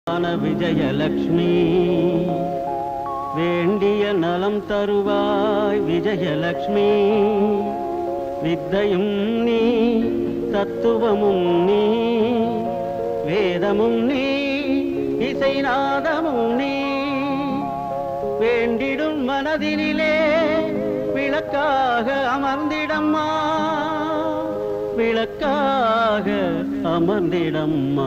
ஞான விஜயலக்ஷ்மி வேண்டிய நலம் தருவாய் விஜயலக்ஷ்மி வித்தையும் நீ தத்துவமும் நீ வேதமும் நீ இசைநாதமும் நீ வேண்டிடும் மனதினிலே விளக்காக அமர்ந்திடம்மா விளக்காக அமர்ந்திடம்மா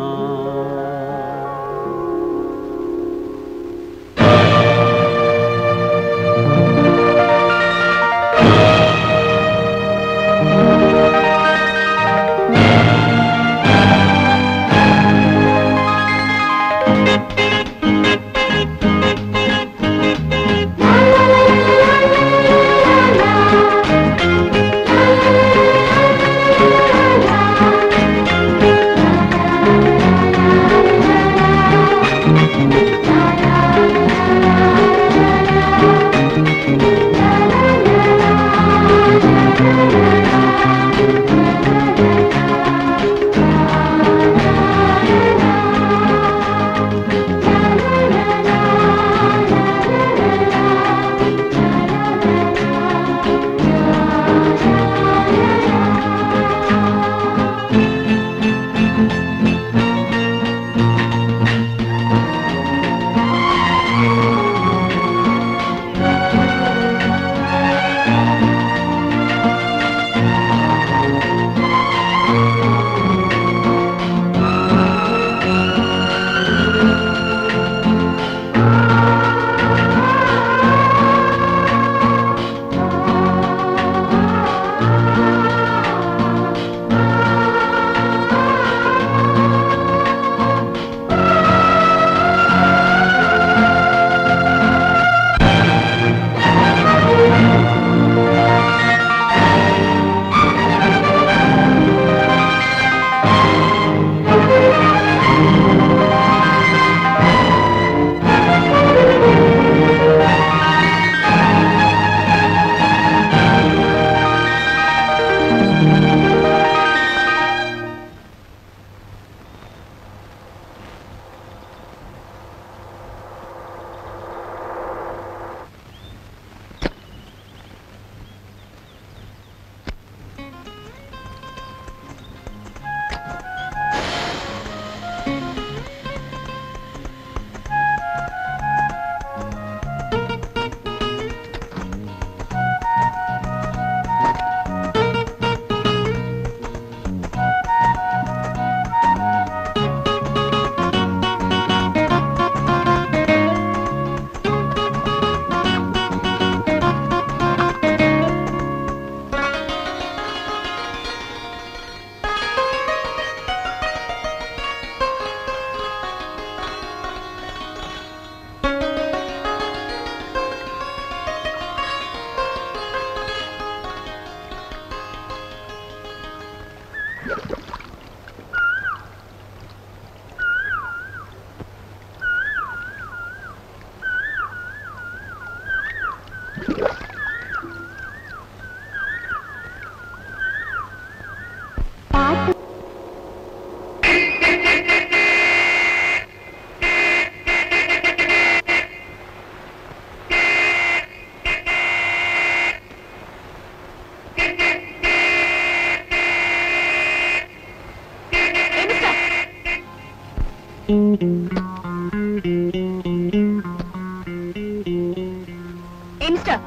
ஏய் மிஸ்டர்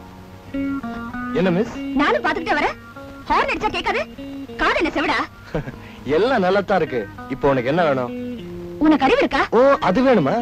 என்ன மிஸ் நானும் பாத்துக்கிட்டே வரேன் ஹார்ன் அடிச்சா கேட்காது காது என்ன செவிடா எல்லாம் நல்லா தான் இருக்கு இப்போ உனக்கு என்ன வேணும் உனக்கு அறிவு இருக்கா ஓ அது வேணுமா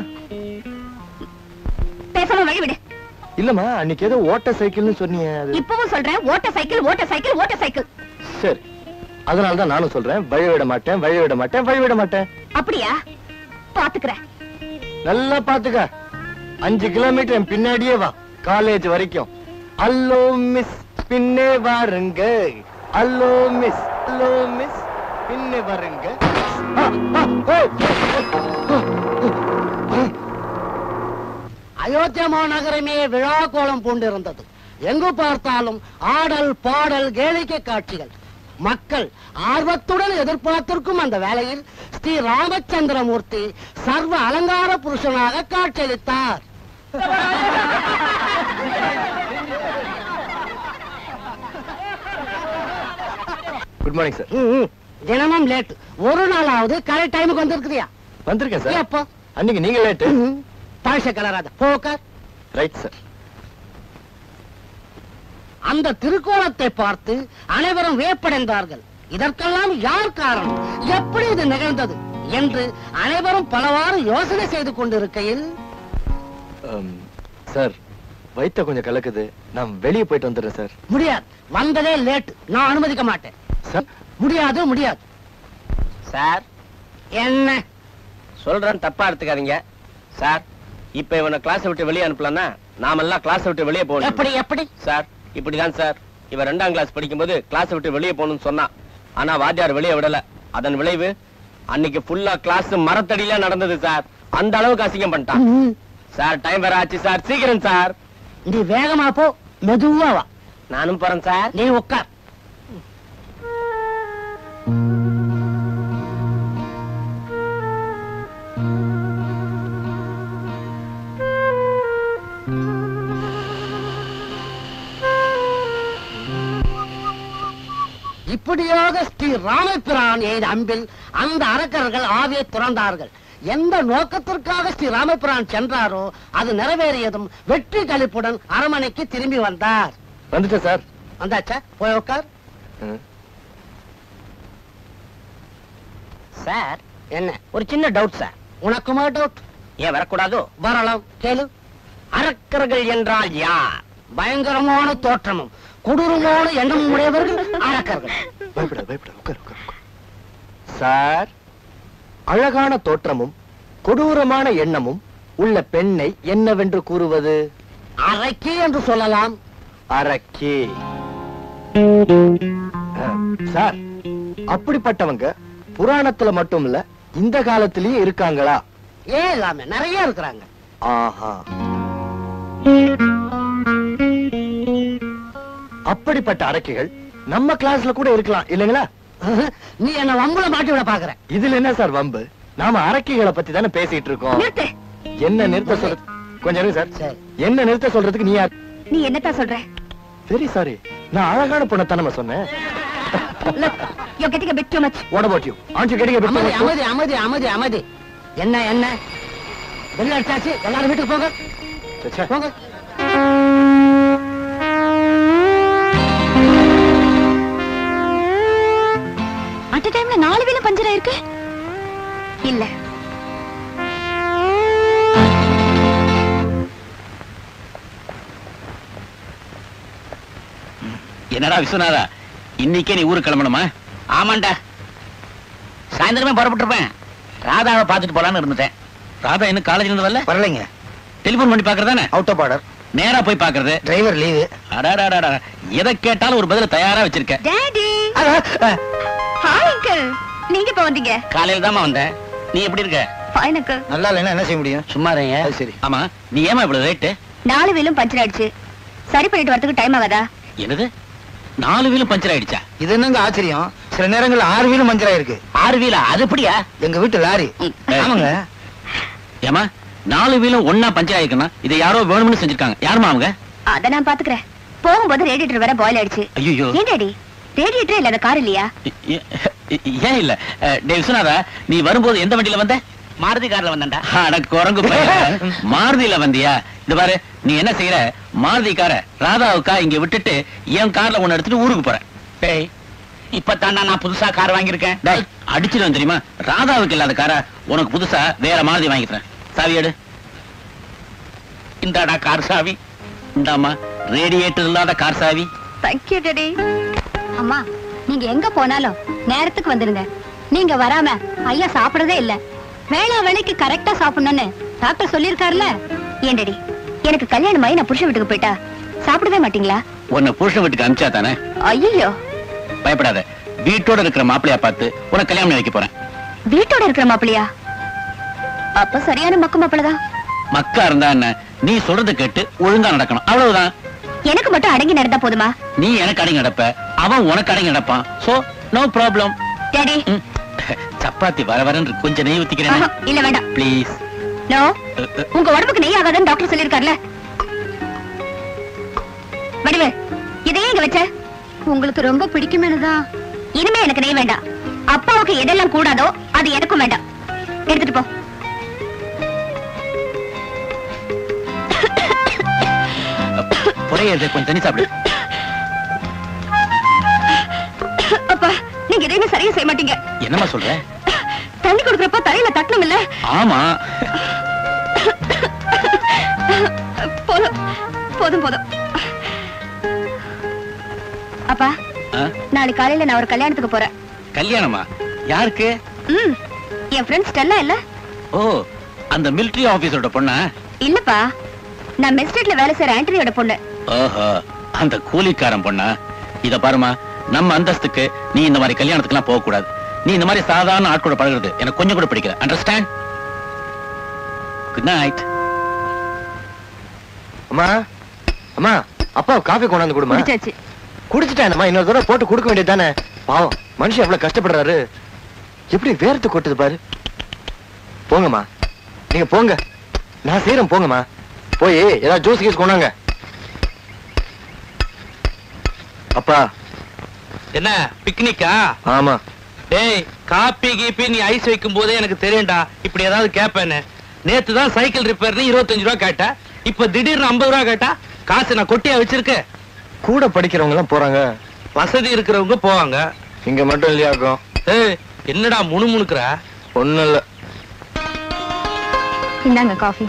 பேசாம வழி விடு இல்லம்மா அன்னைக்கு ஏதோ ஓட்ட சைக்கிள்னு சொன்னீங்க அது இப்பவும் சொல்றேன் ஓட்ட சைக்கிள் ஓட்ட சைக்கிள் ஓட்ட சைக்கிள் சரி அதனால தான் நானும் சொல்றேன் வழி விட மாட்டேன் வழி விட மாட்டேன் வழி விட மாட்டேன் அப்படியா பாத்துக்கிறேன் நல்லா பாத்துக்க அஞ்சு கிலோமீட்டர் என் பின்னாடியே வா காலேஜ் வரைக்கும் அல்லோ மிஸ் பின்னே வாருங்க அல்லோ மிஸ் அல்லோ மிஸ் பின்னே வாருங்க ஆ, ஆ, ஓ, ஓ, ஓ. அயோத்தியா மாநகரமே விழா கோலம் பூண்டிருந்தது எங்கு பார்த்தாலும் ஆடல் பாடல் கேளிக்கை காட்சிகள் மக்கள் ஆர்வத்துடன் எதிர்பார்த்திருக்கும் அந்த வேளையில் ஸ்ரீ ராமச்சந்திரமூர்த்தி சர்வ அலங்கார புருஷனாக காட்சியளித்தார் குட் மார்னிங் சார் ம், ம். தினமும் லேட் ஒரு நாளாவது கரெக்ட் டைமுக்கு வந்திருக்கிறியா வந்திருக்கேன் சார் எப்போ அன்னைக்கு நீங்க லேட்டு ம், பழச கலராத போக்க ரைட் சார் அந்த திருக்கோலத்தை பார்த்து அனைவரும் வியப்படைந்தார்கள் இதற்கெல்லாம் யார் காரணம் எப்படி இது நிகழ்ந்தது என்று அனைவரும் பலவாறு யோசனை செய்து கொண்டிருக்கையில் சார் வயித்த கொஞ்சம் கலக்குது நான் வெளியே போயிட்டு வந்துடுறேன் சார் முடியாது வந்ததே லேட் நான் அனுமதிக்க மாட்டேன் சார் முடியாது முடியாது சார் என்ன சொல்றேன் தப்பா எடுத்துக்காதீங்க சார் இப்ப இவனை கிளாஸ் விட்டு வெளியே அனுப்பலன்னா நாமெல்லாம் கிளாஸ் விட்டு வெளியே போகணும் எப்படி எப்படி சார் இப்படிதான் சார் இவன் ரெண்டாம் கிளாஸ் படிக்கும்போது கிளாஸ் விட்டு வெளியே போகணும்னு சொன்னான் ஆனா வாத்தியார் வெளியே விடல அதன் விளைவு அன்னைக்கு ஃபுல்லா கிளாஸ் மரத்தடியில நடந்தது சார் அந்த அளவுக்கு அசிங்கம் பண்ணிட்டான் ம், சார் டைம் வேற ஆச்சு சார் சீக்கிரம் சார் நீ வேகமா போ மெதுவா வா நானும் போறேன் சார் நீ உட்கார் இப்படியாக ஸ்ரீ ராமபிரான் எய்த அம்பில் அந்த அரக்கர்கள் ஆவியை துறந்தார்கள் எந்த நோக்கத்திற்காக ஸ்ரீ ராமபிரான் சென்றாரோ அது நிறைவேறியதும் வெற்றி களிப்புடன் அரமனைக்கு திரும்பி வந்தார் வந்துட்டேன் சார் வந்தாச்சா போய் உட்கார் ம். சார் என்ன ஒரு சின்ன டவுட் சார் உனக்குமா டவுட் ஏன் வரக்கூடாதோ வரலாம் கேளு அரக்கர்கள் என்றால் யார் பயங்கரமான தோற்றமும் கொடூரமான எண்ணமும் உடையவர்கள் அரக்கர்கள் பயப்பட பயப்பட உட்கார் உட்கார் உட்கார். சார் அழகான தோற்றமும் கொடூரமான எண்ணமும் உள்ள பெண்ணை என்னவென்று கூறுவது அரைக்கி என்று சொல்லலாம் அரக்கி அஹ், சார் அப்படிப்பட்டவங்க புராணத்துல மட்டும் இல்ல இந்த காலத்திலயும் இருக்காங்களா ஏன் இல்லாம நிறைய இருக்கிறாங்க ஆஹா அப்படிப்பட்ட அரக்கிகள் நம்ம கிளாஸ்ல கூட இருக்கலாம் இல்லைங்களா நீ என்ன வம்புல மாட்டி விட பாக்குற இதுல என்ன சார் வம்பு நாம அரக்கிகளை பத்தி தானே பேசிட்டு இருக்கோம் நிறுத்து என்ன நிறுத்த சொல்றது கொஞ்சம் இருங்க சார் சரி. என்ன நிறுத்த சொல்றதுக்கு நீ யார் நீ என்னத்தான் சொல்ற வெரி சாரி நான் அழகான பொண்ணை சொன்னேன் Look, you're getting a bit too much. What about you? Aren't you getting a bit அமைதி too much? அமைதி அமைதி அமைதி அமைதி என்ன என்ன வெளில அடிச்சாச்சு எல்லாரும் வீட்டுக்கு போங்க ச்சே. போங்க அட் டைம்ல நாலு வீலும் பஞ்சர் ஆயிருக்கு இல்ல என்னடா விஸ்வநாதா இன்னைக்கே நீ ஊருக்கு கிளம்பணுமா ஆமாண்டா சாயந்தரமே புறப்பட்டிருப்பேன் ராதாவை பார்த்துட்டு போலான்னு இருந்துட்டேன் ராதா இன்னும் காலேஜ்ல இருந்து வரல வரலைங்க டெலிபோன் பண்ணி பாக்குறதானே அவுட் ஆஃப் ஆர்டர் நேரா போய் பாக்குறது டிரைவர் லீவு அடாடாடாடா எதை கேட்டாலும் ஒரு பதில தயாரா வச்சிருக்க டாடி ஹாய் அங்கிள் நீங்க இப்ப வந்தீங்க காலையில தாமா வந்தேன் நீ எப்படி இருக்க ஃபைன் அங்கிள் நல்லா இல்லைன்னா என்ன செய்ய முடியும் சும்மா இருங்க அது சரி. ஆமா நீ ஏமா இவ்வளவு ரேட்டு நாலு வீலும் பஞ்சர் ஆயிடுச்சு சரி பண்ணிட்டு வரதுக்கு டைம் ஆகாதா என்னது நாலு வீலும் பஞ்சர் ஆயிடுச்சா இது என்னங்க ஆச்சரியம் சில நேரங்கள்ல ஆறு வீலும் மஞ்சள் இருக்கு ஆறு வீலா அது எப்படியா எங்க வீட்டு லாரி ம். ஆமாங்க ஏமா நாலு வீலும் ஒன்னா பஞ்சர் ஆயிருக்குன்னா இதை யாரோ வேணும்னு செஞ்சிருக்காங்க யாருமா அவங்க அத நான் பாத்துக்கிறேன் போகும்போது ரேடியேட்டர் வேற பாயில் ஆயிடுச்சு ஐயோ ஏன் டாடி ரேடியேட்டரே இல்லாத கார் இல்லையா ஏ- ஏ- ஏன் இல்ல அஹ், டேய் விஸ்வநாதா நீ வரும்போது எந்த வண்டியில வந்த மாருதி கார்ல வந்தா அட குரங்கு பையன். மாருதியில வந்தியா இது பாரு நீ என்ன செய்யற மாருதி கார ராதாவுக்கா இங்க விட்டுட்டு என் கார்ல ஒண்ணு எடுத்துட்டு ஊருக்கு போற டேய் இப்பதான்டா நான் புதுசா கார் வாங்கியிருக்கேன் டேய் அடிச்சிடும் தெரியுமா ராதாவுக்கு இல்லாத கார உனக்கு புதுசா வேற மாருதி வாங்கி தரேன் சாவி எடு இந்தாடா கார் சாவி இந்தாம்மா ரேடியேட்டர் இல்லாத கார் சாவி தேங்க்யூ டாடி அம்மா நீங்க எங்க போனாலும் நேரத்துக்கு வந்துருங்க நீங்க வராம ஐயா சாப்பிடறதே இல்ல வேளா வேலைக்கு கரெக்டா சாப்பிடணும்னு டாக்டர் சொல்லிருக்காருல ஏன் டாடி எனக்கு கல்யாணம் ஆகி நான் புருஷ வீட்டுக்கு போயிட்டா சாப்பிடவே மாட்டீங்களா உன்னை புருஷன் வீட்டுக்கு அனுப்பிச்சா தானே ஐயோ பயப்படாத வீட்டோட இருக்கிற மாப்பிளையா பார்த்து உனக்கு கல்யாணம் பண்ணி வைக்க போறேன் வீட்டோட இருக்கிற மாப்பிளையா அப்ப சரியான மக்கு மாப்பிளதான் மக்கா இருந்தா என்ன நீ சொல்றத கேட்டு ஒழுங்கா நடக்கணும் அவ்வளவுதான் எனக்கு மட்டும் அடங்கி நடந்தா போதுமா நீ எனக்கு அடங்கி நடப்ப அவன் உனக்கு அடங்கி நடப்பான் சோ நோ ப்ராப்ளம் டாடி சப்பாத்தி வர வரன்னு கொஞ்சம் நெய் ஊத்திக்கிறேன் ஆஹா, இல்ல வேண்டாம் ப்ளீஸ் நோ உங்க உடம்புக்கு நெய் ஆகாதுன்னு டாக்டர் சொல்லிருக்காருல வடிவு இதையே இங்க வச்ச உங்களுக்கு ரொம்ப பிடிக்குமேனுதான் இனிமே எனக்கு நெய் வேண்டாம் அப்பாவுக்கு எதெல்லாம் கூடாதோ அது எனக்கும் வேண்டாம் எடுத்துட்டு போ புறையது கொஞ்சம் தண்ணி சாப்பிடு அப்பா நீங்க எதையுமே சரியா செய்ய மாட்டீங்க என்னம்மா சொல்ற தண்ணி கொடுக்கறப்ப தலையில தட்டணும் இல்ல ஆமா போதும் போதும் போதும் அப்பா ஆ? நாளைக்கு காலையில நான் ஒரு கல்யாணத்துக்கு போறேன் கல்யாணமா யாருக்கு ம் என் ஃப்ரெண்ட் ஸ்டெல்லா இல்ல ஓ அந்த மிலிட்டரி ஆபீஸரோட பொண்ணா இல்லப்பா நான் மெஸ்டேட்ல வேலை செய்யற ஆண்டனியோட பொண்ணு ஓஹோ அந்த கூலிக்காரன் பொண்ணா இத பாருமா நம்ம அந்தஸ்துக்கு நீ இந்த மாதிரி கல்யாணத்துக்குலாம் போக கூடாது நீ இந்த மாதிரி சாதாரண ஆட்களோட பழகுறது எனக்கு கொஞ்சம் கூட பிடிக்கல அண்டர்ஸ்டாண்ட் குட் நைட் அம்மா அம்மா அப்பா காஃபி கொண்டாந்து கொடுமா முடிச்சாச்சு குடிச்சிட்டேன்மா இன்னொரு தடவை போட்டு கொடுக்க வேண்டியது தானே பாவம் மனுஷன் எவ்வளவு கஷ்டப்படுறாரு எப்படி வேர்த்து கொட்டுது பாரு போங்கம்மா நீங்க போங்க நான் செய்யறேன் போங்கம்மா போய் ஏதாவது ஜூஸ் கீஸ் கொண்டாங்க அப்பா என்ன பிக்னிக்கா ஆமா டேய் காப்பி கீப்பி நீ ஐஸ் வைக்கும் போதே எனக்கு தெரியும்டா இப்படி ஏதாவது கேட்பேன்னு நேத்து தான் சைக்கிள் ரிப்பேர்னு இருபத்தஞ்சு ரூபா கேட்ட இப்ப திடீர்னு ஐம்பது ரூபா கேட்டா காசு நான் கொட்டியா வச்சிருக்கேன் கூட படிக்கிறவங்க எல்லாம் போறாங்க வசதி இருக்கிறவங்க போவாங்க இங்க மட்டும் இல்லையாக்கும் ஏய் என்னடா முணுமுணுக்குற ஒண்ணும் இல்ல இந்தாங்க காஃபி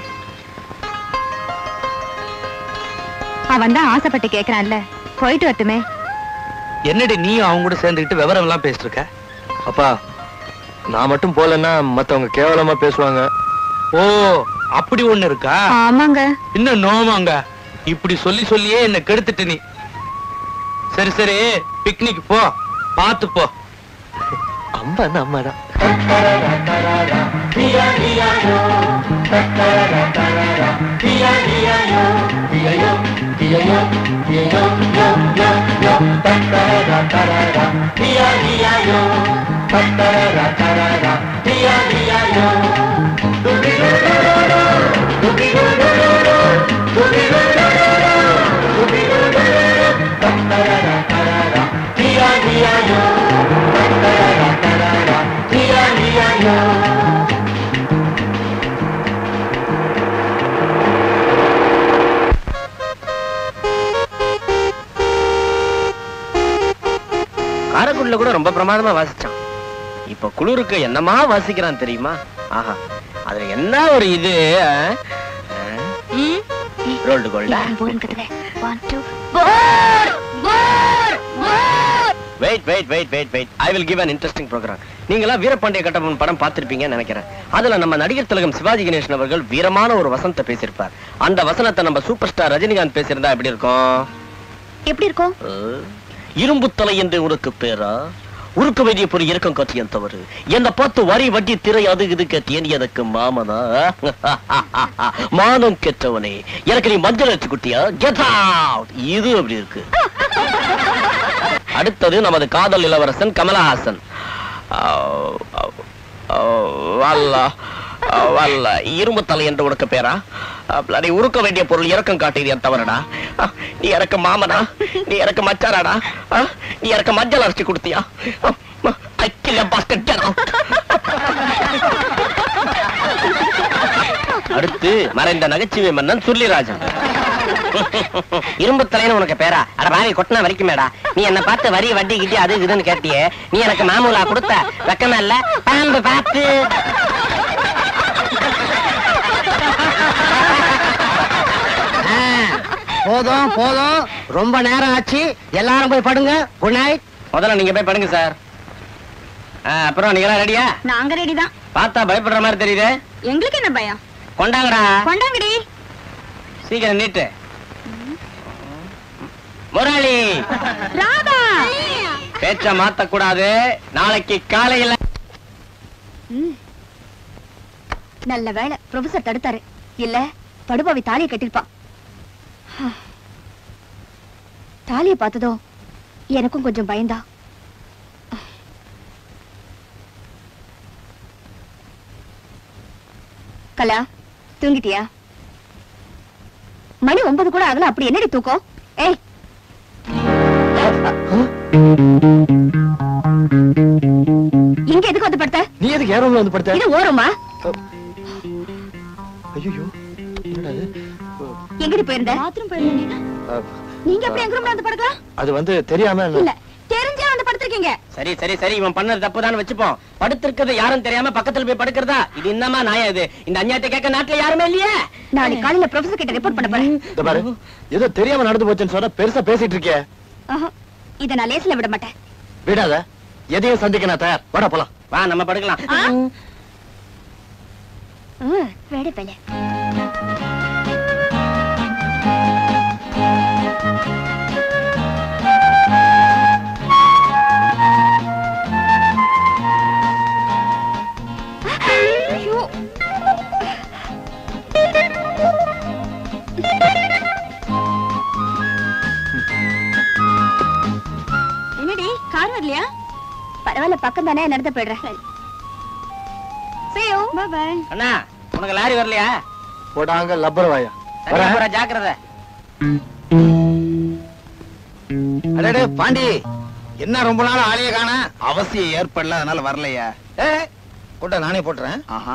அவன் தான் ஆசைப்பட்டு கேக்குறான்ல போயிட்டு வரட்டுமே என்னடி நீயும் அவங்க கூட சேர்ந்துக்கிட்டு விவரம் எல்லாம் பேசிட்டு இருக்க அப்பா நான் மட்டும் போலன்னா மத்தவங்க கேவலமா பேசுவாங்க ஓ அப்படி ஒண்ணு இருக்கா ஆமாங்க இன்னும் நோமாங்க இப்படி சொல்லி சொல்லியே என்ன கெடுத்துட்ட நீ சரி சரி பிக்னிக் போ பாத்து போ அம்மா என்ன அம்மா தான் காரைக்குடில கூட ரொம்ப பிரமாதமா வாசிச்சான் இப்ப குளிருக்கு என்னமா வாசிக்கிறான் தெரியுமா ஆஹா அதுல என்ன ஒரு இது ரோல்டு கோல்டா wait wait wait wait wait I will give an interesting program நீங்களாம் வீரபாண்டிய கட்டபொம்மன் படம் பார்த்திருப்பீங்கன்னு நினைக்கிறேன் அதுல நம்ம நடிகர் திலகம் சிவாஜி கணேசன் அவர்கள் வீரமான ஒரு வசனத்தை பேசியிருப்பார் அந்த வசனத்தை நம்ம சூப்பர் ஸ்டார் ரஜினிகாந்த் பேசியிருந்தா எப்படி இருக்கும் எப்படி இருக்கும் அஹ், இரும்பு தலை என்று உனக்கு பேரா உருக்கு வேண்டிய பொறி இறக்கம் காட்டியன் தவறு என்ன பார்த்து வரி வட்டி திரை அது இது கேட்டியன் எனக்கு மாமனா மானம் கெட்டவனே எனக்கு நீ மஞ்சள் வச்சு குட்டியா கெட் அவுட் இது அப்படி இருக்கு அடுத்தது நமது காதல் இளவரசன் கமலஹாசன் அஹ், அஹ், வல்ல அஹ், வல்ல இரும்பு தலை என்று உனக்கு பேரா அஹ், நீ உருக்க வேண்டிய பொருள் இறக்கம் காட்டியது என் தவறடா அஹ், நீ எனக்கு மாமனா நீ எனக்கு மச்சாராடா அஹ், நீ எனக்கு மஞ்சள் அரைச்சி கொடுத்தியா அக்கில பாஸ்கட் அடுத்து மறைந்த நகைச்சுவை மன்னன் சுருளிராஜன் இரும்பு தலைன்னு உனக்கு பேரா அட வாங்கி கொட்டினா வரைக்குமேடா நீ என்ன பார்த்து வரி வட்டி கிட்டி அது இதுன்னு கேட்டியே நீ எனக்கு மாமூலா கொடுத்த வெக்கமா இல்ல பாம்பு பார்த்து போதும் போதும் ரொம்ப நேரம் ஆச்சு எல்லாரும் போய் படுங்க குட் நைட் முதல்ல நீங்க போய் படுங்க சார் ஆ, அப்புறம் நீங்க எல்லாம் ரெடியா நாங்க ரெடி தான் பார்த்தா பயப்படுற மாதிரி தெரியுது எங்களுக்கு என்ன பயம் கொண்டாங்கடா கொண்டாங்கடி சீக்கிரம் நீட்டு முரளி ராதா பேச்ச மாத்த கூடாது நாளைக்கு காலையில ம். நல்ல வேளை ப்ரொஃபசர் தடுத்தாரு இல்ல படுபாவி தாலியை கட்டிருப்பான் தாலியை பார்த்ததும் எனக்கும் கொஞ்சம் பயந்தா கலா தூங்கிட்டியா மணி ஒன்பது கூட ஆகல அப்படி என்னடி தூக்கம் ஏய் இங்க எதுக்கு வந்து படுத்த நீ எதுக்கு ஏன் ரூம்ல வந்து படுத்த இது ஓரமா ஐயோ என்னடா இது? எங்கடி போயிருந்த பாத்ரூம் போயிருந்தீங்க அஹ், நீங்க எப்படி எங்க ரூம்ல வந்து படுக்கலாம் அது வந்து தெரியாம இல்ல தெரிஞ்சே வந்து படுத்திருக்கீங்க சரி சரி சரி இவன் பண்ணது தப்பு தான் வச்சுப்போம் படுத்திருக்கிறது யாரும் தெரியாம பக்கத்துல போய் படுக்கிறதா இது என்னமா நாயா இது இந்த அநியாயத்தை கேட்க நாட்டுல யாருமே இல்லையே நாளைக்கு காலையில ப்ரொஃபசர் கிட்ட ரிப்போர்ட் பண்ண போறேன் இந்த பாரு ஏதோ தெரியாம நடந்து போச்சுன்னு சொன்னா பெருசா பேசிட்டு இருக்கியே ஆஹா, இத நான் லேஸ்ல விட மாட்டேன் விடாத எதையும் சந்திக்க நான் தயார் வாடா போலாம் வா நம்ம படுக்கலாம் ஆ? ம், வேடு பெல ஐயோ. என்னடி கார் வரலையா பரவாயில்ல பக்கம் தானே நடந்து போயிடுறேன் See you. Bye bye. அண்ணா உனக்கு லாரி வரலையா போடாங்க லப்பர் வாயா சரியா போற ஜாக்கிரதை அடடே பாண்டி என்ன ரொம்ப நாள் ஆளைய காண அவசியம் ஏற்படல அதனால வரலையா ஏ கொட்ட நானே போட்டுறேன் ஆஹா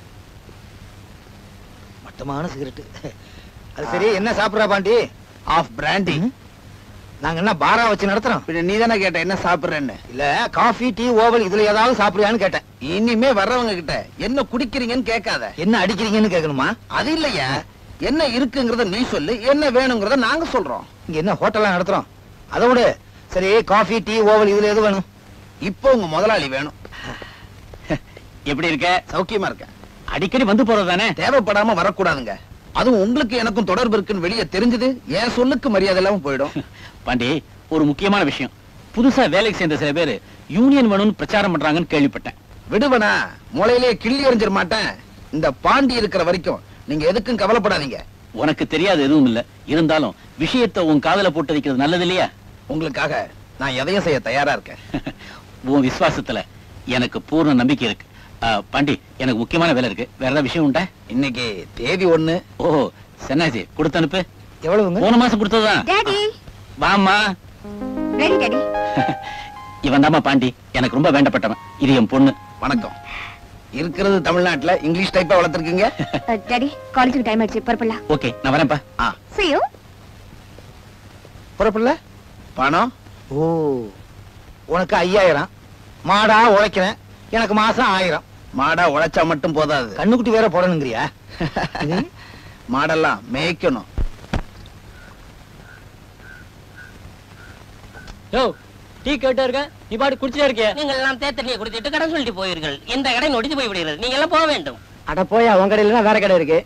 மட்டமான சிகரெட் அது சரி என்ன சாப்பிடுறா பாண்டி ஆஃப் பிராண்டி நாங்க என்ன பாரா வச்சு நடத்துறோம் பின்ன நீ தானே கேட்ட என்ன சாப்பிடுறேன்னு இல்ல காஃபி டீ ஓவல் இதுல ஏதாவது சாப்பிடுறியான்னு கேட்டேன் இனிமே வர்றவங்க கிட்ட என்ன குடிக்கிறீங்கன்னு கேட்காத என்ன அடிக்கிறீங்கன்னு கேட்கணுமா அது இல்லையா என்ன இருக்குங்கிறத நீ சொல்லு என்ன வேணுங்கிறத நாங்க சொல்றோம் இங்க என்ன ஹோட்டலா நடத்துறோம் அதை விடு சரி காஃபி டீ ஓவல் இதுல எது வேணும் இப்போ உங்க முதலாளி வேணும் எப்படி இருக்க சௌக்கியமா இருக்க அடிக்கடி வந்து போறதுதானே தேவைப்படாம வரக்கூடாதுங்க அதுவும் உங்களுக்கு எனக்கும் தொடர்பு இருக்குன்னு வெளியே தெரிஞ்சது என் சொல்லுக்கு மரியாதை இல்லாம போயிடும் பாண்டி ஒரு முக்கியமான விஷயம் புதுசா வேலைக்கு சேர்ந்த சில பேரு யூனியன் வேணும்னு பிரச்சாரம் பண்றாங்கன்னு கேள்விப்பட்டேன் விடுவனா மூளையிலே கிள்ளி எறிஞ்சிட மாட்டேன் இந்த பாண்டி இருக்கிற வரைக்கும் நீங்க எதுக்கும் கவலைப்படாதீங்க உனக்கு தெரியாது எதுவும் இல்ல இருந்தாலும் விஷயத்தை உன் காதுல போட்டு வைக்கிறது நல்லது இல்லையா உங்களுக்காக நான் எதையும் செய்ய தயாரா இருக்கேன் உன் விசுவாசத்துல எனக்கு பூர்ண நம்பிக்கை இருக்கு ஆ, பாண்டி எனக்கு முக்கியமான வேலை இருக்கு வேற ஏதாவது விஷயம் உண்டா இன்னைக்கு தேதி ஒண்ணு ஓ சென்னாஜி கொடுத்து அனுப்பு எவ்வளவுங்க போன மாசம் கொடுத்ததுதான் டாடி வாம்மா ரெடி டாடி இவன் தாம்மா பாண்டி எனக்கு ரொம்ப வேண்டப்பட்டவன் இது என் பொண்ணு வணக்கம் இருக்கிறது தமிழ்நாட்டுல இங்கிலீஷ் டைப்பா வளர்த்திருக்கீங்க டாடி காலேஜுக்கு டைம் ஆயிடுச்சு புறப்படலாம் ஓகே நான் வரேன்ப்பா ஆ See you. புறப்படல பணம் ஓ உனக்கு ஐயாயிரம் மாடா உழைக்கிறேன் எனக்கு மாசம் ஆயிரம் மாடா உழைச்சா மட்டும் போதாது கண்ணுக்குட்டி வேற போடணுங்கிறியா மாடெல்லாம் மேய்க்கணும் யோ டீ கேட்டா இருக்க நீ பாட்டு குடிச்சிட்டே இருக்கிய நீங்கள் எல்லாம் தேத்தனியை குடித்துட்டு கடன் சொல்லிட்டு போவீர்கள் இந்த கடை நொடித்து போய் விடுகிறது நீங்கள் எல்லாம் போக வேண்டும் அட போயா உன் கடையில வேற கடை இருக்கு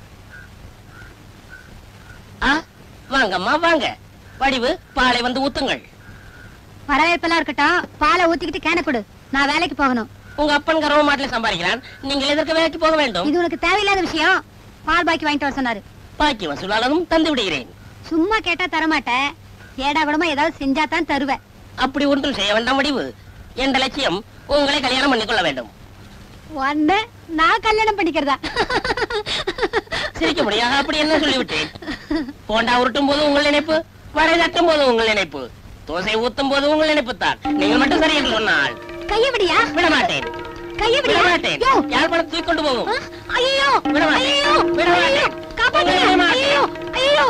ஆ, வாங்கம்மா வாங்க வடிவு பாலை வந்து ஊத்துங்கள் வரவேற்பெல்லாம் இருக்கட்டும் பாலை ஊத்திக்கிட்டு கேன கொடு நான் வேலைக்கு போகணும் உங்க அப்பன் கரவ மாட்டில் சம்பாதிக்கிறான் நீங்கள் எதற்கு வேலைக்கு போக வேண்டும் இது உனக்கு தேவையில்லாத விஷயம் பால் பாக்கி வாங்கிட்டு வர சொன்னாரு பாக்கி வசூலாளரும் தந்து விடுகிறேன் சும்மா கேட்டா தரமாட்டேன் ஏடா கூடமா ஏதாவது செஞ்சா தான் தருவேன் அப்படி ஒன்றும் செய்ய வேண்டாம் வடிவு என்ற லட்சியம் உங்களை கல்யாணம் பண்ணிக்கொள்ள வேண்டும் ஒன்னு நான் கல்யாணம் பண்ணிக்கிறதா சிரிக்க முடியாது அப்படி என்ன சொல்லிவிட்டேன் போண்டா உருட்டும் போது உங்கள் நினைப்பு வடை தட்டும் போது உங்கள் நினைப்பு தோசை ஊத்தும் போது உங்கள் நினைப்பு தான் நீங்கள் மட்டும் சரி என்று சொன்னால் கையபடியா விட மாட்டேன் கையபடியா விட மாட்டேன் யோ, யார் பணம் தூக்கி கொண்டு போகும் ஐயோ விட மாட்டேன். ஐயோ விட மாட்டேன். ஐயோ காப்பாத்துங்க விட மாட்டேன். ஐயோ ஐயோ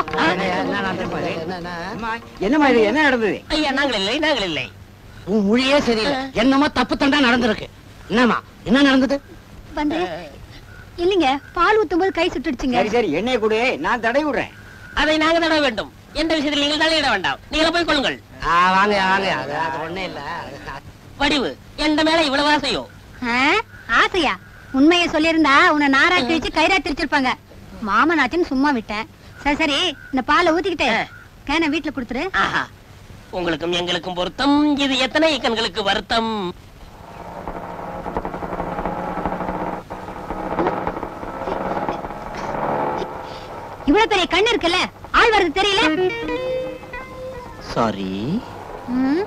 என்னமா இது என்ன நடந்தது ஐயா நாங்கள் இல்லை நாங்கள் இல்லை உன் மொழியே சரியில்லை என்னமோ தப்பு தண்டா நடந்திருக்கு என்னமா என்ன நடந்தது வந்து இல்லைங்க பால் ஊத்தும் போது கை சுட்டுடுச்சுங்க சரி சரி எண்ணெய் கொடு நான் தடை விடுறேன் அதை நாங்க தட வேண்டும் எந்த விஷயத்தில் நீங்கள் தலையிட வேண்டாம் நீங்கள் போய் கொள்ளுங்கள் ஆ, வாங்க வாங்க அது அது ஒண்ணே இல்ல வடிவு எந்த மேல இவ்வளவு ஆசையோ ஆ? ஆசையா உண்மையை சொல்லியிருந்தா உன்னை நாராட்டி வச்சு கைராட்டி வச்சிருப்பாங்க மாமனாச்சுன்னு சும்மா விட்டேன் சரி சரி இந்த பாலை ஊத்திக்கிட்டு ஆ. கேன வீட்டுல கொடுத்துரு ஆஹா உங்களுக்கும் எங்களுக்கும் பொருத்தம் இது எத்தனை கண்களுக்கு வருத்தம் இவ்வளவு பெரிய கண்ணு இருக்குல்ல ஆள் வருது தெரியல சாரி ம்.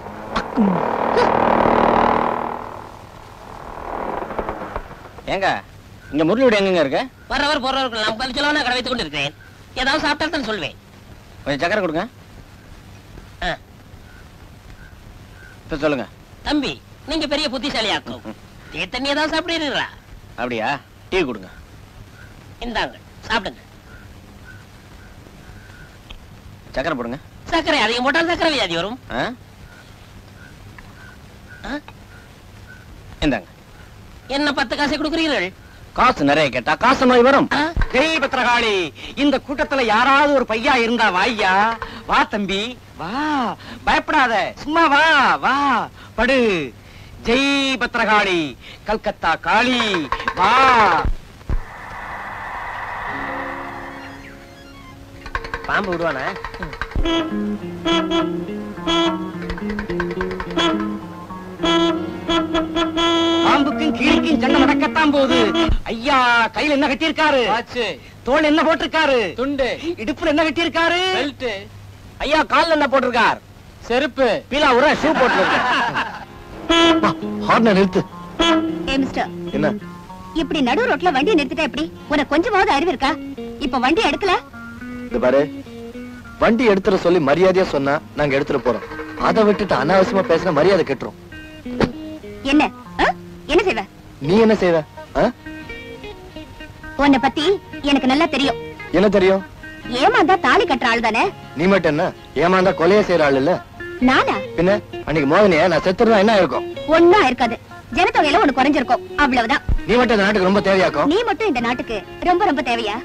ஏங்க இங்க முரளி வீடு எங்கங்க இருக்கு வர்றவர் போறவர்கள் நான் பரிச்சலவனா கடை வைத்துக் கொண்டிருக்கிறேன் ஏதாவது சாப்பிட்டா சொல்வேன் கொஞ்சம் சக்கரை கொடுங்க ஆ. இப்ப சொல்லுங்க தம்பி நீங்க பெரிய புத்திசாலியாக்கும் டீ தண்ணி ஏதாவது சாப்பிடுறீங்களா அப்படியா டீ கொடுங்க இந்தாங்க சாப்பிடுங்க சக்கரை போடுங்க சர்க்கரை அதிகம் போட்டால் சர்க்கரை வியாதி வரும் ஆ? ஆ? இந்தாங்க என்ன பத்து காசை கொடுக்குறீர்கள் காசு நிறைய கேட்டா காசு நோய் வரும் ஆ? ஜெய் பத்திரகாளி இந்த கூட்டத்துல யாராவது ஒரு பையா இருந்தா வாய்யா வா தம்பி வா பயப்படாத சும்மா வா வா படு ஜெய் பத்திரகாளி கல்கத்தா காளி வா பாம்பு விடுவானே பாம்புக்கும் கீழிக்கும் சண்டை நடக்கத்தான் போகுது ஐயா கையில என்ன கட்டியிருக்காரு தோல் என்ன போட்டிருக்காரு துண்டு இடுப்புல என்ன கட்டியிருக்காரு பெல்ட் ஐயா கால்ல என்ன போட்டிருக்கார் செருப்பு பீலா உர ஷூ போட்டிருக்கார் ஹார்ன நிறுத்து ஏ மிஸ்டர் என்ன இப்படி நடு ரோட்ல வண்டியை நிறுத்திட்டா எப்படி உனக்கு கொஞ்சமாவது அறிவு இருக்கா இப்ப வண்டி எடுக்கல இது பாரு வண்டி எடுத்துற சொல்லி மரியாதையா சொன்னா நாங்க எடுத்துட்டு போறோம் அதை விட்டுட்டு அனாவசியமா பேசினா மரியாதை கெட்டுரும் என்ன ஆ? என்ன செய்வ நீ என்ன செய்வ ஆ? உன்னை பத்தி எனக்கு நல்லா தெரியும் என்ன தெரியும் ஏமாந்தா தாலி கட்டுற ஆள் தானே நீ மட்டும் என்ன ஏமாந்தா கொலையே செய்யற ஆள் இல்ல நானா பின்ன அன்னைக்கு மோகனிய நான் செத்துறதா என்ன இருக்கும் ஒன்னா இருக்காது ஜனத்தொகையில உனக்கு குறைஞ்சிருக்கும் அவ்வளவுதான் நீ மட்டும் இந்த நாட்டுக்கு ரொம்ப தேவையாக்கும் நீ மட்டும் இந்த நாட்டுக்கு ரொம்ப ரொம்ப தேவையா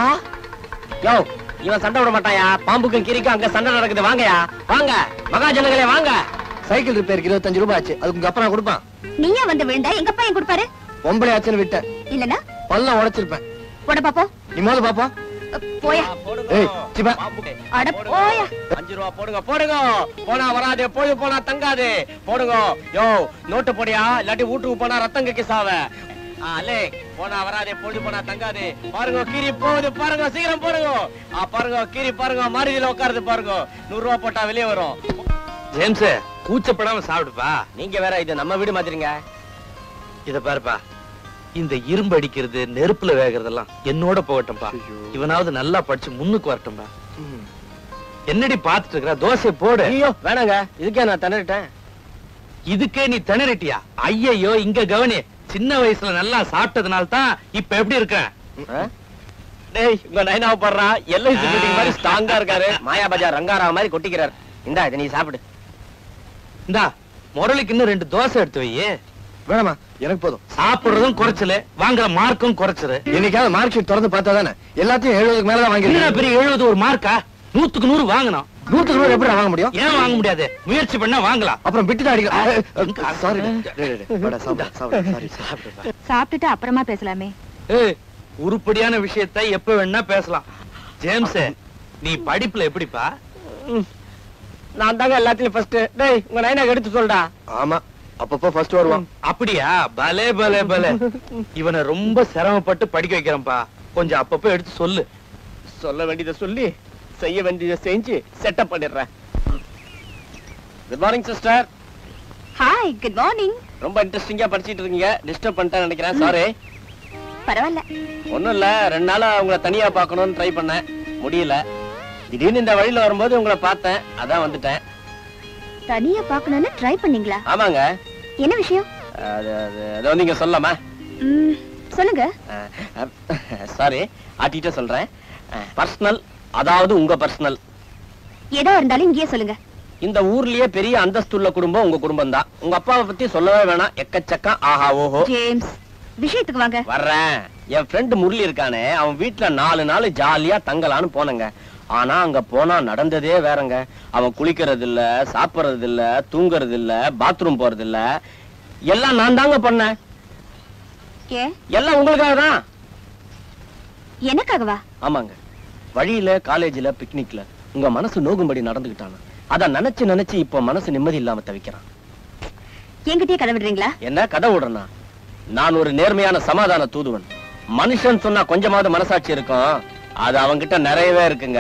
யோ இவன் சண்டை விட மாட்டாயா பாம்புக்கும் கிரிக்கும் அங்க சண்டை நடக்குது வாங்கயா வாங்க மகாஜனங்களே வாங்க சைக்கிள் ரிப்பேருக்கு இருபத்தஞ்சு ரூபாய் ஆச்சு அதுக்கு உங்க அப்பா நான் கொடுப்பான் நீயா வந்து விழுந்தா எங்க பையன் கொடுப்பாரு பொம்பளை ஆச்சுன்னு விட்டேன் இல்லனா பல்ல உடைச்சிருப்பேன் போட பாப்போம் நீ முதல்ல பாப்பா போயா ஏய், சிவா. அட போயா அஞ்சு ரூபா போடுங்க போடுங்க போனா வராது பொழுது போனா தங்காது போடுங்க யோ நோட்டு போடியா இல்லாட்டி வீட்டுக்கு போனா ரத்தம் கக்கி சாவ அல்லே போனா வராதே பொழுது போனா தங்காது பாருங்க கீரி போகுது பாருங்க சீக்கிரம் போடுங்க ஆ பாருங்க கீரி பாருங்க மாருதியில உட்காருது பாருங்க நூறு ரூபா போட்டா வெளியே வரும் ஜேம்ஸ் கூச்சப்படாம சாப்பிடுப்பா நீங்க வேற இது நம்ம வீடு மாதிரிங்க இத பாருப்பா இந்த இரும்பு அடிக்கிறது நெருப்புல வேகறதெல்லாம் என்னோட போகட்டும்பா இவனாவது நல்லா படிச்சு முன்னுக்கு வரட்டும்பா என்னடி பாத்துட்டு இருக்கிற தோசை போடு ஐயோ வேணாங்க இதுக்கே நான் திணறிட்டேன் இதுக்கே நீ திணறிட்டியா ஐயையோ இங்க கவனி சின்ன வயசுல நல்லா சாப்பிட்டதுனால தான் இப்ப எப்படி இருக்க ஆ? டேய் உங்க நைனாவை பாடுறான் எல்ஐசி மீட்டிங் மாதிரி ஸ்ட்ராங்கா இருக்காரு மாயா பஜார் ரங்காராவ மாதிரி கொட்டிக்கிறார் இந்தா இதை நீ சாப்பிடு இந்தா முரளிக்கு இன்னும் ரெண்டு தோசை எடுத்து வை வேணாமா எனக்கு போதும் சாப்பிடுறதும் குறைச்சலு வாங்குற மார்க்கும் குறைச்சலு என்னைக்காவது மார்க் ஷீட் திறந்து பார்த்தா தானே எல்லாத்தையும் எழுபதுக்கு மேலதான் என்னடா வாங்கிருக்கேன் பெரிய எழுபது ஒரு மார்க்கா நூத்துக்கு நூறு வாங்கணும் நூத்துக்கு நூறு எப்படி வாங்க முடியும் ஏன் வாங்க முடியாது முயற்சி பண்ணா வாங்கலாம் அப்புறம் விட்டு தான் அடிக்கலாம் சாரி சாரி சாரி சாப்பிட்டுட்டு அப்புறமா பேசலாமே ஏய், உருப்படியான விஷயத்தை எப்ப வேணா பேசலாம் ஜேம்ஸ் நீ படிப்புல எப்படிப்பா நான் தாங்க எல்லாத்துலயும் ஃபர்ஸ்ட் டேய் உங்க நைனாக்கு எடுத்து சொல்டா ஆமா அப்பப்போ ஃபர்ஸ்ட் வருவான் அப்படியா பலே பலே பலே இவனை ரொம்ப சிரமப்பட்டு படிக்க வைக்கிறேன்ப்பா கொஞ்சம் அப்பப்ப எடுத்து சொல்லு சொல்ல வேண்டியதை சொல்லி செய்ய வேண்டியதை செஞ்சு செட்டப் பண்ணிடுறேன் good morning sister hi good morning ரொம்ப இன்ட்ரெஸ்டிங்கா படிச்சிட்டு இருக்கீங்க டிஸ்டர்ப் பண்ணிட்டேன் நினைக்கிறேன் சாரி பரவாயில்ல ஒண்ணும் இல்ல ரெண்டு நாளா உங்களை தனியா பார்க்கணும்னு ட்ரை பண்ணேன் முடியல திடீர்னு இந்த வழியில வரும்போது உங்களை பார்த்தேன் அதான் வந்துட்டேன் தனியா பாக்கணும்னு ட்ரை பண்ணீங்களா ஆமாங்க என்ன விஷயம் அது அது அதை வந்து இங்க சொல்லலாமா ம், சொல்லுங்க சாரி ஆட்டிட்ட சொல்றேன் பர்சனல் அதாவது உங்க பர்சனல் ஏதோ இருந்தாலும் இங்கேயே சொல்லுங்க இந்த ஊர்லயே பெரிய அந்தஸ்துள்ள குடும்பம் உங்க குடும்பம் தான் உங்க அப்பாவை பத்தி சொல்லவே வேணாம் எக்கச்சக்கம் ஆஹா ஓஹோ ஜேம்ஸ் விஷயத்துக்கு வாங்க வர்றேன் என் ஃப்ரெண்டு முரளி இருக்கானே அவன் வீட்டுல நாலு நாள் ஜாலியா தங்கலான்னு போனங்க ஆனா அங்க போனா நடந்ததே வேறங்க அவன் குளிக்கிறது இல்ல சாப்பிடுறது இல்ல தூங்குறது இல்ல பாத்ரூம் போறது இல்ல எல்லாம் நான் தாங்க பண்ணேன் ஏ எல்லாம் உங்களுக்காக தான் எனக்காகவா ஆமாங்க வழியில காலேஜ்ல பிக்னிக்ல உங்க மனசு நோகும்படி நடந்துகிட்டான அத நினைச்சு நினைச்சு இப்ப மனசு நிம்மதி இல்லாம தவிக்கிறான் என்கிட்டயே கதை விடுறீங்களா என்ன கதை விடுறனா நான் ஒரு நேர்மையான சமாதான தூதுவன் மனுஷன் சொன்னா கொஞ்சமாவது மனசாட்சி இருக்கும் அது அவங்கிட்ட நிறையவே இருக்குங்க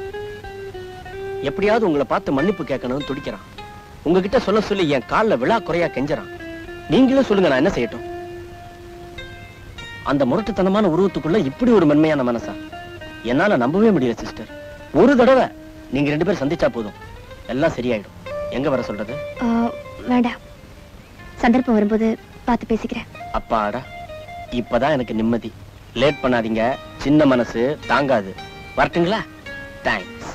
எப்படியாவது உங்களை பார்த்து மன்னிப்பு கேட்கணும்னு துடிக்கிறான் உங்ககிட்ட சொல்ல சொல்லி என் கால்ல விழா குறையா கெஞ்சறான் நீங்களும் சொல்லுங்க நான் என்ன செய்யட்டும் அந்த முரட்டுத்தனமான உருவத்துக்குள்ள இப்படி ஒரு மென்மையான மனசா என்னால நம்பவே முடியல சிஸ்டர் ஒரு தடவை நீங்க ரெண்டு பேரும் சந்திச்சா போதும் எல்லாம் சரியாயிடும் எங்க வர சொல்றது ஆ, வேண்டாம் சந்தர்ப்பம் வரும்போது பார்த்து பேசிக்கிறேன் அப்பாடா இப்பதான் எனக்கு நிம்மதி லேட் பண்ணாதீங்க சின்ன மனசு தாங்காது வரட்டுங்களா தேங்க்ஸ்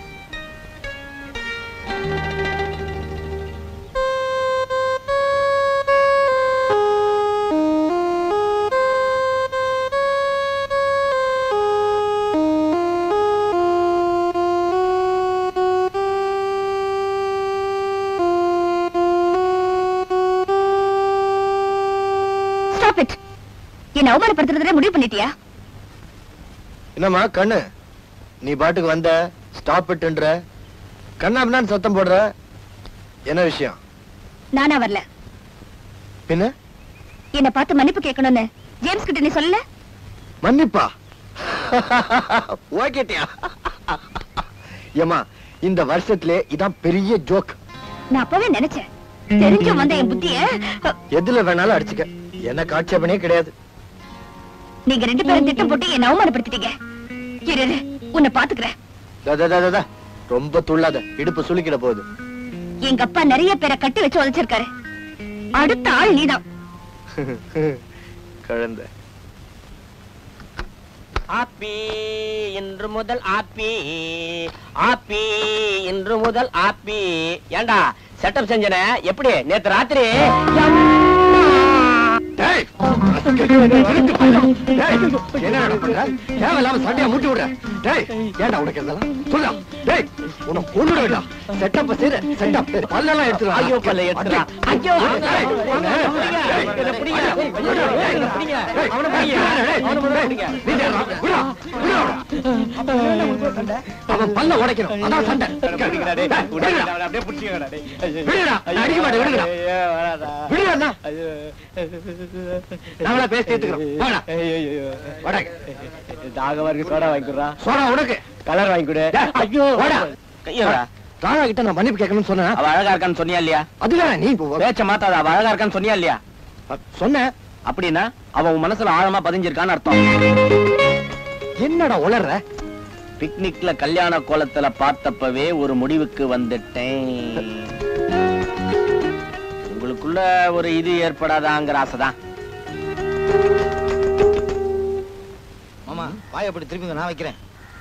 ஸ்டாப் இட் என்ன அவமானப்படுத்துறதுல முடிவு பண்ணிட்டியா என்னம்மா கண்ணு நீ பாட்டுக்கு வந்த ஸ்டாப் இட்டுன்ற கண்ணாபின்னான்னு சத்தம் போடுற என்ன விஷயம் நானா வரல பின்ன என்ன பார்த்து மன்னிப்பு கேட்கணும்னு ஜேம்ஸ் கிட்ட நீ சொல்லல மன்னிப்பா ஓகேட்டியா ஏமா இந்த வருஷத்திலே இதான் பெரிய ஜோக் நான் அப்பவே நினைச்சேன் தெரிஞ்சும் வந்த என் புத்திய எதுல வேணாலும் அடிச்சுக்க எனக்கு ஆட்சேபனே கிடையாது நீங்க ரெண்டு பேரும் திட்டம் போட்டு என்ன அவமானப்படுத்திட்டீங்க இரு இரு, உன்னை பாத்துக்கிறேன் தா, தா, தா, தா, தா. ரொம்ப துள்ளாத இடுப்பு சுளுக்கிட போகுது எங்க அப்பா நிறைய பேரை கட்டி வச்சு உழைச்சிருக்காரு அடுத்த ஆள் நீதான் குழந்தை ஆப்பி இன்று முதல் ஆப்பி ஆப்பி இன்று முதல் ஆப்பி ஏண்டா செட்டப் செஞ்சன எப்படி நேத்து ராத்திரி டேய்! அழுக்கு பையன். டேய், என்ன நடக்குது? தேவையில்லாம சண்டையை மூட்டி விடுற. டேய், ஏன்டா உனக்கு இதெல்லாம்? சொல்லுடா. டேய், உன்னை கொன்னுடுவேன்டா. setup அ செய்ற, setup. பல்லெல்லாம் எடுத்துடுவா. ஐயோ, பல்ல எடுத்துடுவா. ஐயோ, டேய், டேய், டேய், என்ன பிடிங்க. டேய், என்ன பிடிங்க. டேய், அவனை பிடிங்க. டேய், அவனை டேய், பிடிங்க. நீ தேடுறா. விடுடா, விடுடா. அவன் பல்ல உடைக்கணும் அதான் சண்டை பிடிங்கடா, டேய். டேய், விடுடா. அப்படியே பிடிச்சிக்கடா, டேய். விடுடா, நான் அடிக்க மாட்டேன், விடுடா. ஐயோ, வேணாடா. விடுடா அண்ணா. ஐயோ. நாங்களா பேசி தீர்த்துக்கிறோம். வாடா. ஐயோ. வாடா. தாகமா இருக்கு சோடா வாங்கி கொடுறா சோடா உனக்கு கலர் வாங்கி கொடு டேய், ஐயோ வாடா. கையோடா ராணா கிட்ட நான் மன்னிப்பு கேட்கணும்னு சொன்னேன் அவ அழகா இருக்கான்னு சொன்னியா இல்லையா அதுதான் நீ இப்போ பேச்ச மாத்தாத அவ அழகா இருக்கான்னு சொன்னியா இல்லையா சொன்ன அப்படின்னா அவ உன் மனசுல ஆழமா பதிஞ்சிருக்கான்னு அர்த்தம் என்னடா உளர்ற பிக்னிக்ல கல்யாண கோலத்துல பார்த்தப்பவே ஒரு முடிவுக்கு வந்துட்டேன் உங்களுக்குள்ள ஒரு இது ஏற்படாதாங்கிற ஆசைதான் மாமா வாய் அப்படி திருப்பி நான் வைக்கிறேன்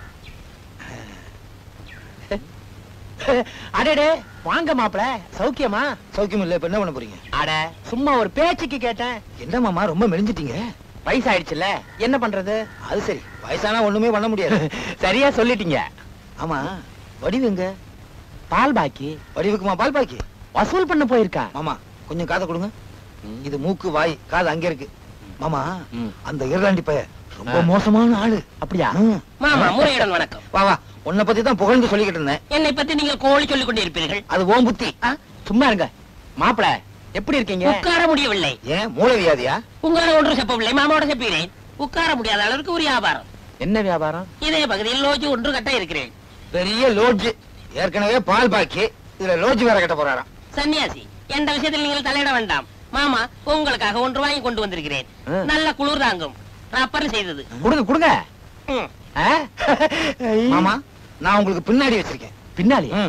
அடடே வாங்க மாப்ள சௌக்கியமா சௌக்கியம் இல்ல இப்ப என்ன பண்ண போறீங்க அட சும்மா ஒரு பேச்சுக்கு கேட்டேன் என்ன மாமா ரொம்ப மெலிஞ்சிட்டீங்க வயசாயிடுச்சுல என்ன பண்றது அது சரி வயசானா ஒண்ணுமே பண்ண முடியாது சரியா சொல்லிட்டீங்க ஆமா வடிவு எங்க பால் பாக்கி வடிவுக்குமா பால் பாக்கி வசூல் பண்ண போயிருக்கா மாமா கொஞ்சம் காதை கொடுங்க இது மூக்கு வாய் காது அங்க இருக்கு மாமா ம். அந்த இருளாண்டி பைய ரொம்ப மோசமான ஆளு அப்படியா ம். மாமா முறையுடன் வணக்கம் வா வா உன்னை பத்தி தான் புகழ்ந்து சொல்லிக்கிட்டு இருந்தேன் என்னை பத்தி நீங்கள் கோழி சொல்லிக் கொண்டே இருப்பீர்கள் அது ஓம் புத்தி சும்மா இருங்க மாப்பிள எப்படி இருக்கீங்க உட்கார முடியவில்லை ஏன் மூளை வியாதியா உங்களால் ஒன்றும் செப்பவில்லை மாமாவோட செப்பீரேன் உட்கார முடியாத அளவுக்கு ஒரு வியாபாரம் என்ன வியாபாரம் இதே பகுதியில் லோஜி ஒன்று கட்ட இருக்கிறேன் பெரிய லோட்ஜ் ஏற்கனவே பால் பாக்கி இதுல லோட்ஜ் வேற கட்ட போறாராம் சன்னியாசி எந்த விஷயத்தில் நீங்கள் தலையிட வேண்டாம் மாமா உங்களுக்காக ஒன்று வாங்கி கொண்டு வந்திருக்கிறேன் ஆ. நல்ல குளிர் தாங்கும் ரப்பர் செய்தது கொடுங்க கொடுங்க ம். ஆ? மாமா நான் உங்களுக்கு பின்னாடி வச்சிருக்கேன் பின்னாடி ம்.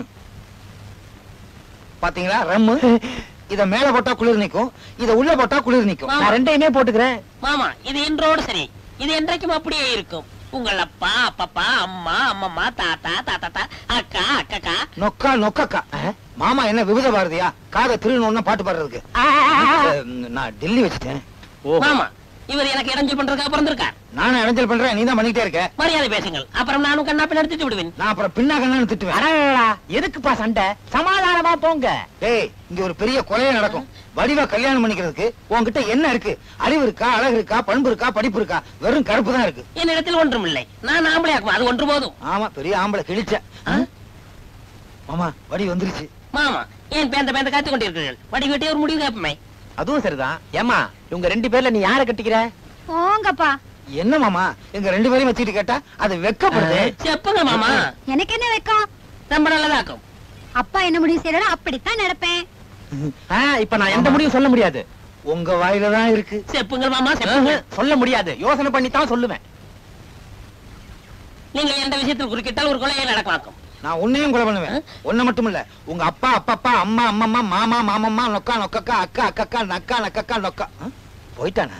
பாத்தீங்களா ரம்மு இத மேல போட்டா குளிர் நிக்கும் இத உள்ள போட்டா குளிர் நிக்கும் மாமா. நான் ரெண்டையுமே போட்டுக்கிறேன் மாமா இது இன்றோடு சரி இது என்றைக்கும் அப்படியே இருக்கும் உங்கள் அப்பா அப்பப்பா அம்மா அம்மம்மா தாத்தா தாத்தா அக்கா அக்கக்கா நொக்கா நொக்கக்கா மாமா என்ன விபத பாரதியா காதை திருநொன்னு பாட்டு பாடுறதுக்கு அஹ், நான் டெல்லி வச்சுட்டேன் மாமா இவர் எனக்கு இடைஞ்சல் பண்றதுக்காக பிறந்திருக்கார் நானும் இடைஞ்சல் பண்றேன் நீ தான் பண்ணிக்கிட்டே இருக்க மரியாதை பேசுங்கள் அப்புறம் நானும் கண்ணா பின்னாடி திட்டு விடுவேன் நான் அப்புறம் பின்னா கண்ணான்னு திட்டுவேன் அடடடா, எதுக்குப்பா சண்டை சமாதானமா போங்க டேய் இங்க ஒரு பெரிய கொலையே நடக்கும் வடிவா கல்யாணம் பண்ணிக்கிறதுக்கு உன்கிட்ட என்ன இருக்கு அறிவு இருக்கா அழகு இருக்கா பண்பு இருக்கா படிப்பு இருக்கா வெறும் கருப்பு தான் இருக்கு என்னிடத்தில் ஒன்றும் இல்லை நான் ஆம்பளையாக்கும் அது ஒன்று போதும் ஆமா பெரிய ஆம்பளை கிழிச்ச மாமா வடி வந்துருச்சு மாமா ஏன் பேந்த பேந்த காத்து கொண்டிருக்கிறீர்கள் வடிகட்டி ஒரு முடிவு கேட்பமே அதுவும் சரிதான் ஏமா இவங்க ரெண்டு பேர்ல நீ யார கட்டிக்கிற போங்கப்பா என்ன மாமா எங்க ரெண்டு பேரையும் வச்சுட்டு கேட்டா அது வெக்கப்படுது செப்புங்க மாமா எனக்கு என்ன வைக்கும் ரொம்ப நல்லதாக்கும் அப்பா என்ன முடிவு செய்யறோ அப்படித்தான் நடப்பேன் ஆ, இப்ப நான் எந்த முடிவும் சொல்ல முடியாது உங்க வாயில தான் இருக்கு செப்புங்கள் மாமா செப்புங்கள் சொல்ல முடியாது யோசனை பண்ணி தான் சொல்லுவேன் நீங்கள் எந்த விஷயத்தில் குறுக்கிட்டால் ஒரு கொலையை நடக்கலாக்கும் நான் உன்னையும் கொலை பண்ணுவேன் ஒண்ணு மட்டும் இல்ல உங்க அப்பா அப்பப்பா அம்மா அம்மம்மா மாமா மாமம்மா நொக்கா நொக்கக்கா அக்கா அக்கக்கா நக்கா நக்கக்கா நொக்கா ஆ? போயிட்டானா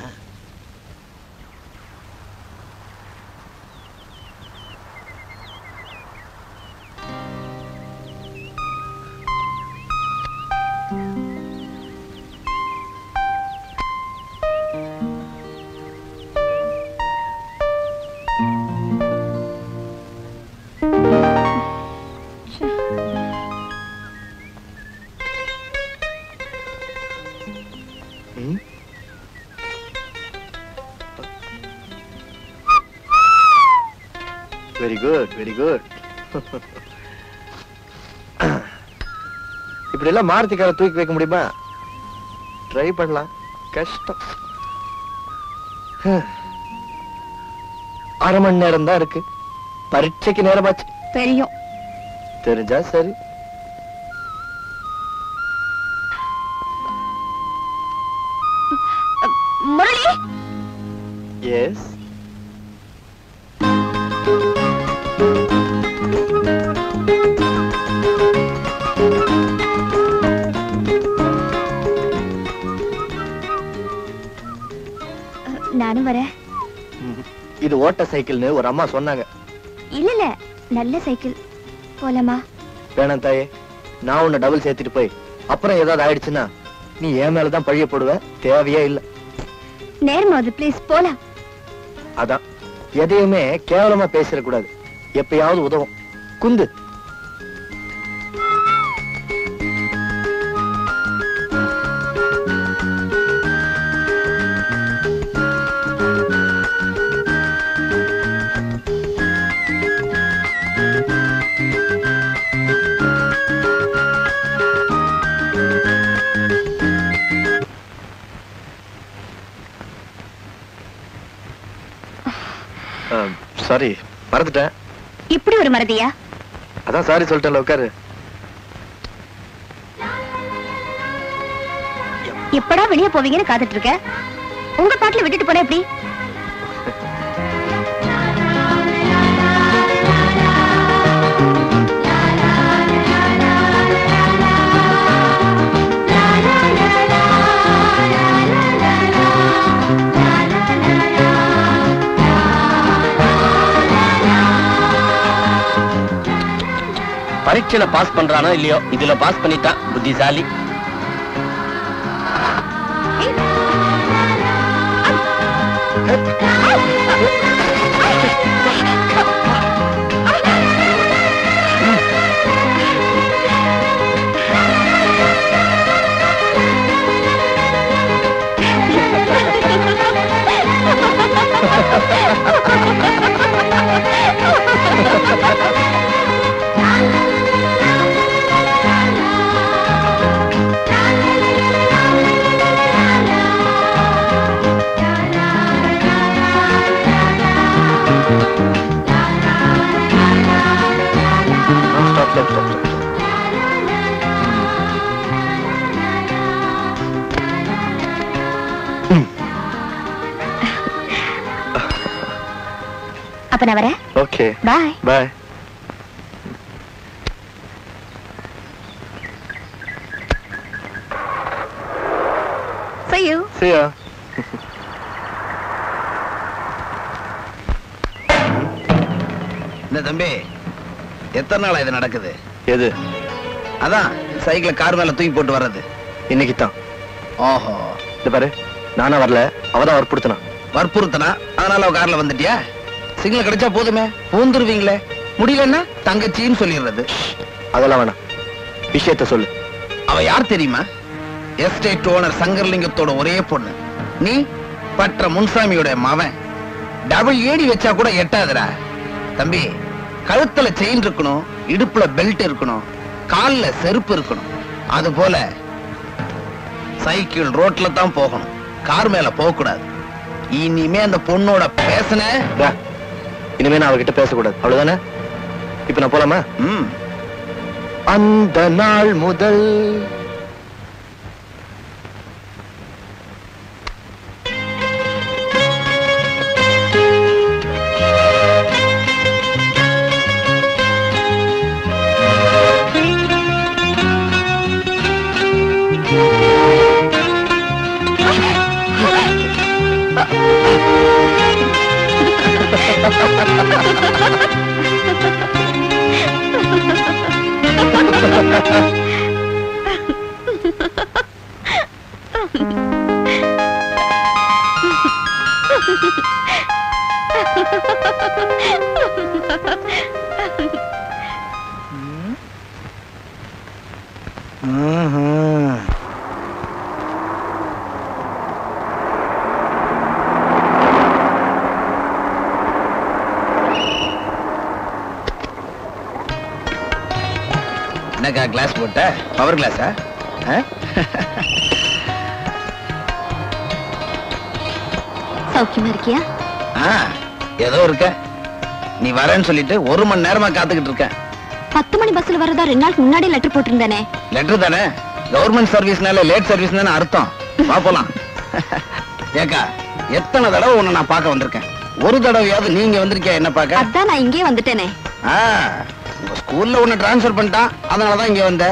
வெரி குட் வெரி குட் இப்படி எல்லாம் மாருதி காரை தூக்கி வைக்க முடியுமா ட்ரை பண்ணலாம் கஷ்டம் அரை மணி நேரம் தான் இருக்கு பரீட்சைக்கு நேரமாச்சு தெரியும் தெரிஞ்சா சரி முரளி எஸ் நானும் வரேன் இது ஓட்ட சைக்கிள்னு ஒரு அம்மா சொன்னாங்க இல்ல இல்ல நல்ல சைக்கிள் போலாமா வேணாம் தாயே நான் உன்னை டபுள் சேர்த்துட்டு போய் அப்புறம் ஏதாவது ஆயிடுச்சுன்னா நீ என் மேலதான் பழிய போடுவ தேவையே இல்ல நேரம் ஆகுது ப்ளீஸ் போலாம் அதான் எதையுமே கேவலமா பேசிடக்கூடாது எப்பயாவது உதவும் குந்து சாரி மறந்துட்டேன் இப்படி ஒரு மறதியா அதான் சாரி சொல்லிட்டேன்ல உட்காரு எப்படா வெளிய போவீங்கன்னு காத்துட்டு இருக்க உங்க பாட்டுல விட்டுட்டு போனா எப்படி பரீட்சையில பாஸ் பண்றானோ இல்லையோ இதுல பாஸ் பண்ணிட்டான் புத்திசாலி ஸ்டாப் ஸ்டாப் ஸ்டாப் அப்ப நான் வரேன் okay bye bye see you See ya. இந்த தம்பி எத்தனை நாளா இது நடக்குது எது அதான் சைக்கிள கார் மேல தூக்கி போட்டு வர்றது இன்னைக்கு தான் ஓஹோ இந்த பாரு நானா வரல அவதான் வற்புறுத்தினா வற்புறுத்தனா அதனால அவ கார்ல வந்துட்டியா சிக்னல் கிடைச்சா போதுமே பூந்துருவீங்களே முடியலன்னா தங்கச்சின்னு சொல்லிடுறது அதெல்லாம் வேணாம் விஷயத்த சொல்லு அவ யார் தெரியுமா எஸ்டேட் ஓனர் சங்கர்லிங்கத்தோட ஒரே பொண்ணு நீ பற்ற முன்சாமியோட மவன் டபுள் ஏடி வச்சா கூட எட்டாதுடா தம்பி கழுத்துல செயின் இருக்கணும் இடுப்புல பெல்ட் இருக்கணும் கால்ல செருப்பு இருக்கணும் அது போல சைக்கிள் ரோட்ல தான் போகணும் கார் மேல போக கூடாது இனிமே அந்த பொண்ணோட பேசுன டா, இனிமே நான் அவகிட்ட பேசக்கூடாது அவ்வளவுதானே இப்ப நான் போலாமா ம் அந்த நாள் முதல் என்னக்கா கிளாஸ் போட்ட பவர் கிளாஸா சௌக்கியமா இருக்கியா ஆ ஏதோ இருக்க நீ வரேன்னு சொல்லிட்டு ஒரு மணி நேரமா காத்துக்கிட்டு இருக்கேன் பத்து மணி பஸ்ல வரதா ரெண்டு நாளுக்கு முன்னாடி லெட்டர் போட்டிருந்தானே லெட்டர் தானே கவர்மெண்ட் சர்வீஸ்னால லேட் சர்வீஸ் தானே அர்த்தம் வா போலாம் ஏக்கா எத்தனை தடவை உன்னை நான் பார்க்க வந்திருக்கேன் ஒரு தடவையாவது நீங்க வந்திருக்கியா என்ன பார்க்க அதான் நான் இங்கே வந்துட்டேனே ஆ, உங்க ஸ்கூல்ல உன்னை டிரான்ஸ்ஃபர் பண்ணிட்டான் அதனாலதான் இங்க வந்த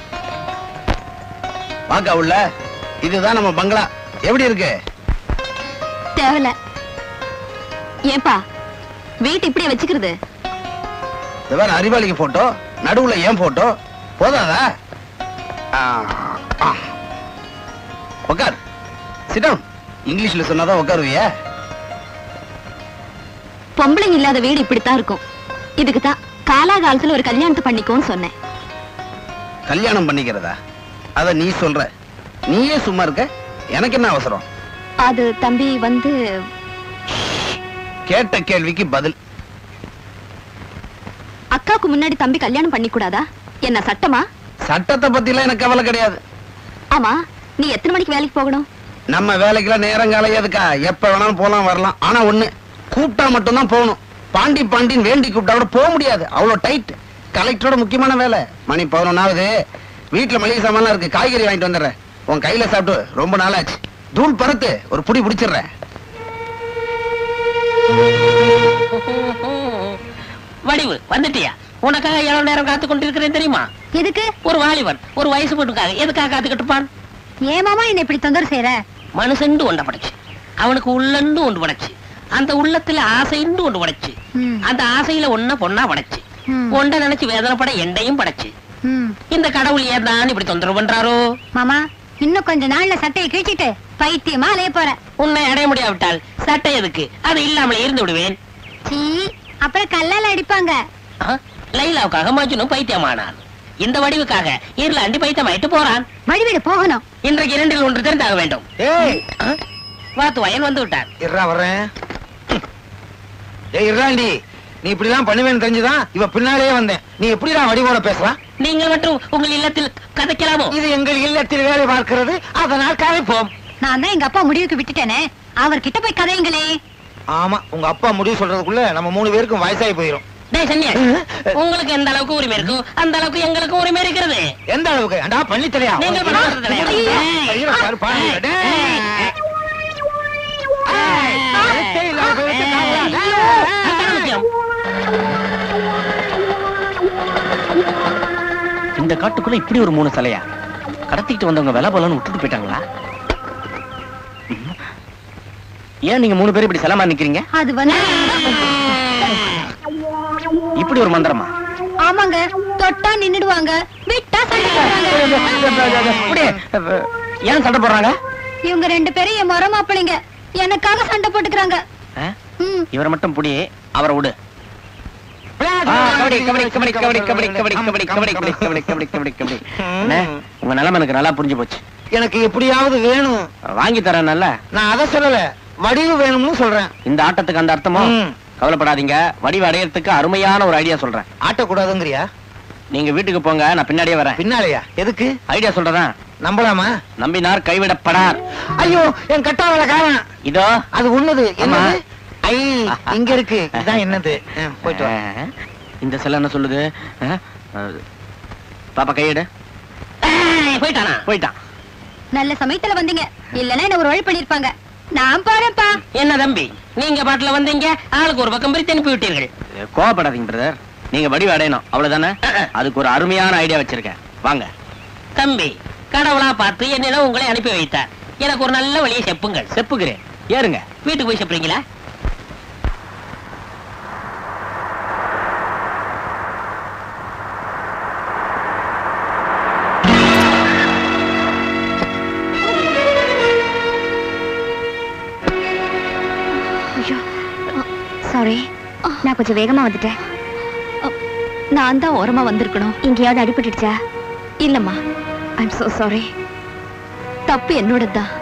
வாக்கா உள்ள இதுதான் நம்ம பங்களா எப்படி இருக்கு தேவல ஏன்பா வீட்டு இப்படியே வச்சுக்கிறது இது வேற அறிவாளிக்கு போட்டோ நடுவுல ஏன் போட்டோ போதாதா ஆ, ஆ. உட்கார் சிடம் இங்கிலீஷ்ல சொன்னாதான் உட்காருவியா பொம்பளைங்க இல்லாத வீடு இப்படித்தான் இருக்கும் இதுக்கு தான் காலாகாலத்துல ஒரு கல்யாணத்தை பண்ணிக்கோன்னு சொன்னேன் கல்யாணம் பண்ணிக்கிறதா அத நீ சொல்ற நீயே சும்மா இருக்க எனக்கு என்ன அவசரம் அது தம்பி வந்து கேட்ட கேள்விக்கு பதில் அக்காவுக்கு முன்னாடி தம்பி கல்யாணம் பண்ணி கூடாதா என்ன சட்டமா சட்டத்தை பத்திலாம் எனக்கு கவலை கிடையாது ஆமா நீ எத்தனை மணிக்கு வேலைக்கு போகணும் நம்ம வேலைக்கெல்லாம் நேரம் காலையாதுக்கா எப்ப வேணாலும் போலாம் வரலாம் ஆனா ஒண்ணு கூப்பிட்டா மட்டும்தான் போகணும் பாண்டி பாண்டின்னு வேண்டி கூப்பிட்டா கூட போக முடியாது அவ்வளவு டைட் கலெக்டரோட முக்கியமான வேலை மணி பதினொன்னாவது வீட்டுல மளிகை சாமான்லாம் இருக்கு காய்கறி வாங்கிட்டு வந்துடுறேன் உன் கையில சாப்பிட்டு ரொம்ப நாளாச்சு தூள் பறத்து ஒரு புடி பிடிச்சிடுறேன் வடிவு வந்துட்டியா உனக்காக எவ்வளவு நேரம் காத்து கொண்டிருக்கிறேன் தெரியுமா எதுக்கு ஒரு வாலிபன் ஒரு வயசு பொண்ணுக்காக எதுக்காக காத்துக்கிட்டு இருப்பான் ஏன் மாமா என்ன இப்படி தொந்தரவு செய்யற மனுஷண்டு ஒண்ட படைச்சு அவனுக்கு உள்ளண்டு ஒன்று படைச்சு அந்த உள்ளத்துல ஆசைண்டு ஒன்று படைச்சு ம். அந்த ஆசையில ஒன்ன பொண்ணா படைச்சு ம். ஒண்ட நினைச்சு வேதனைப்பட எண்டையும் படைச்சு ம். இந்த கடவுள் ஏன் தான் இப்படி தொந்தரவு பண்றாரோ மாமா இன்னும் கொஞ்ச நாள்ல சட்டையை கிழிச்சிட்டு பைத்தியமா அலைய போற உன்னை அடைய முடியாவிட்டால் சட்டை எதுக்கு அது இல்லாமலே இருந்து விடுவேன் சீ அப்புறம் கல்லால அடிப்பாங்க ஆ, லைலாவுக்காக மஜ்னு பைத்தியமானான் இந்த வடிவுக்காக இருளாண்டி பைத்தியமாயிட்டு போறான் வழிவிடு போகணும் இன்றைக்கு இரண்டில் ஒன்று தெரிந்தாக வேண்டும் ஏய் ஆ, வாத்து வயன் வந்து விட்டான் இருறா வர்றேன் ஏய் இருறாண்டி நீ இப்படிலாம் பண்ணுவேன்னு தெரிஞ்சுதான் இவ பின்னாலேயே வந்தேன் நீ எப்படிடா வடிவோட பேசுறா நீங்கள் மட்டும் உங்கள் இல்லத்தில் கதைக்கலாமோ இது எங்கள் இல்லத்தில் வேலை பார்க்கிறது அதனால் கதைப்போம் நான் தான் எங்க அப்பா முடிவுக்கு விட்டுட்டேனே அவர்கிட்ட போய் கதைங்களே ஆமா உங்க அப்பா முடிவு சொல்றதுக்குள்ள நம்ம மூணு பேருக்கும் வயசாகி போயிரும் டேய் சன்னியா உங்களுக்கு எந்த அளவுக்கு உரிமை இருக்கோ அந்த அளவுக்கு எங்களுக்கு உரிமை இருக்கிறது எந்த அளவுக்கு அண்டா பண்ணி தலையா நீங்கள் பண்ண மாட்டீங்களே. ஐயோ, பாரு, பாரு. டேய். ஏய், கழுத்தே இல்லாம போயிடுச்சு, தாங்களா? அதான் முக்கியம். இந்த காட்டுக்குள்ள இப்படி ஒரு மூணு சிலையா கடத்திக்கிட்டு வந்தவங்க விலை போலன்னு விட்டுட்டு போயிட்டாங்களா ம். ஏன் நீங்க மூணு பேரும் இப்படி சிலமா நிக்கிறீங்க அது வந்து இப்படி ஒரு மந்திரமா ஆமாங்க தொட்டா நின்னுடுவாங்க விட்டா சண்டை போடுறாங்க இப்படி, ஏன் சண்டை போடுறாங்க இவங்க ரெண்டு பேரும் என் மர மாப்பிள்ளைங்க எனக்காக சண்டை போட்டுக்கிறாங்க ஆ? ம். இவரை மட்டும் புடி அவரை விடு ஆ, கபடி கபடி கபடி கபடி கபடி கபடி கபடி கபடி கபடி கபடி கபடி கபடி கபடி அண்ணே, உங்க நிலைமை எனக்கு நல்லா புரிஞ்சு போச்சு எனக்கு எப்படியாவது வேணும் வாங்கி தரேன் நல்ல நான் அதை சொல்லல வடிவு வேணும்னு சொல்றேன் இந்த ஆட்டத்துக்கு அந்த அர்த்தமோ ம். கவலைப்படாதீங்க வடிவு அடையறதுக்கு அருமையான ஒரு ஐடியா சொல்றேன் ஆட்டக்கூடாதுங்கிறியா நீங்க வீட்டுக்கு போங்க நான் பின்னாடியே வரேன் பின்னாலயா எதுக்கு ஐடியா சொல்றேன் நம்பலாமா நம்பினார் கைவிடப்படார் ஐயோ என் கட்டாவல காரணம் இதோ அது உன்னது என்னது ஆமா. ஐ இங்க இருக்கு இதான் என்னது ஆ, போயிட்டு வா ஆ, இந்த சிலை என்ன சொல்லுது ஆ, ஆ, பாப்பா கையெடு ஏய், போயிட்டானா போயிட்டான் நல்ல சமயத்துல வந்தீங்க இல்லன்னா என்ன ஒரு வழி பண்ணிருப்பாங்க நான் போறேன்ப்பா என்ன தம்பி நீங்க பாட்டுல வந்தீங்க ஆளுக்கு ஒரு பக்கம் பிரித்து அனுப்பி விட்டீர்கள் கோவப்படாதீங்க பிரதர் நீங்க வடிவு அடையணும் அவ்வளவுதானே அதுக்கு ஒரு அருமையான ஐடியா வச்சிருக்கேன் வாங்க தம்பி கடவுளா பார்த்து என்னிடம் உங்களை அனுப்பி வைத்தார் எனக்கு ஒரு நல்ல வழியை செப்புங்கள் செப்புகிறேன் ஏறுங்க வீட்டுக்கு போய் செப்புறீங்களா நான் கொஞ்சம் வேகமா வந்துட்டேன் நான் தான் ஓரமா வந்திருக்கணும் எங்கேயாவது அடிபட்டுடுச்சா இல்லம்மா ஐம் so சாரி தப்பு என்னோடது தான்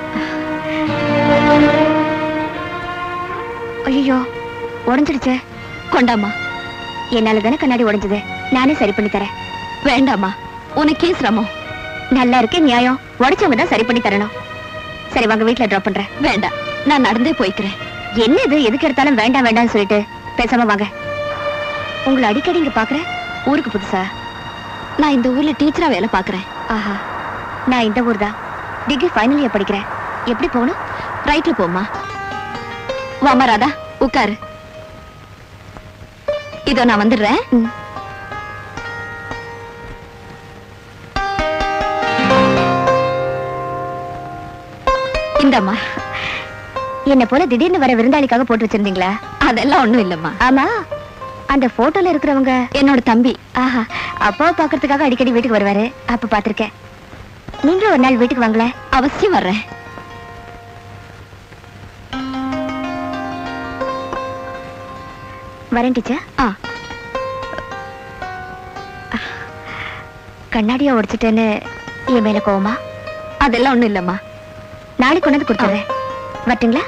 ஐயோ உடைஞ்சிடுச்சே கொண்டாம்மா என்னால தானே கண்ணாடி உடைஞ்சது நானே சரி பண்ணி தரேன் வேண்டாம்மா உனக்கே சிரமம் நல்லா இருக்கு நியாயம் உடைச்சவங்க தான் சரி பண்ணி தரணும் சரி வாங்க வீட்ல டிராப் பண்றேன் வேண்டாம் நான் நடந்தே போய்க்கிறேன் என்ன இது எதுக்கு எடுத்தாலும் வேண்டாம் வேண்டாம்னு சொல்லிட்டு பேசாம வாங்க உங்களை அடிக்கடி இங்க பாக்குறேன் ஊருக்கு புதுசா நான் இந்த ஊர்ல டீச்சரா வேலை பாக்குறேன் ஆஹா நான் இந்த ஊர் தான் டிகிரி ஃபைனல் இயர் படிக்கிறேன் எப்படி போகணும் ரைட்ல போமா வாமா ராதா உட்காரு இதோ நான் வந்துடுறேன் ம். இந்தாம்மா என்ன போல திடீர்னு வர விருந்தாளிக்காக போட்டு வச்சிருந்தீங்களா அதெல்லாம் ஒண்ணும் இல்லம்மா ஆமா அந்த போட்டோல இருக்கிறவங்க என்னோட தம்பி ஆஹா அப்பாவை பாக்குறதுக்காக அடிக்கடி வீட்டுக்கு வருவாரு அப்ப பாத்திருக்கேன் நீங்களும் ஒரு நாள் வீட்டுக்கு வாங்களேன் அவசியம் வர்றேன் வரேன் டீச்சர் ஆ கண்ணாடியா உடைச்சிட்டேன்னு என் மேல கோவமா அதெல்லாம் ஒண்ணும் இல்லம்மா நாளைக்கு கொண்டாந்து கொடுத்துறேன் வரட்டுங்களா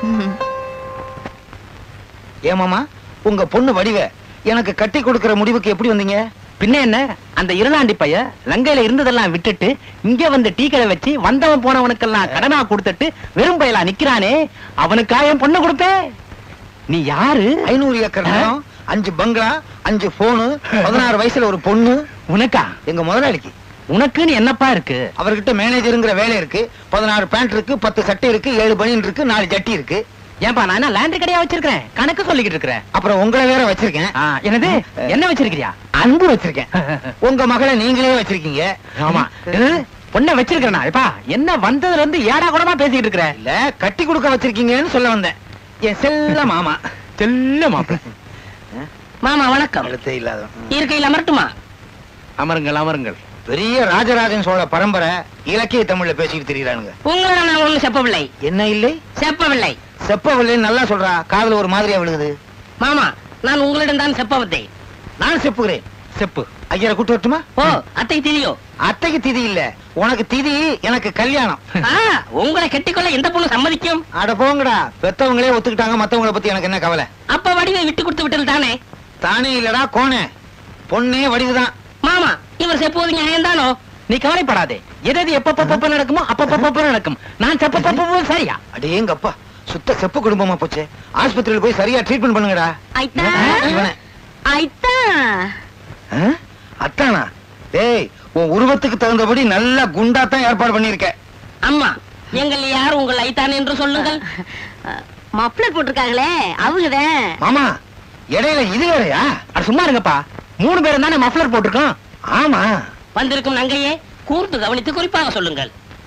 ஏமாமா உங்க பொண்ணு வடிவ எனக்கு கட்டி கொடுக்கிற முடிவுக்கு எப்படி வந்தீங்க பின்ன என்ன அந்த இருளாண்டி பைய லங்கையில இருந்ததெல்லாம் விட்டுட்டு இங்க வந்து டீ கடை வச்சு வந்தவன் போனவனுக்கெல்லாம் கடனா கொடுத்துட்டு வெறும் பயலா நிக்கிறானே அவனுக்கா என் பொண்ணு கொடுப்பேன் நீ யாரு ஐநூறு ஏக்கர் நிலம் அஞ்சு பங்களா அஞ்சு போனு பதினாறு வயசுல ஒரு பொண்ணு உனக்கா எங்க முதலாளிக்கு உனக்குன்னு என்னப்பா இருக்கு அவர்கிட்ட மேனேஜருங்கிற வேலை இருக்கு பதினாறு பேண்ட் இருக்கு பத்து சட்டை இருக்கு ஏழு பனியன் இருக்கு நாலு ஜட்டி இருக்கு ஏன்பா நான் என்ன லேண்டரி கடையா வச்சிருக்கிறேன் கணக்கு சொல்லிக்கிட்டு இருக்கிறேன் அப்புறம் உங்களை வேற வச்சிருக்கேன் ஆ, என்னது என்ன வச்சிருக்கிறியா அன்பு வச்சிருக்கேன் உங்க மகளை நீங்களே வச்சிருக்கீங்க ஆமா என்னது? பொண்ணை வச்சிருக்கிறேனா இப்பா என்ன வந்ததுல இருந்து ஏடா கூடமா பேசிக்கிட்டு இருக்கிற இல்ல கட்டி கொடுக்க வச்சிருக்கீங்கன்னு சொல்ல வந்தேன் என் செல்ல மாமா செல்ல மாப்பிள மாமா வணக்கம் எழுத்தே இல்லாத இருக்கையில் அமரட்டுமா அமருங்கள் அமருங்கள் பெரிய ராஜராஜன் சோழ பரம்பரை இலக்கிய தமிழ்ல பேசிட்டு திரியறானுங்க உங்களை நான் ஒண்ணு செப்பவில்லை என்ன இல்லை செப்பவில்லை செப்பவில்லை நல்லா சொல்றா காதுல ஒரு மாதிரியா விழுகுது மாமா நான் உங்களிடம் தான் செப்பவத்தை நான் செப்புகிறேன் செப்பு ஐயரை கூட்டு வரட்டுமா ஓ அத்தை தெரியும் அத்தைக்கு திதி இல்ல உனக்கு திதி எனக்கு கல்யாணம் ஆ, உங்களை கெட்டிக்கொள்ள எந்த பொண்ணு சம்மதிக்கும் அட போங்கடா பெத்தவங்களே ஒத்துக்கிட்டாங்க மத்தவங்கள பத்தி எனக்கு என்ன கவலை அப்ப வடிவை விட்டு கொடுத்து விட்டது தானே தானே இல்லடா கோணே பொண்ணே வடிவுதான் மாமா இவர் செப்புவது நியாயம் தானோ நீ கவலைப்படாதே எது எது எப்பப்ப நடக்குமோ அப்பப்ப நடக்கும் நான் செப்ப சரியா அடேங்கப்பா சுத்த செப்பு குடும்பமா போச்சு ஆஸ்பத்திரியில போய் சரியா ட்ரீட்மெண்ட் பண்ணுங்கடா ஐத்தா இவனை ஐத்தா ஆ? அத்தானா டேய் உன் உருவத்துக்கு தகுந்தபடி நல்லா குண்டா தான் ஏற்பாடு பண்ணிருக்க அம்மா எங்கள் யார் உங்கள் ஐத்தான் என்று சொல்லுங்கள் மப்ளர் போட்டிருக்காங்களே அவங்கதான் மாமா இடையில இது வேறயா அட சும்மா இருங்கப்பா மூணு பேரும் தானே மஃப்ளர் போட்டிருக்கோம் ஆமா வந்திருக்கும் நங்கையே கூர்ந்து கவனித்து குறிப்பாக சொல்லுங்கள்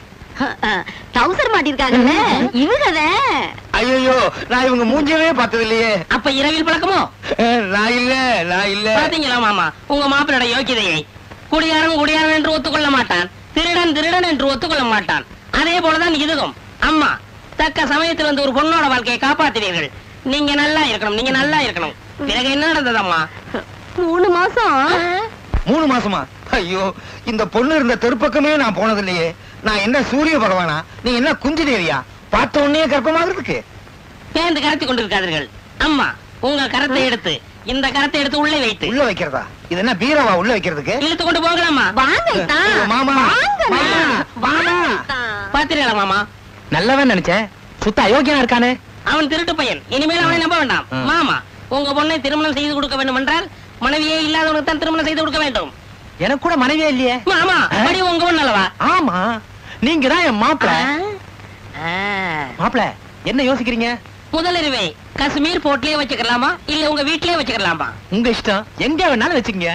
டவுசர் மாட்டிருக்காங்கல்ல இவங்கதான் ஐயோ நான் இவங்க மூஞ்சவே பார்த்தது இல்லையே அப்ப இரவில் பழக்கமோ நான் இல்ல நான் இல்ல பாத்தீங்களா மாமா உங்க மாப்பிளோட யோக்கியதையை குடியாரன் குடியாரன் என்று ஒத்துக்கொள்ள மாட்டான் திருடன் திருடன் என்று ஒத்துக்கொள்ள மாட்டான் அதே போலதான் இதுவும் அம்மா தக்க சமயத்தில் வந்து ஒரு பொண்ணோட வாழ்க்கையை காப்பாத்தினீர்கள் நீங்க நல்லா இருக்கணும் நீங்க நல்லா இருக்கணும் பிறகு என்ன நடந்ததம்மா மூணு மாசம் மூணு மாசமா ஐயோ இந்த பொண்ணு இருந்த தெருப்பக்கமே நான் போனது இல்லையே நான் என்ன சூரிய பகவானா நீ என்ன குஞ்சு தேவியா பார்த்த உடனே கர்ப்பமாகிறதுக்கு பேந்து கரத்தி கொண்டிருக்காதீர்கள் அம்மா உங்க கரத்தை எடுத்து இந்த கரத்தை எடுத்து உள்ளே வைத்து உள்ள வைக்கிறதா இது என்ன பீரவா உள்ள வைக்கிறதுக்கு இழுத்து கொண்டு போகலாமா வாங்க ஐத்தா. ஐயோ, மாமா வாங்கண்ணா. மாமா மாமா ஐத்தா. பாத்தீங்களா மாமா நல்லவன் நினைச்சேன் சுத்த அயோக்கியனா இருக்கானே அவன் திருட்டு பையன் இனிமேல் அவனை நம்ப வேண்டாம் ம். மாமா உங்க பொண்ணை திருமணம் செய்து கொடுக்க வேண்டும் என்றால் மனைவியே இல்லாதவனுக்கு தான் திருமணம் செய்து கொடுக்க வேண்டும் எனக்கு கூட மனைவியே இல்லையே மாமா ஆ? மடி உங்க பொண்ணு அல்லவா ஆமா நீங்க தான் என் மாப்பிள ஆ. மாப்பிள என்ன யோசிக்கிறீங்க முதலிரவே காஷ்மீர் போர்ட்லயே வச்சுக்கலாமா இல்ல உங்க வீட்லயே வச்சுக்கலாமா உங்க இஷ்டம் எங்க வேணாலும் வச்சுக்கங்க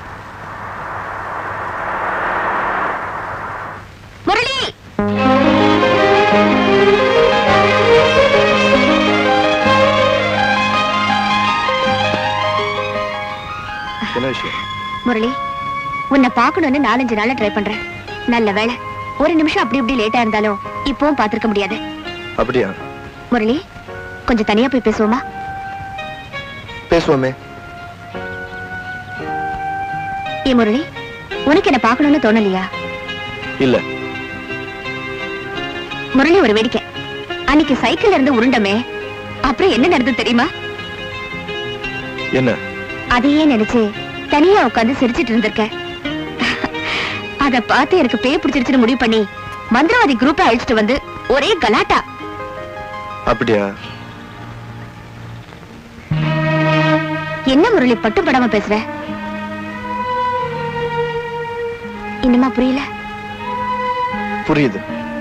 முரளி என்ன விஷயம் முரளி உன்னை பார்க்கணும்னு நாலஞ்சு நாளா ட்ரை பண்றேன் நல்ல வேளை ஒரு நிமிஷம் அப்படி இப்படி லேட்டா இருந்தாலும் இப்பவும் பார்த்திருக்க முடியாது அப்படியா முரளி கொஞ்சம் தனியா போய் பேசுவோமா பேசு பேசுவோமே ஏ முரளி உனக்கு என்ன பார்க்கணும்னு தோணலையா இல்ல முரளி ஒரு வேடிக்கை அன்னைக்கு சைக்கிள்ல இருந்து உருண்டமே அப்புறம் என்ன நடந்தது தெரியுமா என்ன அதையே நினைச்சு தனியா உட்கார்ந்து சிரிச்சிட்டு இருந்திருக்க அத பார்த்து எனக்கு பேய் பிடிச்சிருச்சுன்னு முடிவு பண்ணி மந்திரவாதி குரூப்பை அழிச்சிட்டு வந்து ஒரே கலாட்டா அப்படியா என்ன முரளி பட்டுப்படாம பேசுற இன்னுமா புரியல புரியுது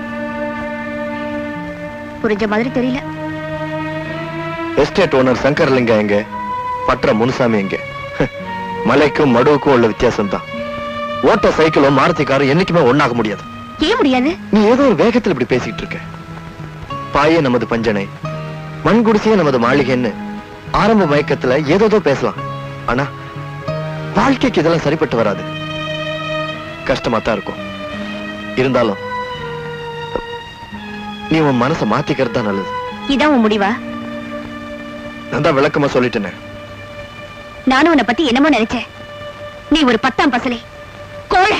புரிஞ்ச மாதிரி தெரியல எஸ்டேட் ஓனர் சங்கர்லிங்கம் எங்க பற்ற முனுசாமி எங்க மலைக்கும் மடுவுக்கும் உள்ள வித்தியாசம் தான் ஓட்ட சைக்கிளும் மாருதி காரும் என்னைக்குமே ஒண்ணாக முடியாது ஏன் முடியாது நீ ஏதோ ஒரு வேகத்துல இப்படி பேசிட்டு இருக்க பாயே நமது பஞ்சனை மண் குடிசையே நமது மாளிகைன்னு ஆரம்ப மயக்கத்துல ஏதோதோ பேசலாம் ஆனா வாழ்க்கைக்கு இதெல்லாம் சரிப்பட்டு வராது கஷ்டமா தான் இருக்கும் இருந்தாலும் நீ உன் மனசை மாத்திக்கிறது தான் நல்லது இதான் உன் முடிவா நான் தான் விளக்கமா சொல்லிட்டேனே நானும் உன்னை பத்தி என்னமோ நினைச்சேன் நீ ஒரு பத்தாம் பசலே கோழை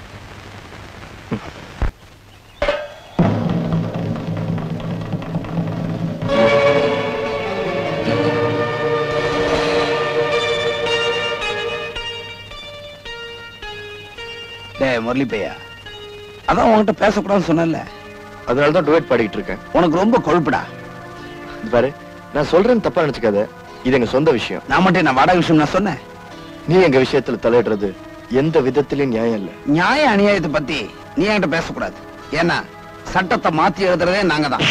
டேய் முரளி பையா அதான் உன்கிட்ட பேசக்கூடாதுன்னு சொன்னேன்ல அதனாலதான் டுவேட் பாடிட்டு இருக்கேன் உனக்கு ரொம்ப கொழுப்புடா இது பாரு நான் சொல்றேன்னு தப்பா நினைச்சுக்காத இது எங்க சொந்த விஷயம் நான் மட்டும் என்ன வாடகை விஷயம் நான் சொன்னேன் நீ எங்க விஷயத்துல தலையிடுறது எந்த விதத்திலயும் நியாயம் இல்ல நியாய அநியாயத்தை பத்தி நீ என்கிட்ட பேசக்கூடாது ஏன்னா சட்டத்தை மாத்தி எழுதுறதே நாங்க தான்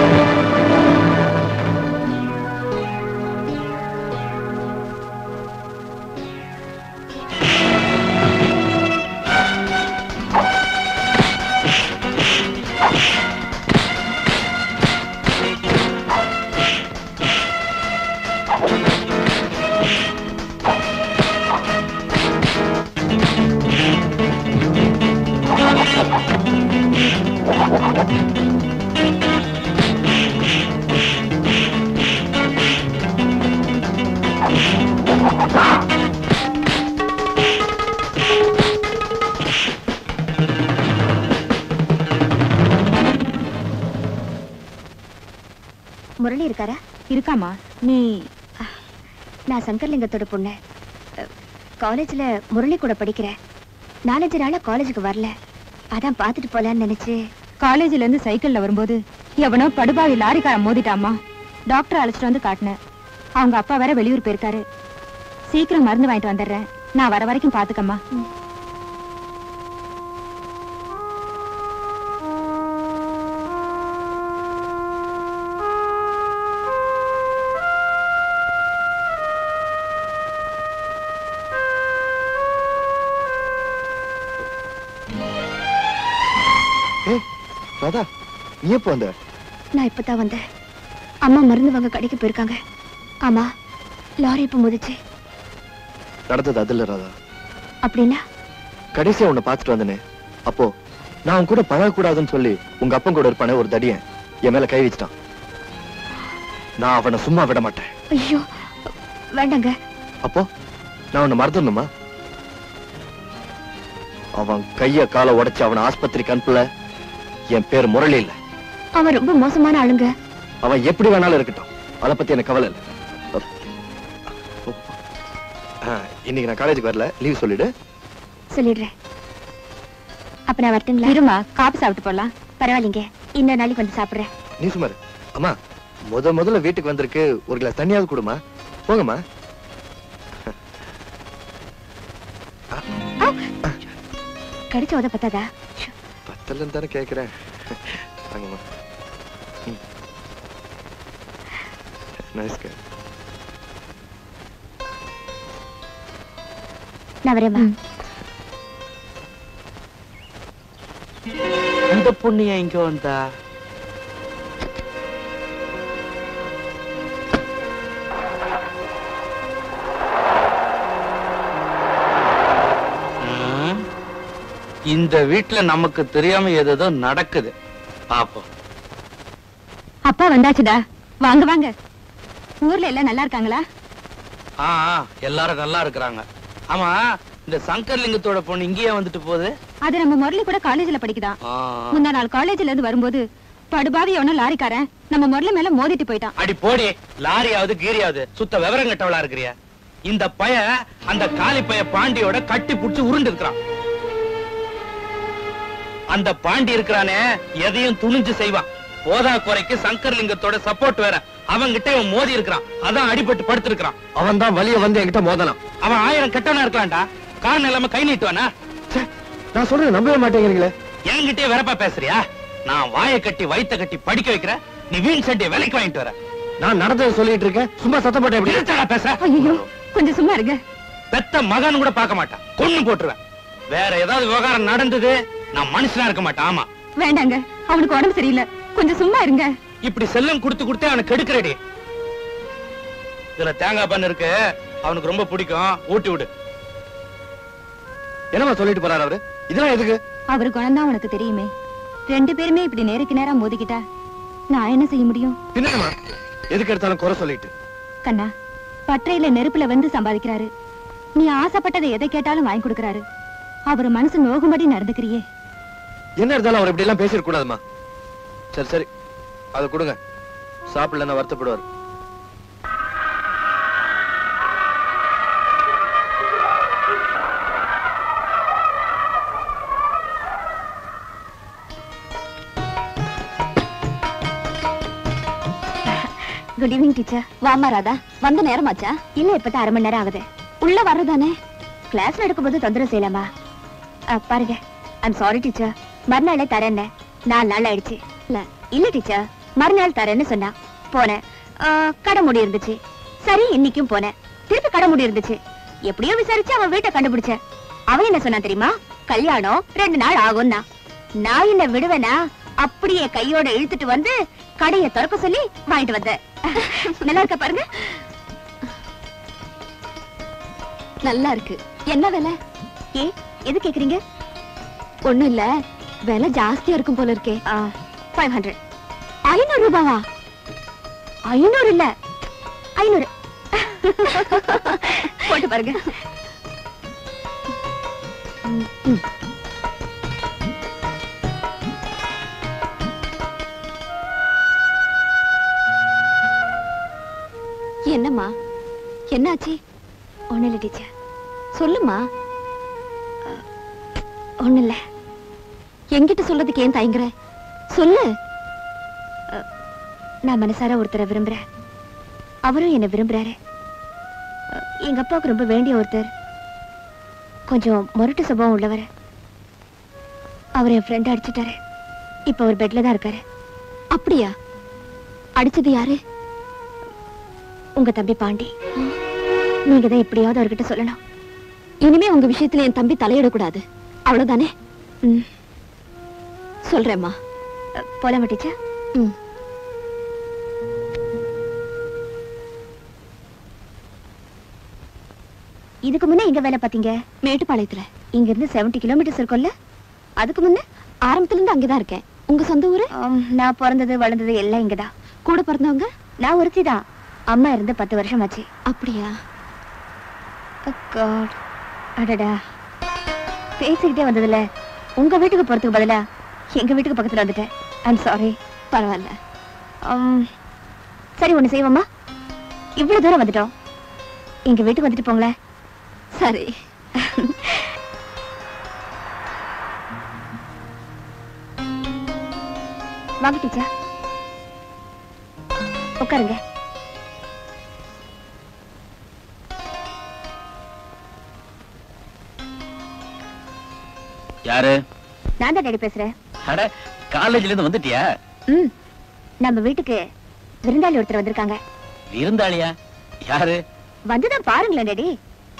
முரளி இருக்காரா இருக்காமா நீ நான் சங்கர்லிங்கத்தோட பொண்ணு அஹ், காலேஜ்ல முரளி கூட படிக்கிறேன் நாலஞ்சு நாளா காலேஜுக்கு வரல அதான் பார்த்துட்டு போலான்னு நினைச்சு காலேஜ்ல இருந்து சைக்கிள்ல வரும்போது எவனோ படுபாவி லாரிக்காரன் மோதிட்டாமா டாக்டர் அழைச்சிட்டு வந்து காட்டினேன் அவங்க அப்பா வேற வெளியூர் போயிருக்காரு சீக்கிரம் மருந்து வாங்கிட்டு வந்துடுறேன் நான் வர வரைக்கும் பாத்துக்கம்மா ஏய் ராதா நீ எப்போ வந்த நான் இப்பதான் வந்தேன் அம்மா மருந்து வாங்க கடைக்கு போயிருக்காங்க ஆமா லாரி இப்ப முதிச்சு நடந்தது அது இல்ல ராதா அப்படின்னா கடைசியா உன்னை பார்த்துட்டு வந்தனே அப்போ நான் உன் கூட பழகக்கூடாதுன்னு சொல்லி உங்க அப்பன் கூட இருப்பானே ஒரு தடியன் என் மேல கை வச்சிட்டான் நான் அவனை சும்மா விட மாட்டேன் ஐயோ வேண்டாங்க அப்போ நான் உன்னை மறந்துடணுமா அவன் கைய காலை உடைச்சு அவனை ஆஸ்பத்திரிக்கு அனுப்பல என் பேர் முரளி இல்ல அவன் ரொம்ப மோசமான ஆளுங்க அவன் எப்படி வேணாலும் இருக்கட்டும் அத பத்தி எனக்கு கவலை இல்ல ஆ, இன்னைக்கு நான் காலேஜுக்கு வரல லீவ் சொல்லிடு சொல்லிடுறேன் அப்ப நான் வரட்டுங்களா இருமா காப்பி சாப்பிட்டு போலாம் பரவாயில்லைங்க இன்னொரு நாளைக்கு வந்து சாப்பிடுறேன் நீ சுமார் அம்மா முத முதல்ல வீட்டுக்கு வந்திருக்கு ஒரு கிளாஸ் தண்ணியாவது கொடுமா போங்கம்மா கடிச்ச உத பத்தாதா ஷோ. பத்தலன்னு தானே கேக்குறேன் வாங்கம்மா நைஸ்க நான் வரேம்மா இந்த பொண்ணு ஏன் இங்க வந்தா ம், இந்த வீட்ல நமக்கு தெரியாம ஏதேதோ நடக்குது பாப்போம் அப்பா வந்தாச்சுடா வாங்க வாங்க ஊர்ல எல்லாம் நல்லா இருக்காங்களா ஆ ஆ, எல்லாரும் நல்லா இருக்கிறாங்க ஆமா இந்த சங்கர்லிங்கத்தோட பொண்ணு இங்கேயே வந்துட்டு போகுது அது நம்ம முரளி கூட காலேஜ்ல படிக்குதான் ஆ. முந்தா நாள் காலேஜ்ல இருந்து வரும்போது படுபாவி எவனோ லாரிக்காரன் நம்ம முரளி மேல மோதிட்டு போயிட்டான் அடி போடி லாரியாவது கீரியாவது சுத்த விவரம் கெட்டவளா இருக்கிறிய இந்த பய அந்த காலி பய பாண்டியோட கட்டி புடிச்சு உருண்டு இருக்கிறான் அந்த பாண்டி இருக்கிறானே எதையும் துணிஞ்சு செய்வான் போதா குறைக்கு சங்கர்லிங்கத்தோட சப்போர்ட் வேற அவன்கிட்ட இவன் மோதி இருக்கிறான் அதான் அடிபட்டு படுத்திருக்கிறான் அவன் தான் வழிய வந்து என்கிட்ட மோதலாம் அவன் ஆயிரம் கெட்டவனா இருக்கலாம்டா காரணம் இல்லாம கை நீட்டுவானா ச்சே, நான் சொல்றது நம்பவே மாட்டேங்கிறீங்களே என்கிட்டயே வெறப்பா பேசுறியா நான் வாயை கட்டி வயித்த கட்டி படிக்க வைக்கிறேன் நீ வீண் சட்டியை விலைக்கு வாங்கிட்டு வர நான் நடந்ததை சொல்லிட்டு இருக்கேன் சும்மா சத்தப்பட்டேன் எப்படி நிறுத்தடா பேச ஐயோ கொஞ்சம் சும்மா இருங்க பெத்த மகன் கூட பார்க்க மாட்டான் கொன்னு போட்டுருவேன் வேற ஏதாவது விவகாரம் நடந்தது நான் மனுஷனா இருக்க மாட்டேன் ஆமா வேண்டாங்க அவனுக்கு உடம்பு சரியில்லை கொஞ்சம் சும்மா இருங்க இப்படி செல்லம் கொடுத்து கொடுத்து அவனை கெடுக்கிறடி இதுல தேங்காய் பண்ணு இருக்கு அவனுக்கு ரொம்ப பிடிக்கும் ஊட்டி விடு என்னமா சொல்லிட்டு போறாரு அவரு இதெல்லாம் எதுக்கு அவர் குணம்தான் உனக்கு தெரியுமே ரெண்டு பேருமே இப்படி நேருக்கு நேரா மோதிக்கிட்டா நான் என்ன செய்ய முடியும் பின்னமா எதுக்கு எடுத்தாலும் குறை சொல்லிட்டு கண்ணா பற்றையில நெருப்புல வந்து சம்பாதிக்கிறாரு நீ ஆசைப்பட்டதை எதை கேட்டாலும் வாங்கி கொடுக்கறாரு அவர் மனசு நோகும்படி நடந்துக்கிறியே என்ன இருந்தாலும் அவர் இப்படி எல்லாம் பேசிட கூடாதுமா சரி சரி அதை கொடுங்க சாப்பிடலன்னா வருத்தப்படுவார் குட் ஈவினிங் டீச்சர் வாமா ராதா வந்த நேரமாச்சா இல்ல இப்பதான் அரை மணி நேரம் ஆகுது உள்ள வர்றதானே கிளாஸ் நடக்கும்போது தொந்தரவு செய்யலாமா அஹ், பாருங்க ஐம் சாரி டீச்சர் மறுநாளே தரேன்ன நாலு நாள் ஆயிடுச்சு இல்ல இல்ல டீச்சர் மறுநாள் தரேன்னு சொன்னா போனேன் அஹ், கடை மூடி இருந்துச்சு சரி இன்னைக்கும் போனேன் திருப்பி கடை மூடி இருந்துச்சு எப்படியோ விசாரிச்சு அவன் வீட்டை கண்டுபிடிச்சேன் அவன் என்ன சொன்னான் தெரியுமா கல்யாணம் ரெண்டு நாள் ஆகும்னா நான் என்ன விடுவேனா அப்படியே கையோட இழுத்துட்டு வந்து கடையை திறக்க சொல்லி வாங்கிட்டு வந்தேன் நல்லா இருக்க பாருங்க நல்லா இருக்கு என்ன விலை ஏ எது கேக்குறீங்க ஒண்ணும் இல்ல விலை ஜாஸ்தியா இருக்கும் போல இருக்கே ஃபைவ் ஹண்ட்ரட் ஐநூறு ரூபாவா ஐநூறு இல்ல ஐநூறு போட்டு பாருங்க ம், ம். என்னம்மா என்னாச்சு ஒண்ணு இல்ல டீச்சர் சொல்லுமா ஒண்ணு இல்ல என்கிட்ட சொல்றதுக்கு ஏன் தயங்குற சொல்லு அ, நான் மனசார ஒருத்தரை விரும்புறேன் அவரும் என்ன விரும்புறாரு அ, எங்க அப்பாவுக்கு ரொம்ப வேண்டிய ஒருத்தர் கொஞ்சம் முரட்டு சுபாவம் உள்ளவர் அவர் என் ஃப்ரெண்ட் அடிச்சிட்டாரு இப்ப அவர் பெட்ல தான் இருக்காரு அப்படியா அடிச்சது யாரு உங்க தம்பி பாண்டி நீங்க தான் எப்படியாவது அவர்கிட்ட சொல்லணும் இனிமே உங்க விஷயத்துல என் தம்பி தலையிடக்கூடாது அவ்வளவுதானே ம். சொல்றேம்மா அ, போலாமா டீச்சர் ம் இதுக்கு முன்ன எங்க வேலை பாத்தீங்க மேட்டுப்பாளையத்துல இங்க இருந்து 70 கிலோமீட்டர்ஸ் இருக்கும்ல அதுக்கு முன்ன ஆரம்பத்துல இருந்து அங்கதான் இருக்கேன் உங்க சொந்த ஊரு நான் பிறந்தது வளர்ந்தது எல்லாம் இங்கதான் கூட பிறந்தவங்க நான் ஒருத்தி தான் அம்மா இருந்து பத்து வருஷம் ஆச்சு அப்படியா God. அடடா பேசிக்கிட்டே வந்ததுல உங்க வீட்டுக்கு போறதுக்கு பதிலா எங்க வீட்டுக்கு பக்கத்துல வந்துட்டேன் ஐம் சாரி பரவாயில்ல உம், சரி ஒண்ணு செய்வோமா இவ்வளவு தூரம் வந்துட்டோம் எங்க வீட்டுக்கு வந்துட்டு போங்களேன் சரி வாங்க டீச்சர் உட்காருங்க யாரு நான் தான் டேடி பேசுறேன் அட காலேஜ்ல இருந்து வந்துட்டியா ம் நம்ம வீட்டுக்கு விருந்தாளி ஒருத்தர் வந்திருக்காங்க விருந்தாளியா யாரு வந்துதான் பாருங்களேன் டேடி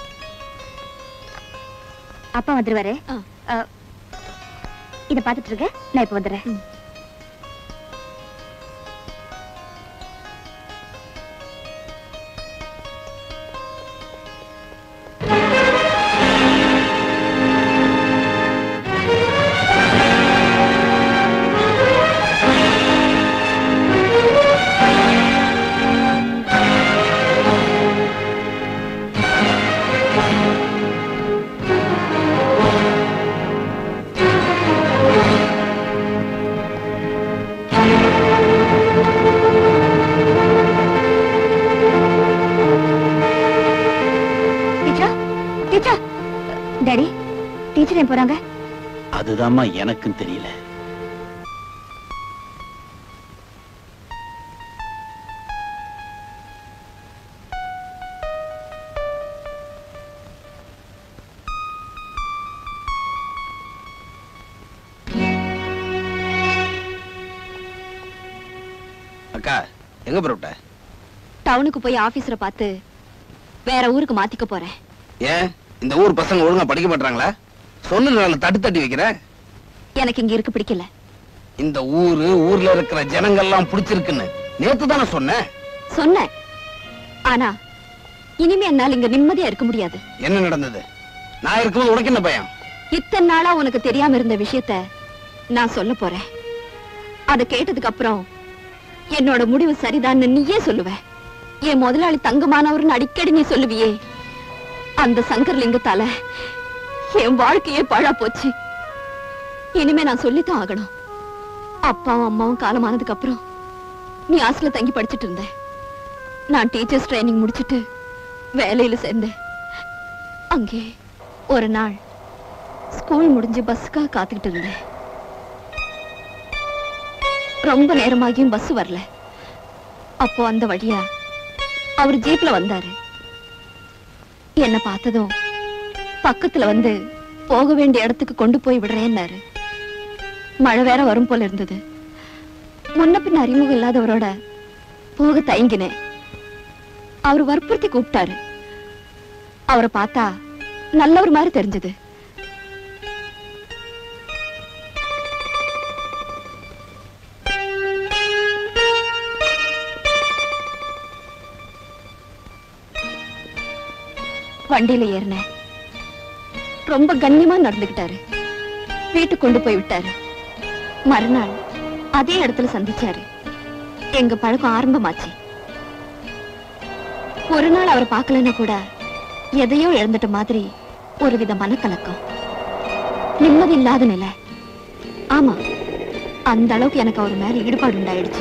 அப்பா வந்துருவாரு அ, இத பாத்துட்டு இருக்க நான் இப்ப வந்துடுறேன் டீச்சர் டாடி டீச்சர் ஏன் போறாங்க அதுதாம்மா எனக்கும் தெரியல அக்கா எங்க புறப்பட்ட டவுனுக்கு போய் ஆபீஸரை பார்த்து வேற ஊருக்கு மாத்திக்க போறேன் ஏன் இந்த ஊர் பசங்க ஒழுங்கா படிக்க மாட்டாங்களா சொன்ன தட்டு தட்டி வைக்கிற எனக்கு இங்க இருக்க பிடிக்கல இந்த ஊரு ஊர்ல இருக்கிற ஜனங்கள்லாம் பிடிச்சிருக்குன்னு நேத்து தானே சொன்னேன் சொன்னேன் ஆனா இனிமே என்னால இங்க நிம்மதியா இருக்க முடியாது என்ன நடந்தது நான் இருக்கும்போது உனக்கு என்ன பயம் இத்தனை நாளா உனக்கு தெரியாம இருந்த விஷயத்த நான் சொல்ல போறேன் அத கேட்டதுக்கு அப்புறம் என்னோட முடிவு சரிதான்னு நீயே சொல்லுவ என் முதலாளி தங்கமானவர்னு அடிக்கடி நீ சொல்லுவியே அந்த சங்கர்லிங்கத்தால என் வாழ்க்கையே பழா போச்சு இனிமே நான் சொல்லித்தான் ஆகணும் அப்பாவும் அம்மாவும் காலமானதுக்கு அப்புறம் நீ ஹாஸ்டல்ல தங்கி படிச்சிட்டு இருந்த நான் டீச்சர்ஸ் ட்ரைனிங் முடிச்சிட்டு வேலையில சேர்ந்தேன் அங்கே ஒரு நாள் ஸ்கூல் முடிஞ்சு பஸ்ஸுக்காக காத்துக்கிட்டு இருந்தேன் ரொம்ப நேரமாகியும் பஸ் வரல அப்போ அந்த வழியா அவர் ஜீப்ல வந்தாரு என்ன பார்த்ததும் பக்கத்துல வந்து போக வேண்டிய இடத்துக்கு கொண்டு போய் விடுறேன்னாரு மழை வேற வரும் போல இருந்தது முன்ன பின்ன அறிமுகம் இல்லாதவரோட போக தயங்கினேன் அவர் வற்புறுத்தி கூப்பிட்டாரு அவரை பார்த்தா நல்லவர் மாதிரி தெரிஞ்சது வண்டியில ஏறினேன் ரொம்ப கண்ணியமா நடந்துகிட்டாரு வீட்டுக்கு கொண்டு போய் விட்டாரு மறுநாள் அதே இடத்துல சந்திச்சாரு எங்க பழக்கம் ஆரம்பமாச்சு ஒரு நாள் அவரை பார்க்கலன்னா கூட எதையோ இழந்துட்ட மாதிரி ஒருவித மனக்கலக்கம் நிம்மதி இல்லாத நிலை ஆமா அந்த அளவுக்கு எனக்கு அவர் மேல ஈடுபாடு உண்டாயிடுச்சு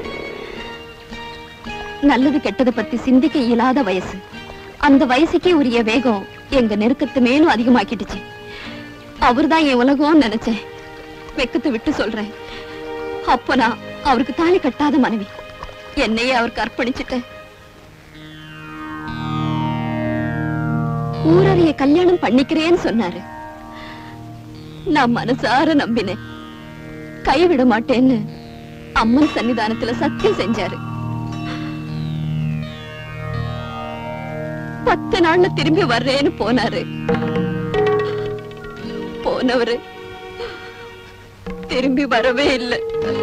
நல்லது கெட்டதை பத்தி சிந்திக்க இயலாத வயசு அந்த வயசுக்கே உரிய வேகம் எங்க நெருக்கத்தை மேலும் அதிகமாக்கிடுச்சு அவர்தான் என் உலகம்னு நினைச்சேன் வெக்கத்தை விட்டு சொல்றேன் அப்ப நான் அவருக்கு தாலி கட்டாத மனைவி என்னையே அவருக்கு அர்ப்பணிச்சுட்டேன் ஊரறிய கல்யாணம் பண்ணிக்கிறேன்னு சொன்னாரு நான் மனசார நம்பினேன் கைவிட மாட்டேன்னு அம்மன் சன்னிதானத்துல சத்தியம் செஞ்சாரு பத்து நாள்ல திரும்பி வர்றேன்னு போனாரு போனவரு திரும்பி வரவே இல்லை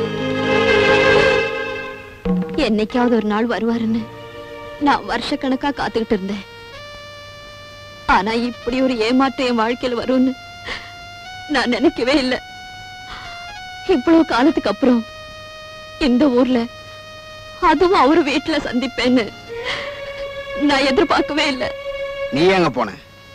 என்னைக்காவது ஒரு நாள் வருவாருன்னு நான் வருஷக்கணக்கா காத்துக்கிட்டு இருந்தேன் ஆனா இப்படி ஒரு ஏமாற்றம் என் வாழ்க்கையில வரும்னு நான் நினைக்கவே இல்லை இவ்வளவு காலத்துக்கு அப்புறம் இந்த ஊர்ல அதுவும் அவரு வீட்டுல சந்திப்பேன்னு நான் எதிர்பார்க்கவே இல்லை நீ எங்க போன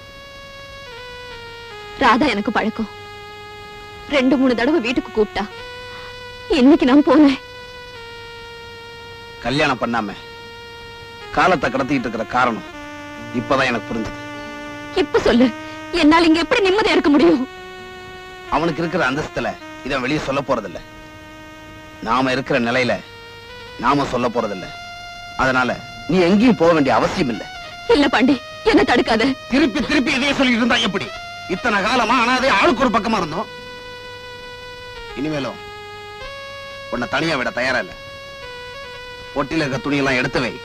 ராதா எனக்கு பழக்கம் ரெண்டு மூணு தடவை வீட்டுக்கு கூப்பிட்டா இன்னைக்கு நான் போனேன் கல்யாணம் பண்ணாம காலத்தை கடத்திட்டு இருக்கிற காரணம் இப்பதான் எனக்கு புரிஞ்சது இப்ப சொல்லு என்னால இங்க எப்படி நிம்மதியா இருக்க முடியும் அவனுக்கு இருக்கிற அந்தஸ்துல இதை வெளியே சொல்ல போறதில்ல நாம இருக்கிற நிலையில நாம சொல்ல போறதில்ல அதனால நீ எங்கேயும் போக வேண்டிய அவசியம் இல்ல இல்ல பாண்டி என்ன தடுக்காத திருப்பி திருப்பி இதே சொல்லிட்டு இருந்தா எப்படி இத்தனை காலமா அனாதே ஆளுக்கு ஒரு பக்கமா இருந்தோம் இனிமேலும் உன்னை தனியா விட தயாரா இல்ல ஒட்டில இருக்க துணியெல்லாம் எடுத்து வை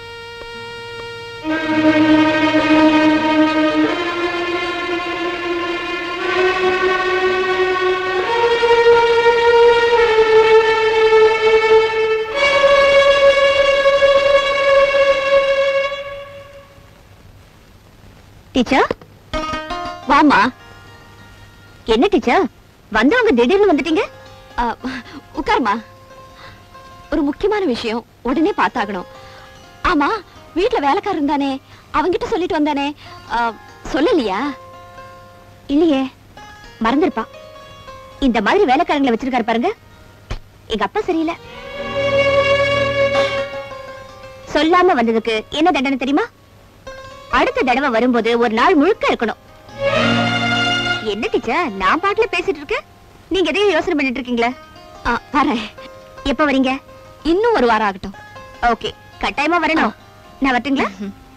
டீச்சர் வாமா என்ன டீச்சர் வந்தவங்க திடீர்னு வந்துட்டீங்க உட்காருமா ஒரு முக்கியமான விஷயம் உடனே பார்த்தாகணும் ஆமா வீட்ல வேலைக்காரன் தானே அவங்கிட்ட சொல்லிட்டு வந்தானே ஆ, சொல்லலையா இல்லையே மறந்துருப்பா இந்த மாதிரி வேலைக்காரங்களை வச்சிருக்காரு பாருங்க எங்க அப்பா சரியில்லை சொல்லாம வந்ததுக்கு என்ன தண்டனை தெரியுமா அடுத்த தடவை வரும்போது ஒரு நாள் முழுக்க இருக்கணும் என்ன டீச்சர் நான் பாட்டுல பேசிட்டு இருக்கேன் நீங்க எதையும் யோசனை பண்ணிட்டு இருக்கீங்களா பாரு எப்ப வரீங்க இன்னும் ஒரு வாரம் ஆகட்டும் ஓகே கட்டாயமா வரணும் நான் வரட்டுங்களா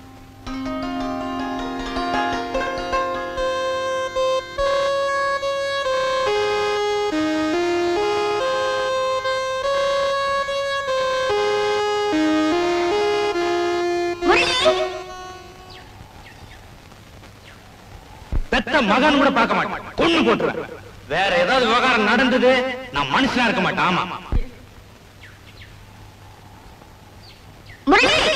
பெத்த மகன் கூட பார்க்க மாட்டேன் கொண்டு போட்டுருவேன் வேற ஏதாவது விவகாரம் நடந்தது நான் மனுஷனா இருக்க மாட்டேன் ஆமா முரளி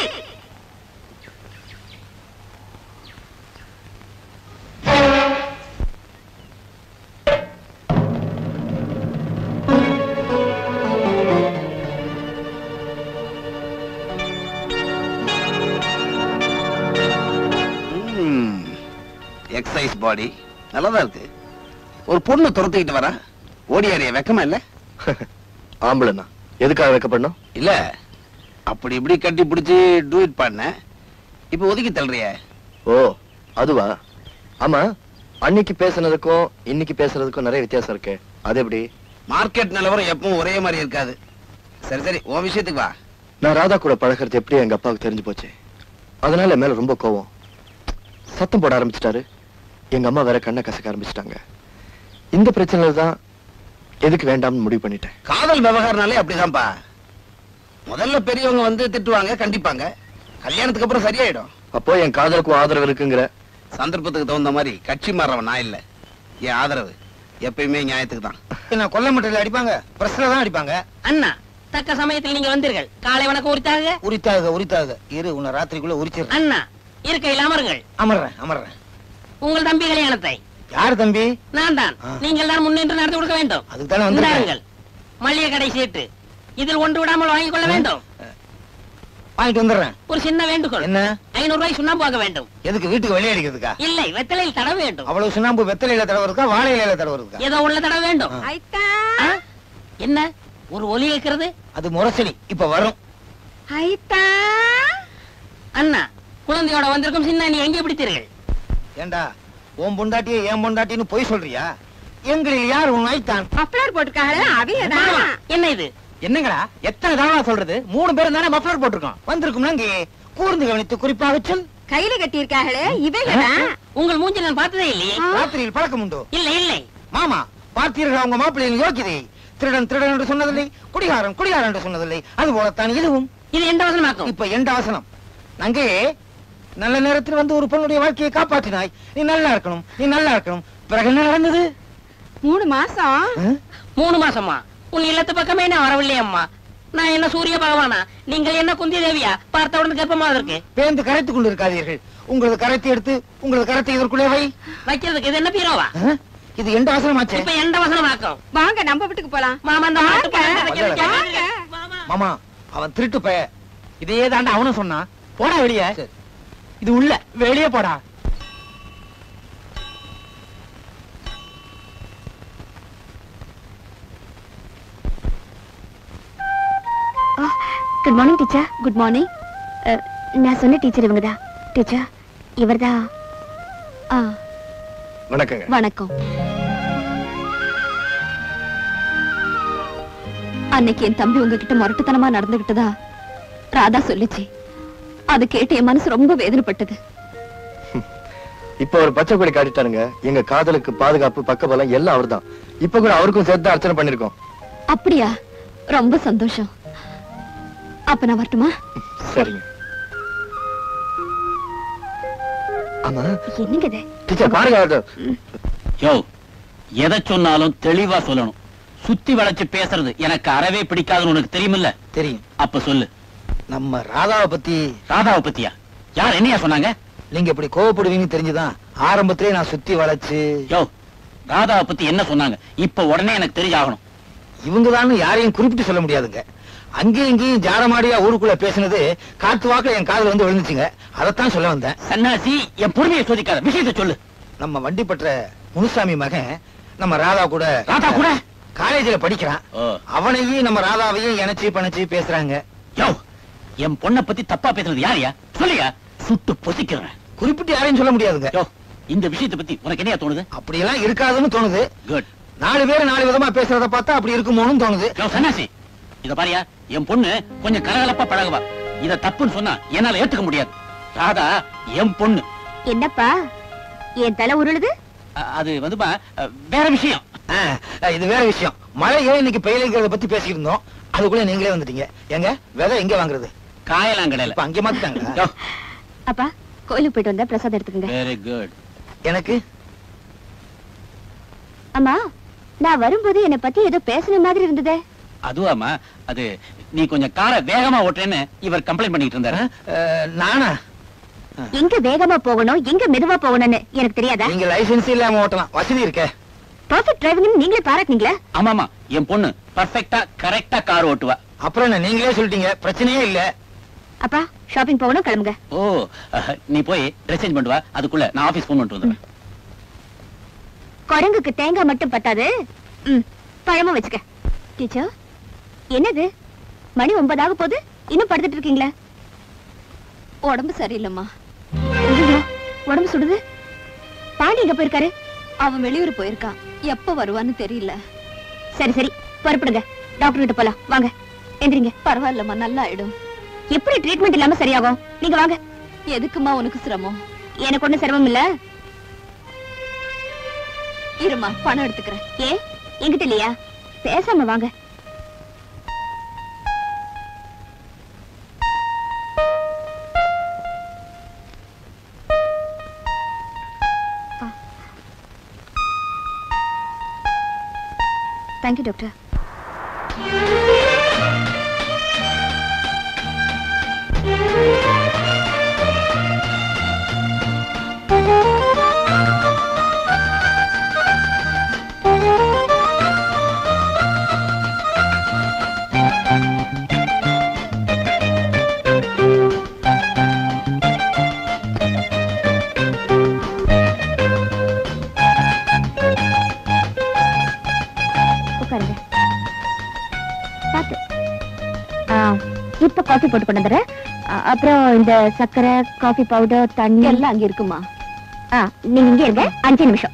எக்ஸசைஸ் பாடி நல்லாதான் இருக்கு ஒரு பொண்ணு துரத்திக்கிட்டு வரா ஓடியாரிய வெக்கமா இல்ல ஆம்பளைண்ணா எதுக்காக வைக்கப்படணும் இல்ல அப்படி இப்படி கட்டி பிடிச்சி டூயிட் பண்ண இப்ப ஒதுக்கி தள்ளுறிய ஓ அதுவா ஆமா அன்னைக்கு பேசுனதுக்கும் இன்னைக்கு பேசுறதுக்கும் நிறைய வித்தியாசம் இருக்கு அது எப்படி மார்க்கெட் நிலவரம் எப்பவும் ஒரே மாதிரி இருக்காது சரி சரி உன் விஷயத்துக்கு வா நான் ராதா கூட பழகிறது எப்படி எங்க அப்பாவுக்கு தெரிஞ்சு போச்சு அதனால என் மேல ரொம்ப கோவம் சத்தம் போட ஆரம்பிச்சிட்டாரு எங்க அம்மா வேற கண்ணை கசக்க ஆரம்பிச்சிட்டாங்க இந்த பிரச்சனையில தான் எதுக்கு வேண்டாம்னு முடிவு பண்ணிட்டேன் காதல் விவகாரம்னாலே அப்படிதான்ப்பா முதல்ல பெரியவங்க வந்து திட்டுவாங்க கண்டிப்பாங்க கல்யாணத்துக்கு அப்புறம் சரியாயிடும் அப்போ என் காதலுக்கும் ஆதரவு இருக்குங்கிற சந்தர்ப்பத்துக்கு தகுந்த மாதிரி கட்சி மாறவன் நான் இல்ல என் ஆதரவு எப்பயுமே நியாயத்துக்கு தான் என்ன கொல்ல மட்டையில அடிப்பாங்க பிரஸ்ல தான் அடிப்பாங்க அண்ணா தக்க சமயத்தில் நீங்க வந்தீர்கள் காலை வணக்கம் உரித்தாக உரித்தாக உரித்தாக இரு உன்னை ராத்திரிக்குள்ள உரிச்சிடுறேன் அண்ணா இருக்கையில் அமருங்கள் அமர்றேன் அமர்றேன் உங்கள் தம்பி கல்யாணத்தை யார் தம்பி நான் தான் ஆ. நீங்கள் தான் முன்னின்று நடத்தி கொடுக்க வேண்டும் அதுக்கு தானே வந்திருக்கேன் இந்தாருங்கள் மளிகை கடை சீட்டு இதில் ஒன்று விடாமல் வாங்கிக் கொள்ள வேண்டும் வாங்கிட்டு வந்துடுறேன் ஒரு சின்ன வேண்டுகோள் என்ன ஐநூறு ரூபாய் சுண்ணாம்பு வாங்க வேண்டும் எதுக்கு வீட்டுக்கு வெளியே அடிக்கிறதுக்கா இல்லை வெத்தலையில் தட வேண்டும் அவ்வளவு சுண்ணாம்பு வெத்தலையில தடவுறதுக்கா வாழை இலையில தடவுறதுக்கா ஏதோ உள்ள தட வேண்டும் ஆ? என்ன ஒரு ஒலி கேட்கிறது அது முரசொலி இப்ப வரும் அண்ணா குழந்தையோட வந்திருக்கும் சின்ன நீ எங்கே பிடித்தீர்கள் ஏண்டா உன் பொண்டாட்டியை என் பொண்டாட்டின்னு பொய் சொல்றியா எங்களில் யார் உன் ஐத்தான் மப்ளர் போட்டுக்காக மாமா, என்ன இது என்னங்கடா எத்தனை தடவை சொல்றது மூணு பேரும் தானே மஃப்ளர் போட்டிருக்கோம் வந்திருக்கும் இங்கே கூர்ந்து கவனித்து குறிப்பாக சொல் கையில கட்டியிருக்காங்களே இவைகளா உங்கள் மூஞ்சி நான் பார்த்ததே இல்லையே ராத்திரியில் பழக்கம் உண்டோ இல்லை இல்லை மாமா பார்த்தீர்கள் அவங்க மாப்பிள்ளையின் யோக்கியதை திருடன் திருடன் என்று சொன்னதில்லை குடிகாரன் குடிகாரன் என்று சொன்னதில்லை அது போலத்தான் இதுவும் இது எந்த வசனமாக்கும் இப்ப எந்த அவசரம் நங்கே நல்ல நேரத்தில் வந்து ஒரு பொண்ணுடைய வாழ்க்கையை காப்பாற்றினாய் நீ நல்லா இருக்கணும் நீ நல்லா இருக்கணும் பிறகு என்ன நடந்தது மூணு மாசம் ஆ? மூணு மாசமா உன் இல்லத்து பக்கமே நான் வரவில்லை அம்மா நான் என்ன சூரிய பகவானா நீங்கள் என்ன குந்தி தேவியா பார்த்த உடனே கர்ப்பமா இருக்கு பேந்து கரைத்துக் கொண்டு இருக்காதீர்கள் உங்களது கரைத்தை எடுத்து உங்களது கரத்தை இதற்குள்ளே வை வைக்கிறதுக்கு இது என்ன பீரோவா ஆ? இது எந்த அவசரமாச்சே இப்ப எந்த வசனமாக்கும் வாங்க நம்ம வீட்டுக்கு போலாம் மாமா அந்த மாட்டு பழத்தை வைக்க வாங்க. வைக்க. மாமா. மாமா அவன் திருட்டு பய இதே தாண்டா அவனும் சொன்னான் போடா வெளியே இது உள்ள வெளியே போடா good morning teacher good morning நான் சொன்ன டீச்சர் இவங்க தான் டீச்சர் இவர்தான் ஆ வணக்கங்க வணக்கம் அன்னைக்கு என் தம்பி உங்ககிட்ட முரட்டுத்தனமா நடந்துகிட்டதா ராதா சொல்லுச்சு அது கேட்டு என் மனசு ரொம்ப வேதனைப்பட்டது இப்ப ஒரு பச்சை கொடி காட்டிட்டாருங்க எங்க காதலுக்கு பாதுகாப்பு பக்கபலம் எல்லாம் அவர்தான் இப்ப கூட அவருக்கும் சேர்த்து தான் அர்ச்சனை பண்ணிருக்கோம் அப்படியா ரொம்ப சந்தோஷம் அப்ப நான் வரட்டுமா சரிங்க ஆமா என்னங்க இது டீச்சர் பாருங்க அவர்ட்ட. யோ எதை சொன்னாலும் தெளிவா சொல்லணும் சுத்தி வளைச்சு பேசுறது எனக்கு அறவே பிடிக்காதுன்னு உனக்கு தெரியுமில்ல தெரியும் அப்ப சொல்லு நம்ம ராதாவை பத்தி ராதாவை பத்தியா யார் என்னையா சொன்னாங்க நீங்க இப்படி கோவப்படுவீங்கன்னு தெரிஞ்சுதான் ஆரம்பத்திலே நான் சுத்தி வளைச்சு யோ ராதாவை பத்தி என்ன சொன்னாங்க இப்ப உடனே எனக்கு தெரிஞ்சாகணும் இவங்க யாரையும் குறிப்பிட்டு சொல்ல முடியாதுங்க அங்கேயும் இங்கேயும் ஜாடமாடியா ஊருக்குள்ள பேசுனது காத்து வாக்குல என் காதுல வந்து விழுந்துச்சுங்க அதைத்தான் சொல்ல வந்தேன் சன்னாசி என் பொறுமையை சோதிக்காத விஷயத்தை சொல்லு நம்ம வண்டிப்பற்ற முனுசாமி மகன் நம்ம ராதா கூட ராதா கூட காலேஜ்ல படிக்கிறான் ஓ. அவனையும் நம்ம ராதாவையும் இணைச்சு பணிச்சு பேசுறாங்க யோ என் பொண்ணை பத்தி தப்பா பேசுறது யாரையா சொல்லியா சுட்டு பொசிக்கிறேன் குறிப்பிட்டு யாரையும் சொல்ல முடியாதுங்க யோ இந்த விஷயத்தை பத்தி உனக்கு என்னையா தோணுது அப்படியெல்லாம் இருக்காதுன்னு தோணுது குட் நாலு பேர் நாலு விதமா பேசுறத பார்த்தா அப்படி இருக்குமோன்னு தோணுது யோ சன்னாசி இத பாரியா என் பொண்ணு கொஞ்சம் கலகலப்பா பழகுவா இத தப்புன்னு சொன்னா என்னால ஏத்துக்க முடியாது ராதா என் பொண்ணு என்னப்பா என் தலை உருளுது அ- அது வந்துமா அ, வேற விஷயம் ஆ, இது வேற விஷயம் மழை ஏன் இன்னைக்கு பெய்யலைங்கிறத பத்தி பேசிட்டு இருந்தோம் அதுக்குள்ள நீங்களே வந்துட்டீங்க எங்க விதை எங்க வாங்குறது காயலாங்கடையில இப்ப அங்கே மாத்திட்டாங்க யோ அப்பா கோயிலுக்கு போயிட்டு வந்தா பிரசாதம் எடுத்துக்கங்க வெரி குட் எனக்கு அம்மா நான் வரும்போது என்னை பத்தி ஏதோ பேசுன மாதிரி இருந்ததே அதுவாமா அது நீ கொஞ்சம் காரை வேகமா ஓட்டுறேன்னு இவர் கம்ப்ளைண்ட் பண்ணிட்டு இருந்தாரு அஹ், நானா எங்க வேகமா போகணும் எங்க மெதுவா போகணும்னு எனக்கு தெரியாதா நீங்க லைசென்ஸ் இல்லாம ஓட்டலாம் வசதி இருக்கே பர்ஃபெக்ட் டிரைவிங் நீங்களே பாராட்டுனீங்களா ஆமாமா என் பொண்ணு பர்ஃபெக்ட்டா கரெக்டா கார் ஓட்டுவா அப்புறம் என்ன நீங்களே சொல்லிட்டீங்க பிரச்சனையே இல்ல அப்பா ஷாப்பிங் போகணும் கிளம்புங்க ஓ அஹ், நீ போய் ட்ரெஸ் சேஞ்ச் பண்ணுவா அதுக்குள்ள நான் ஆபீஸ் போன் பண்ணிட்டு வந்துடுறேன் குரங்குக்கு தேங்காய் மட்டும் பத்தாது ம் பழமும் வச்சுக்க டீச்சர் என்னது மணி ஒன்பதாக போகுது இன்னும் படுத்துட்டு இருக்கீங்களா உடம்பு சரியில்லைம்மா ஐயோ உடம்பு சுடுது பாண்டி எங்க போயிருக்காரு அவன் வெளியூர் போயிருக்கான் எப்ப வருவான்னு தெரியல சரி சரி புறப்படுங்க டாக்டர் கிட்ட போலாம் வாங்க எந்திரிங்க பரவாயில்லம்மா நல்லா ஆயிடும் எப்படி ட்ரீட்மெண்ட் இல்லாம சரியாகும் நீங்க வாங்க எதுக்குமா உனக்கு சிரமம் எனக்கு ஒண்ணும் சிரமம் இல்ல இருமா பணம் எடுத்துக்கிறேன் ஏ என்கிட்ட இல்லையா பேசாம வாங்க தேங்க்யூ டாக்டர் உட்காருங்க பாத்து ஆ, இப்ப காஃபி போட்டு கொண்டு வந்துடுறேன் ஆ, அப்புறம் இந்த சர்க்கரை காஃபி பவுடர் தண்ணி எல்லாம் அங்க இருக்குமா ஆ, நீங்க இங்கே இருங்க அஞ்சு நிமிஷம்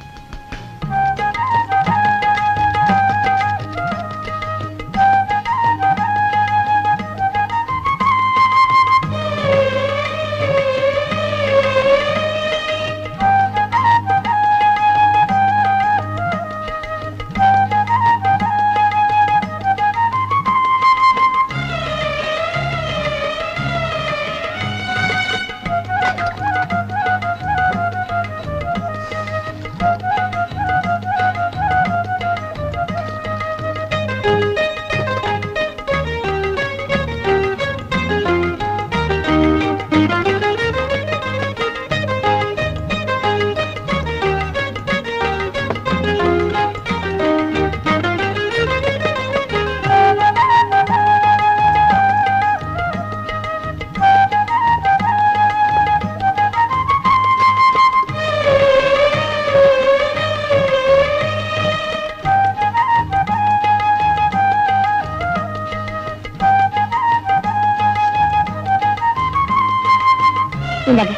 இந்தாங்க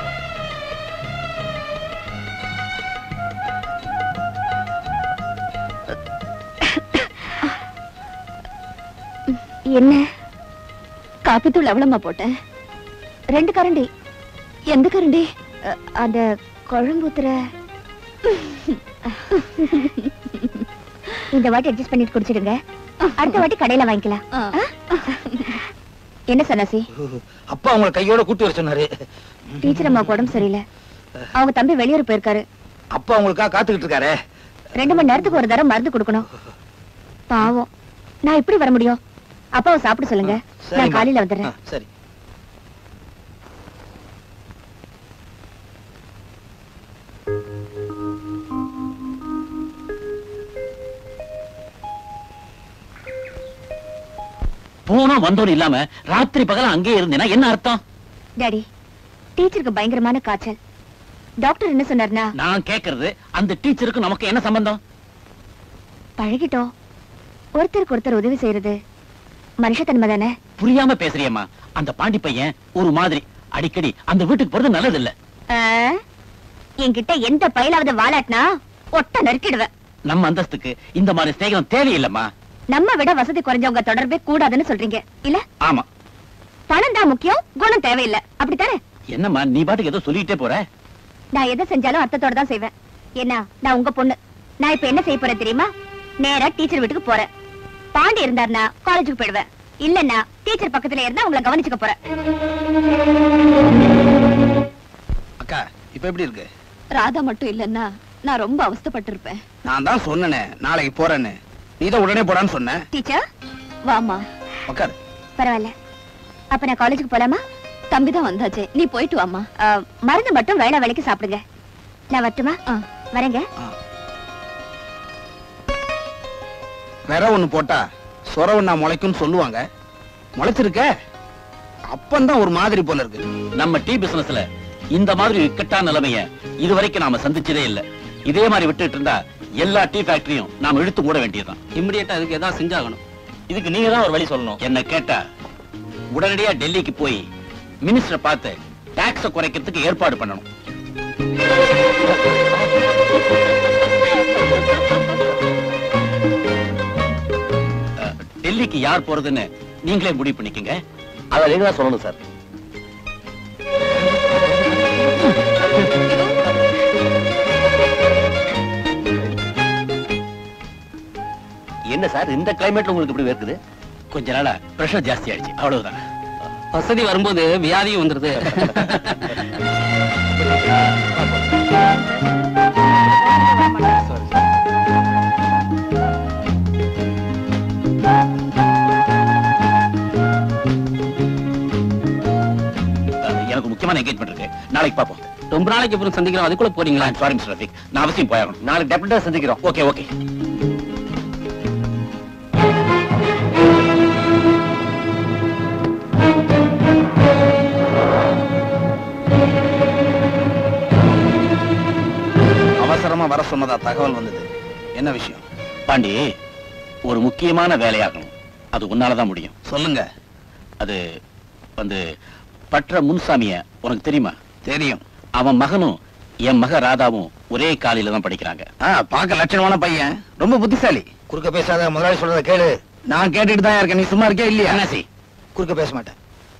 என்ன காப்பி தூள் எவ்வளவுமா போட்டேன் ரெண்டு கரண்டி எந்த கரண்டி அ, அந்த குழம்பு ஊத்துற இந்த வாட்டி அட்ஜஸ்ட் பண்ணிட்டு குடிச்சிடுங்க அடுத்த வாட்டி கடையில வாங்கிக்கலாம் ஆ. ஆ? என்ன சன்னாசி அப்பா உங்களை கையோட கூட்டி வர சொன்னாரு டீச்சர் அம்மாவுக்கு உடம்பு சரியில்லை அவங்க தம்பி வெளியூர் போயிருக்காரு அப்பா உங்களுக்காக காத்துக்கிட்டு இருக்காரே ரெண்டு மணி நேரத்துக்கு ஒரு தடவை மருந்து கொடுக்கணும் பாவம் நான் எப்படி வர முடியும் அப்பாவை சாப்பிட சொல்லுங்க நான் சரிம்மா. காலையில வந்துடுறேன் ஆ, சரி போனா வந்தோன்னு இல்லாம ராத்திரி பகல அங்கேயே இருந்தேன்னா என்ன அர்த்தம் டாடி டீச்சருக்கு பயங்கரமான காய்ச்சல் டாக்டர் என்ன சொன்னார்னா நான் கேக்குறது அந்த டீச்சருக்கு நமக்கு என்ன சம்பந்தம் பழகிட்டோம் ஒருத்தருக்கு ஒருத்தர் உதவி செய்யறது மனுஷத்தன்மை தானே புரியாம பேசுறியம்மா அந்த பாண்டி பையன் ஒரு மாதிரி அடிக்கடி அந்த வீட்டுக்கு போறது நல்லது இல்ல ஆ, என்கிட்ட எந்த பயிலாவது வாலாட்டினா ஒட்ட நறுக்கிடுவேன் நம்ம அந்தஸ்துக்கு இந்த மாதிரி ஸ்நேகம் தேவையில்லைம்மா நம்ம விட வசதி குறைஞ்சவங்க தொடர்பே கூடாதுன்னு சொல்றீங்க இல்ல ஆமா பணம் தான் முக்கியம் குணம் தேவையில்லை அப்படித்தானே என்னம்மா நீ பாட்டுக்கு ஏதோ சொல்லிட்டே போற நான் எதை செஞ்சாலும் அர்த்தத்தோட தான் செய்வேன் என்ன நான் உங்க பொண்ணு நான் இப்ப என்ன செய்ய போறேன் தெரியுமா நேரா டீச்சர் வீட்டுக்கு போறேன் பாண்டி இருந்தாருன்னா காலேஜுக்கு போயிடுவேன் இல்லன்னா டீச்சர் பக்கத்துல இருந்தா உங்களை கவனிச்சுக்க போறேன் அக்கா இப்ப எப்படி இருக்கு ராதா மட்டும் இல்லன்னா நான் ரொம்ப அவஸ்தைப்பட்டு இருப்பேன் நான் தான் சொன்னனே நாளைக்கு போறேன்னு நீ தான் உடனே போடான்னு சொன்ன டீச்சர் வாமா உட்காரு பரவாயில்ல அப்ப நான் காலேஜுக்கு போலாமா தம்பி தான் வந்தாச்சு நீ போயிட்டு வாமா மருந்து மட்டும் வேலை வேலைக்கு சாப்பிடுங்க நான் வரட்டுமா வரேங்க வேற ஒண்ணு போட்டா சொர ஒண்ணா முளைக்கும்னு சொல்லுவாங்க முளைச்சிருக்க அப்பந்தான் ஒரு மாதிரி போல இருக்கு நம்ம டீ பிசினஸ்ல இந்த மாதிரி இக்கட்டான நிலைமைய இதுவரைக்கும் நாம சந்திச்சதே இல்ல இதே மாதிரி விட்டுட்டு இருந்தா எல்லா டீ ஃபேக்டரியும் நாம இழுத்து மூட வேண்டியதுதான் இம்மிடியட்டா இதுக்கு ஏதாவது செஞ்சாகணும் இதுக்கு நீங்க தான் ஒரு வழி சொல்லணும் என்ன கேட்டா உடனடியா டெல்லிக்கு போய் மினிஸ்டரை பார்த்து டாக்ஸ குறைக்கிறதுக்கு ஏற்பாடு பண்ணணும் அஹ், டெல்லிக்கு யார் போறதுன்னு நீங்களே முடிவு பண்ணிக்கங்க அதை நீங்க தான் சொல்லணும் சார் என்ன சார் இந்த கிளைமேட்ல உங்களுக்கு இப்படி இருக்குது கொஞ்ச நாளா பிரஷர் ஜாஸ்தி ஆயிடுச்சு அவ்வளவுதான் வசதி வரும்போது வியாதியும் வந்துருது அஹ், எனக்கு முக்கியமான என்கேஜ்மெண்ட் இருக்கு நாளைக்கு பார்ப்போம் ரொம்ப நாளைக்கு அப்புறம் சந்திக்கிறோம் அதுக்குள்ள போறீங்களா சாரி மிஸ்டர் ரஃபிக் நான் அவசியம் போயாகணும் நாளைக்கு டெபினட்டா சந்திக்கிறோம் ஓகே ஓகே அவசரமா வர சொன்னதா தகவல் வந்தது என்ன விஷயம் பாண்டி ஒரு முக்கியமான வேலையாகணும் அது உன்னாலதான் முடியும் சொல்லுங்க அது வந்து பற்ற முன்சாமிய உனக்கு தெரியுமா தெரியும் அவன் மகனும் என் மக ராதாவும் ஒரே காலையில தான் படிக்கிறாங்க ஆ, பார்க்க லட்சணமான பையன் ரொம்ப புத்திசாலி குறுக்க பேசாத முதலாளி சொல்றத கேளு நான் கேட்டுட்டு தான் இருக்கேன் நீ சும்மா இருக்கே இல்லையா சன்னாசி குறுக்க பேச மாட்டேன்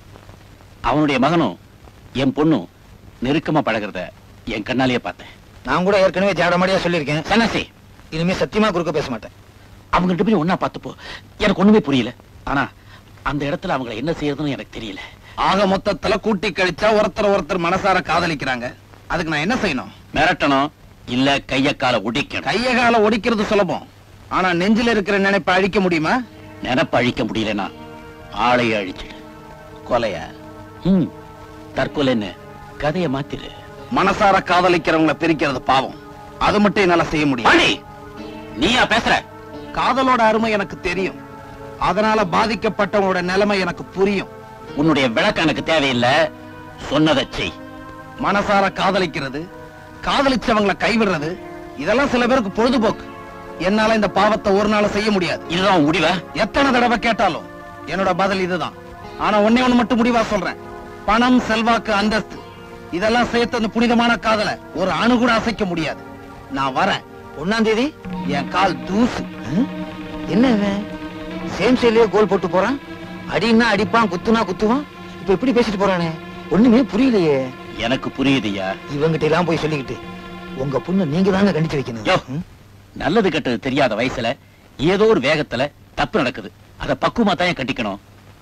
அவனுடைய மகனும் என் பொண்ணும் நெருக்கமா பழகுறத என் கண்ணாலேயே பார்த்தேன் நான் கூட ஏற்கனவே ஜாடமாடியா சொல்லியிருக்கேன் சன்னாசி இனிமே சத்தியமா குறுக்க பேச மாட்டேன் அவங்க ரெண்டு பேரும் ஒன்னா பார்த்தப்போ எனக்கு ஒண்ணுமே புரியல ஆனா அந்த இடத்துல அவங்கள என்ன செய்யறதுன்னு எனக்கு தெரியல ஆக மொத்தத்துல கூட்டி கழிச்சா ஒருத்தர் ஒருத்தர் மனசார காதலிக்கிறாங்க அதுக்கு நான் என்ன செய்யணும் மிரட்டணும் இல்ல கைய கால ஒடிக்கணும் கைய கால ஒடிக்கிறது சுலபம் ஆனா நெஞ்சில இருக்கிற நினைப்பை அழிக்க முடியுமா நினப்ப அழிக்க முடியலனா ஆளைய அழிச்சிடு கொலையா ம் தற்கொலைன்னு கதைய மாத்திரு மனசார காதலிக்கிறவங்கள பிரிக்கிறது பாவம் அது மட்டும் என்னால செய்ய முடியும் பாண்டி நீயா பேசுற காதலோட அருமை எனக்கு தெரியும் அதனால பாதிக்கப்பட்டவங்களோட நிலைமை எனக்கு புரியும் உன்னுடைய விளக்கம் எனக்கு தேவையில்லை சொன்னதை செய் மனசார காதலிக்கிறது காதலிச்சவங்கள கைவிடுறது இதெல்லாம் சில பேருக்கு பொழுதுபோக்கு என்னால இந்த பாவத்தை ஒரு நாள் செய்ய முடியாது இதுதான் உன் முடிவா எத்தனை தடவை கேட்டாலும் என்னோட பதில் இதுதான் ஆனா ஒண்ணே ஒண்ணு மட்டும் முடிவா சொல்றேன் பணம் செல்வாக்கு அந்தஸ்து இதெல்லாம் சேர்த்து அந்த புனிதமான காதலை ஒரு அணு கூட அசைக்க முடியாது நான் வரேன் ஒன்னாம் தேதி என் கால் தூசு என்ன இவன் சேம் சைட்லயே கோல் போட்டு போறான் அடின்னா அடிப்பான் குத்துனா குத்துவான் இப்ப எப்படி பேசிட்டு போறானே ஒண்ணுமே புரியலையே எனக்கு புரியுதுயா இவங்கிட்ட எல்லாம் போய் சொல்லிக்கிட்டு உங்க பொண்ணு நீங்க தாங்க கண்டிச்சு வைக்கணும் யோ. ம்? நல்லது கெட்டது தெரியாத வயசுல ஏதோ ஒரு வேகத்துல தப்பு நடக்குது அத பக்குவமா தான் கட்டிக்கணும்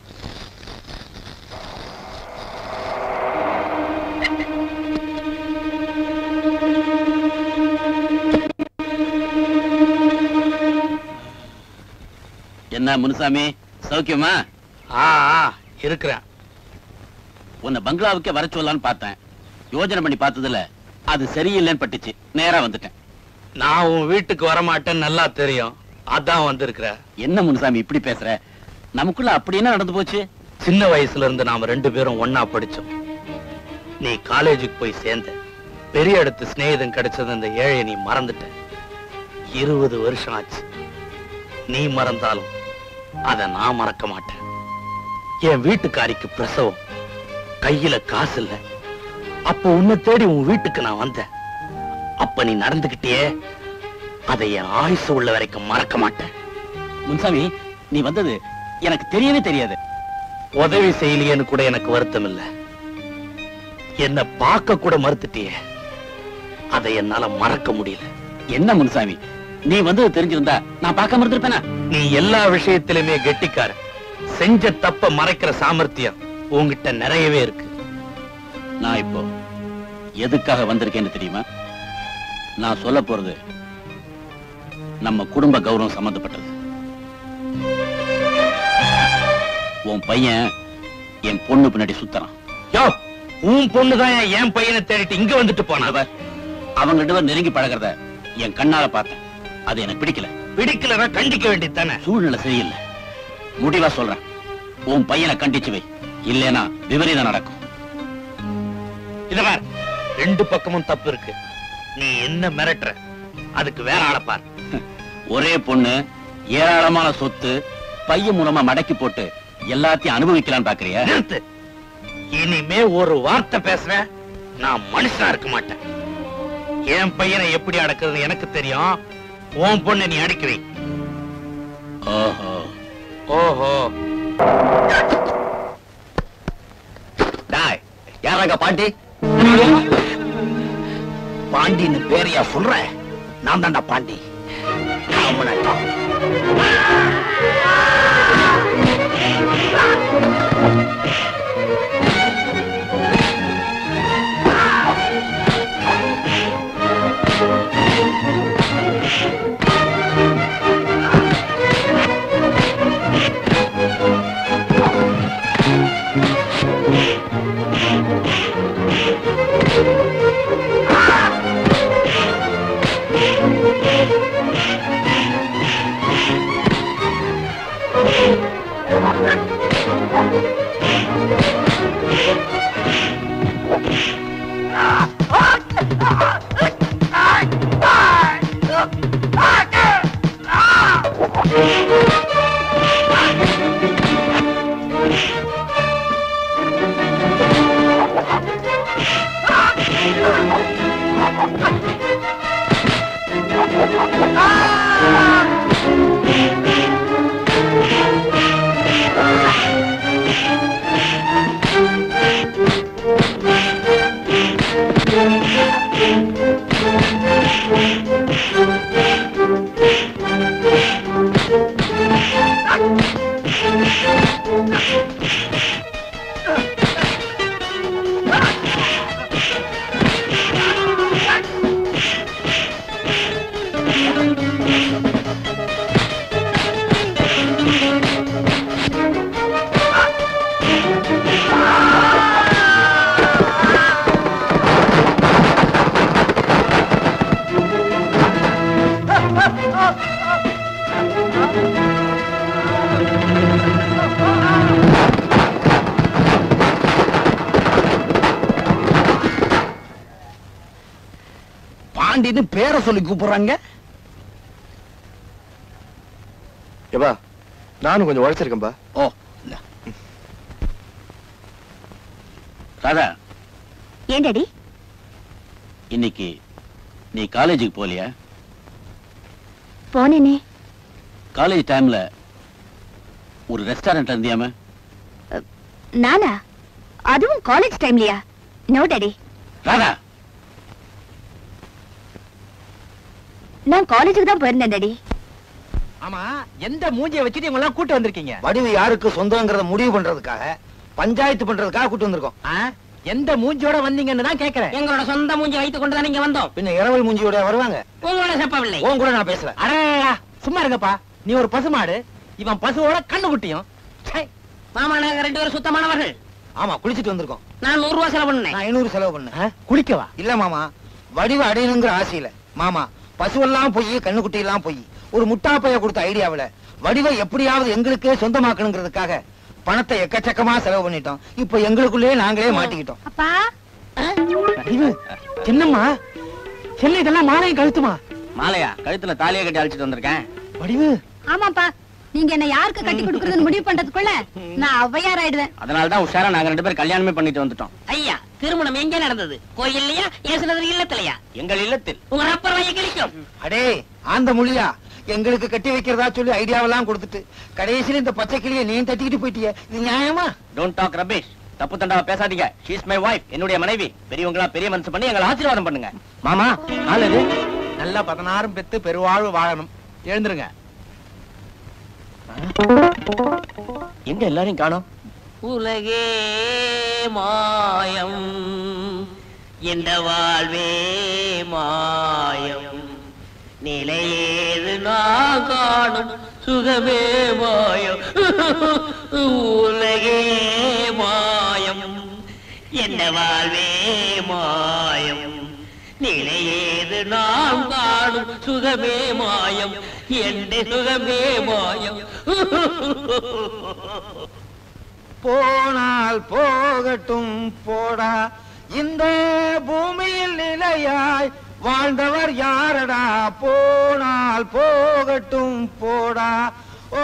என்ன முனுசாமி சௌக்கியமா ஆ ஆ, இருக்கிறேன் உன்னை பங்களாவுக்கே வர சொல்லலாம்னு பார்த்தேன் யோசனை பண்ணி பார்த்ததுல அது சரியில்லைன்னு பட்டுச்சு நேரா வந்துட்டேன் நான் உன் வீட்டுக்கு வரமாட்டேன்னு நல்லா தெரியும் அதான் வந்திருக்கிற என்ன முனுசாமி இப்படி பேசுற நமக்குள்ள அப்படி என்ன நடந்து போச்சு சின்ன வயசுல இருந்து நாம ரெண்டு பேரும் ஒன்னா படிச்சோம் நீ காலேஜுக்கு போய் சேர்ந்த பெரிய இடத்து சிநேகிதம் கிடைச்சது அந்த ஏழைய நீ மறந்துட்ட இருபது வருஷம் ஆச்சு நீ மறந்தாலும் அத நான் மறக்க மாட்டேன் என் வீட்டுக்காரிக்கு பிரசவம் கையில காசு இல்ல அப்போ உன்னை தேடி உன் வீட்டுக்கு நான் வந்தேன் அப்ப நீ நடந்துகிட்டே அதை என் ஆயுசு உள்ள வரைக்கும் மறக்க மாட்டேன் முன்சாமி நீ வந்தது எனக்கு தெரியவே தெரியாது உதவி செய்யலையேன்னு கூட எனக்கு வருத்தம் இல்ல என்ன பார்க்க கூட மறுத்துட்டியே அதை என்னால மறக்க முடியல என்ன முன்சாமி நீ வந்தது தெரிஞ்சிருந்தா நான் பார்க்காம இருந்திருப்பேனா நீ எல்லா விஷயத்திலுமே கெட்டிக்கார செஞ்ச தப்ப மறைக்கிற சாமர்த்தியம் உன்கிட்ட நிறையவே இருக்கு நான் இப்போ எதுக்காக வந்திருக்கேன்னு தெரியுமா நான் சொல்ல போறது நம்ம குடும்ப கௌரவம் சம்பந்தப்பட்டது உன் பையன் என் பொண்ணு பின்னாடி சுத்தறான் யோ உன் பொண்ணுதான் என் பையனை தேடிட்டு இங்க வந்துட்டு போனா அவ அவங்க ரெண்டு பேரும் நெருங்கி பழகிறத என் கண்ணால பார்த்தேன் அது எனக்கு பிடிக்கல பிடிக்கலன்னா கண்டிக்க வேண்டியது தானே சூழ்நிலை சரியில்லை முடிவா சொல்றேன் உன் பையனை கண்டிச்சு வை இல்லைன்னா விபரீதம் நடக்கும் இத பார் ரெண்டு பக்கமும் தப்பு இருக்கு நீ என்ன மிரட்டுற அதுக்கு வேற ஆளை பார் ஒரே பொண்ணு ஏராளமான சொத்து பையன் மூலமா மடக்கி போட்டு எல்லாத்தையும் அனுபவிக்கலாம்னு பாக்குறியா நிறுத்து இனிமே ஒரு வார்த்தை பேசுறேன் நான் மனுஷனா இருக்க மாட்டேன் என் பையனை எப்படி அடக்குறதுன்னு எனக்கு தெரியும் உன் பொண்ணை நீ அடிக்கிறீ ஓஹோ ஓஹோ டாய் யாராங்க பாண்டி பாண்டின்னு பேரையா சொல்ற நான் தான்டா பாண்டி காமனாட்டம். பாண்டின்னு பேரை சொல்லி கூப்பிடுறாங்க ஏப்பா நானும் கொஞ்சம் உழைச்சிருக்கேன்பா ஓ இந்தா. ராதா ஏன் டாடி இன்னைக்கு நீ காலேஜுக்கு போலியா போனேனே காலேஜ் டைம்ல ஒரு ரெஸ்டாரண்ட் இருந்தியாம நானா அதுவும் காலேஜ் டைம்லயா நோ டாடி ராதா நான் காலேஜுக்கு தான் போயிருந்தேன் டாடி ஆமா எந்த மூஞ்சிய வச்சுட்டு இவங்க எல்லாம் கூட்டு வந்திருக்கீங்க வடிவு யாருக்கு சொந்தங்கிறத முடிவு பண்றதுக்காக பஞ்சாயத்து பண்றதுக்காக கூட்டு வந்திருக்கோம் எந்த மூஞ்சியோட வந்தீங்கன்னு தான் கேக்குறேன் எங்களோட சொந்த மூஞ்சி வைத்துக் கொண்டு தான் நீங்க வந்தோம் பின்ன இரவல் மூஞ்சியோட வருவாங்க உங்களோட செப்பவில்லை உன் கூட நான் பேசுறேன் அடடா சும்மா இருங்கப்பா நீ ஒரு பசுமாடு இவன் பசுவோட கண்ணு குட்டியும் ச்சை. மாமா நாங்க ரெண்டு பேரும் சுத்தமானவர்கள் ஆமா குளிச்சிட்டு வந்திருக்கோம் நான் நூறு ரூபாய் செலவு பண்ணேன் நான் ஐநூறு செலவு பண்ணேன் குளிக்கவா இல்ல மாமா வடிவு அடையணுங்கிற ஆசையில மாமா பசுவெல்லாம் போய் கண்ணுக்குட்டி எல்லாம் போய் ஒரு முட்டாப்பைய கொடுத்த ஐடியாவுல வடிவை எப்படியாவது எங்களுக்கே சொந்தமாக்கணுங்கிறதுக்காக பணத்தை எக்கச்சக்கமா செலவு பண்ணிட்டோம் இப்போ எங்களுக்குள்ளே நாங்களே மாட்டிக்கிட்டோம் அப்பா சின்னம்மா சென்னை இதெல்லாம் மாலையும் கழுத்துமா மாலையா கழுத்துல தாலியை கட்டி அழைச்சிட்டு வந்திருக்கேன் வடிவு ஆமாப்பா நீங்க என்ன யாருக்கு கட்டி கொடுக்கறதுன்னு முடிவு பண்றதுக்குள்ள நான் ஔவையார் ஆயிடுவேன் அதனால தான் உஷாரா நாங்க ரெண்டு பேரும் கல்யாணமே பண்ணிட்டு வந்துட்டோம் ஐயா திருமணம் எங்க நடந்தது கோயில்லையா ஏசுனது இல்லத்திலையா எங்கள் இல்லத்தில் உங்க ரப்பர் வாங்கி கிழிக்கும் அடே ஆந்த மொழியா எங்களுக்கு கட்டி வைக்கிறதா சொல்லி ஐடியாவெல்லாம் கொடுத்துட்டு கடைசியில இந்த பச்சை கிளியை நீ தட்டிக்கிட்டு போயிட்டியே இது நியாயமா டோன்ட் டாக் ரபேஷ் தப்பு தண்டாவா பேசாதீங்க ஷீஸ் மை வைஃப் என்னுடைய மனைவி பெரியவங்களா பெரிய மனசு பண்ணி எங்களை ஆசீர்வாதம் பண்ணுங்க மாமா ஆள் எது நல்லா பதினாறும் பெத்து பெருவாழ்வு வாழணும் எழுந்துருங்க எங்க எல்லாரையும் காணோம் உலகே மாயம் இந்த வாழ்வே மாயம் நிலையேது நான் காணும் சுகமே மாயம் உலகே மாயம் இந்த வாழ்வே மாயம் நிலையேது நாம் காணும் சுகமே மாயம் எந்த சுகமே மாயம் போனால் போகட்டும் போடா இந்த பூமியில் நிலையாய் வாழ்ந்தவர் யாரடா போனால் போகட்டும் போடா ஓ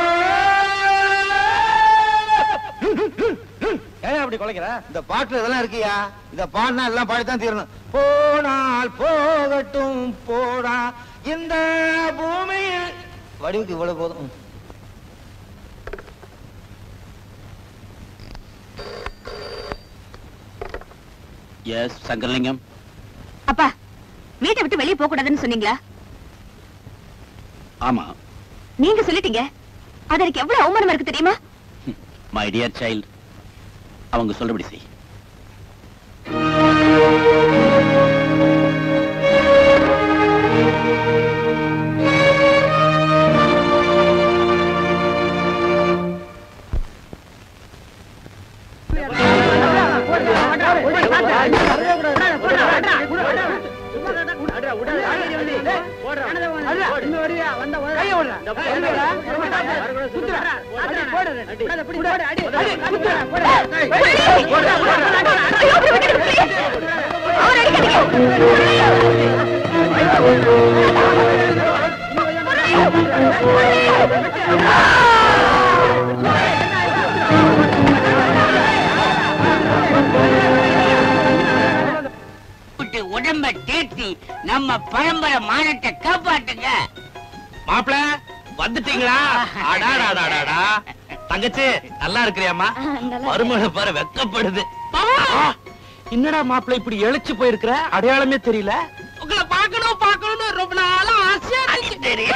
ஏன் அப்படி குலைக்கிற இந்த பாட்டுல இதெல்லாம் இருக்கியா இத பாடினா எல்லாம் பாடித்தான் தீரணும் போனால் போகட்டும் போடா இந்த பூமியில் வடிவுக்கு இவ்வளவு போதும் எஸ் சங்கரலிங்கம் அப்பா வீட்டை விட்டு வெளியே போக கூடாதுன்னு சொன்னீங்களா ஆமா நீங்க சொல்லிட்டீங்க அது எனக்கு எவ்வளவு அவமானமா இருக்கு தெரியுமா மை டியர் சைல்ட் அவங்க சொல்றபடி செய் விட்டு உடம்ப தேத்தி நம்ம பரம்பரை மானத்தை காப்பாட்டுங்க மாப்பிள வந்துட்டீங்களா அடாடாடாடாடா தங்கச்சி நல்லா இருக்கிறியாமா மருமக பாரு வெக்கப்படுது ஆ, என்னடா மாப்பிள இப்படி இழைச்சு போயிருக்கிற அடையாளமே தெரியல உங்களை பார்க்கணும் பார்க்கணும்னு ரொம்ப நாளா ஆசையா இருந்துச்சு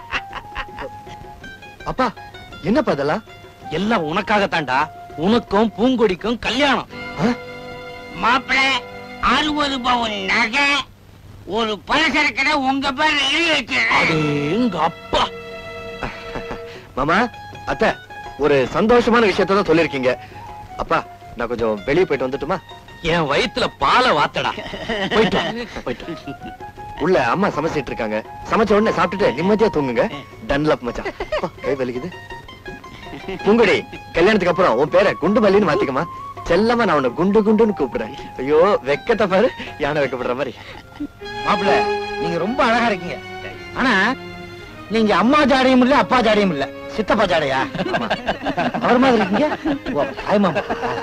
அப்பா என்னப்பா இதெல்லாம் எல்லாம் உனக்காகத்தான்டா உனக்கும் பூங்கொடிக்கும் கல்யாணம் மாப்பிள அறுபது பவுன் நகை ஒரு பலசரக்கடை உங்க பேர்ல எழுதி வச்சிருக்கேன் எங்க அப்பா மாமா அத்தை ஒரு சந்தோஷமான விஷயத்தை தான் சொல்லிருக்கீங்க அப்பா நான் கொஞ்சம் வெளியே போயிட்டு வந்துட்டுமா என் வயித்துல பாலை வாத்தடா போயிட்டு வா, போயிட்டு வா. உள்ள அம்மா சமைச்சிட்டு இருக்காங்க சமைச்ச உடனே சாப்பிட்டுட்டு நிம்மதியா தூங்குங்க டன்லப் மச்சான் அப்பா, கை வலிக்குது பூங்குடி கல்யாணத்துக்கு அப்புறம் உன் பேரை குண்டு மல்லின்னு மாத்திக்கமா செல்லமா நான் உன்னை குண்டு குண்டுன்னு கூப்பிடுறேன் ஐயோ வெக்கத்தை பாரு யானை வைக்கப்படுற மாதிரி மாப்பிள்ள நீங்க ரொம்ப அழகா இருக்கீங்க ஆனா நீங்க அம்மா ஜாடையும் இல்ல அப்பா ஜாடையும் இல்ல சித்தப்பா ஜாடையா அவர் மாதிரி இருக்கீங்க ஓ, ஹாய் மாமா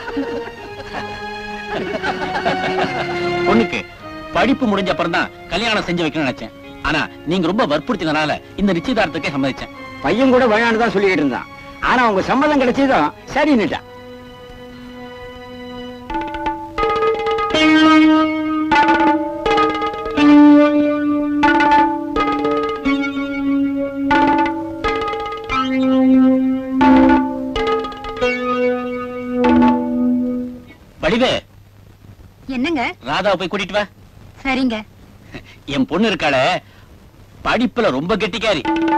பொண்ணுக்கு படிப்பு முடிஞ்ச அப்புறம் தான் கல்யாணம் செஞ்சு வைக்கணும்னு நினைச்சேன் ஆனா நீங்க ரொம்ப வற்புறுத்தினால இந்த நிச்சயதார்த்தத்துக்கே சம்மதிச்சேன் பையன் கூட வேணான்னு தான் சொல்லிக்கிட்டு இருந்தான் ஆனா உங்க சம்மதம் கிடைச்சதும் சரின்னுட்டான் வடிவே என்னங்க ராதாவை போய் கூட்டிட்டு வா சரிங்க என் பொண்ணு இருக்காள படிப்புல ரொம்ப கெட்டிக்காரி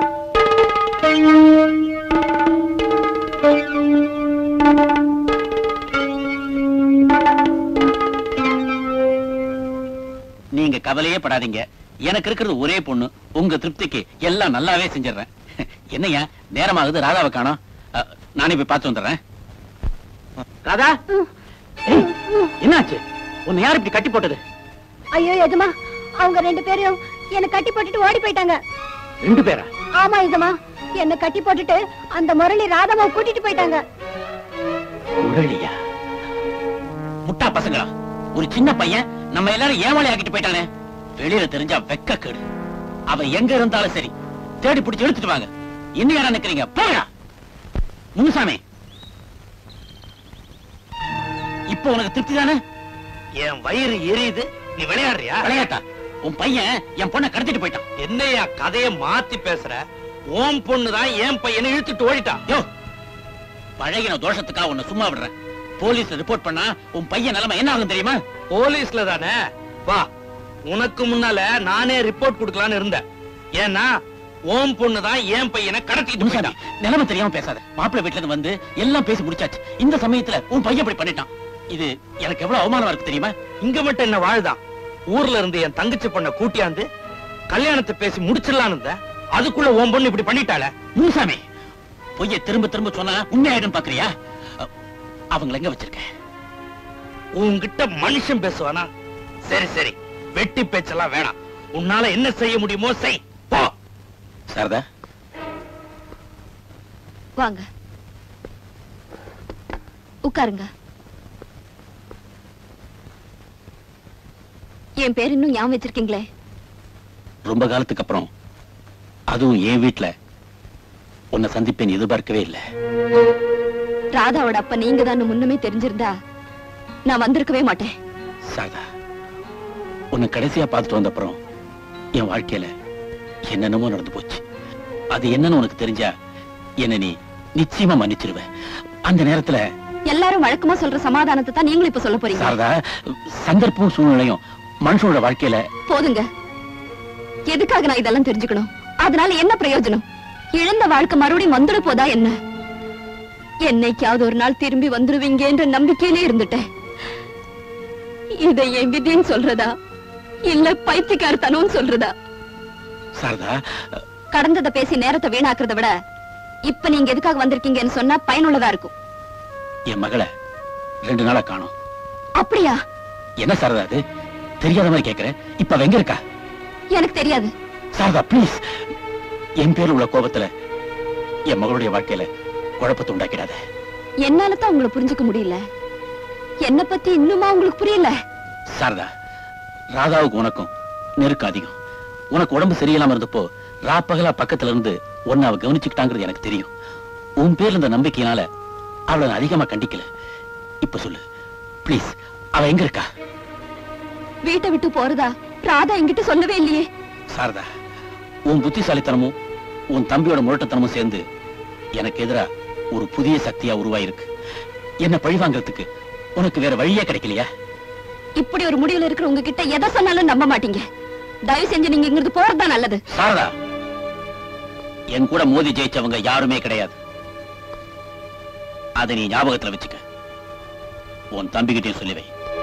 நீங்க கவலையே படாதீங்க எனக்கு இருக்கிறது ஒரே பொண்ணு உங்க திருப்திக்கு எல்லாம் நல்லாவே செஞ்சிடுறேன் என்னய்யா நேரமாகுது ராதாவை காணோம் அ, நானே போய் பார்த்து வந்துடுறேன் ராதா ஏய், என்னாச்சு உன்னை யார் இப்படி கட்டி போட்டது ஐயோ எஜமா அவங்க ரெண்டு பேரும் என்ன கட்டி போட்டுட்டு ஓடி போயிட்டாங்க ரெண்டு பேரா ஆமா எஜமா என்ன கட்டி போட்டுட்டு அந்த முரளி ராதாவை கூட்டிட்டு போயிட்டாங்க முரளியா முட்டா பசங்களா ஒரு சின்ன பையன் நம்ம எல்லாரும் ஏமாளி ஆக்கிட்டு போயிட்டானே வெளியில தெரிஞ்சா வெக்க கேடு அவன் எங்க இருந்தாலும் சரி தேடி பிடிச்சு எடுத்துட்டு வாங்க இன்னும் யாரா நிக்கிறீங்க போயா முனுசாமி இப்போ உனக்கு திருப்தி தானே என் வயிறு எரியுது நீ விளையாடுறியா விளையாட்டா உன் பையன் என் பொண்ணை கடத்திட்டு போயிட்டான் என்னையா கதையை மாத்தி பேசுற ஓம் பொண்ணு தான் என் பையனை இழுத்துட்டு ஓடிட்டான் யோ பழகின தோஷத்துக்காக உன்னை சும்மா விடுறேன் போலீஸ் ரிப்போர்ட் பண்ணா உன் பையன் நிலைமை என்ன ஆகும் தெரியுமா போலீஸ்ல தானே வா உனக்கு முன்னால நானே ரிப்போர்ட் கொடுக்கலான்னு இருந்தேன் ஏன்னா ஓம் பொண்ணு தான் என் பையனை கடத்திட்டு முனுசாமி போயிட்டான் நிலைமை தெரியாம பேசாத மாப்பிள்ளை வீட்டுல இருந்து வந்து எல்லாம் பேசி முடிச்சாச்சு இந்த சமயத்துல உன் பையன் இப்படி பண்ணிட்டான் இது எனக்கு எவ்வளவு அவமானமா இருக்கு தெரியுமா இங்க மட்டும் என்ன வாழ்தான் ஊர்ல இருந்து என் தங்கச்சி பொண்ண கூட்டியாந்து கல்யாணத்தை பேசி முடிச்சிடலான்னு இருந்தேன் அதுக்குள்ள ஓம் பொண்ணு இப்படி பண்ணிட்டாளே முனுசாமி பொய்ய திரும்ப திரும்ப சொன்னா உண்மையாயிடும் பாக்குறியா அ- அவங்கள எங்க வச்சிருக்க உன்கிட்ட மனுஷன் பேசுவானா சரி சரி வெட்டி பேச்செல்லாம் வேணாம் உன்னால என்ன செய்ய முடியுமோ செய் போ சாரதா வாங்க உட்காருங்க என் பேர் இன்னும் ஞாபகம் வச்சிருக்கீங்களே ரொம்ப காலத்துக்கு அப்புறம் அதுவும் என் வீட்டுல உன்னை சந்திப்பேன் எதிர்பார்க்கவே இல்லை ராதாவோட அப்பா நீங்க தான் முன்னமே தெரிஞ்சிருந்தா நான் வந்திருக்கவே மாட்டேன் சாரதா உன்னை கடைசியா பார்த்துட்டு வந்த அப்புறம் என் வாழ்க்கையில என்னென்னமோ நடந்து போச்சு அது என்னன்னு உனக்கு தெரிஞ்சா என்ன நீ நிச்சயமா மன்னிச்சிருவ அந்த நேரத்துல எல்லாரும் வழக்கமா சொல்ற சமாதானத்தை தான் நீங்களும் இப்ப சொல்ல போறீங்க சாரதா சந்தர்ப்பமும் சூழ்நிலையும் மனுஷனோட வாழ்க்கையில போதுங்க எதுக்காக நான் இதெல்லாம் தெரிஞ்சுக்கணும் அதனால என்ன பிரயோஜனம் இழந்த வாழ்க்கை மறுபடியும் வந்துட போதா என்ன என்னைக்காவது ஒரு நாள் திரும்பி வந்துருவீங்க என்ற நம்பிக்கையிலே இருந்துட்டேன் இதை என் விதின்னு சொல்றதா இல்ல பைத்தியக்காரத்தனம் சொல்றதா சாரதா கடந்ததை பேசி நேரத்தை வீணாக்குறத விட இப்ப நீங்க எதுக்காக வந்திருக்கீங்கன்னு சொன்னா பயனுள்ளதா இருக்கும் என் மகளை ரெண்டு நாளா காணோம் அப்படியா என்ன சாரதா அது தெரியாத மாதிரி கேக்குற இப்ப அவ எங்க இருக்கா எனக்கு தெரியாது சாரதா ப்ளீஸ் என் பேர்ல உள்ள கோபத்துல என் மகளுடைய வாழ்க்கையில குழப்பத்தை உண்டாக்கிடாத என்னால தான் உங்களை புரிஞ்சுக்க முடியல என்ன பத்தி இன்னுமா உங்களுக்கு புரியல சாரதா ராதாவுக்கு உனக்கும் நெருக்கம் அதிகம் உனக்கு உடம்பு சரியில்லாம இருந்தப்போ ராப்பகலா பக்கத்துல இருந்து உன்னை அவ கவனிச்சுக்கிட்டாங்கிறது எனக்கு தெரியும் உன் பேர்ல இந்த நம்பிக்கையினால அவளை நான் அதிகமா கண்டிக்கல இப்ப சொல்லு ப்ளீஸ் அவ எங்க இருக்கா வீட்டை விட்டு போறதா ராதா என்கிட்ட சொல்லவே இல்லையே சாரதா உன் புத்திசாலித்தனமும் உன் தம்பியோட முரட்டத்தனமும் சேர்ந்து எனக்கு எதிரா ஒரு புதிய சக்தியா உருவாயிருக்கு என்ன பழி வாங்குறதுக்கு உனக்கு வேற வழியே கிடைக்கலையா இப்படி ஒரு முடிவுல இருக்கிற உங்ககிட்ட எதை சொன்னாலும் நம்ப மாட்டீங்க தயவு செஞ்சு நீங்க இங்கிருந்து போறதுதான் நல்லது சாரதா என் கூட மோதி ஜெயிச்சவங்க யாருமே கிடையாது அதை நீ ஞாபகத்துல வச்சுக்க உன் தம்பிகிட்டயும் சொல்லி வை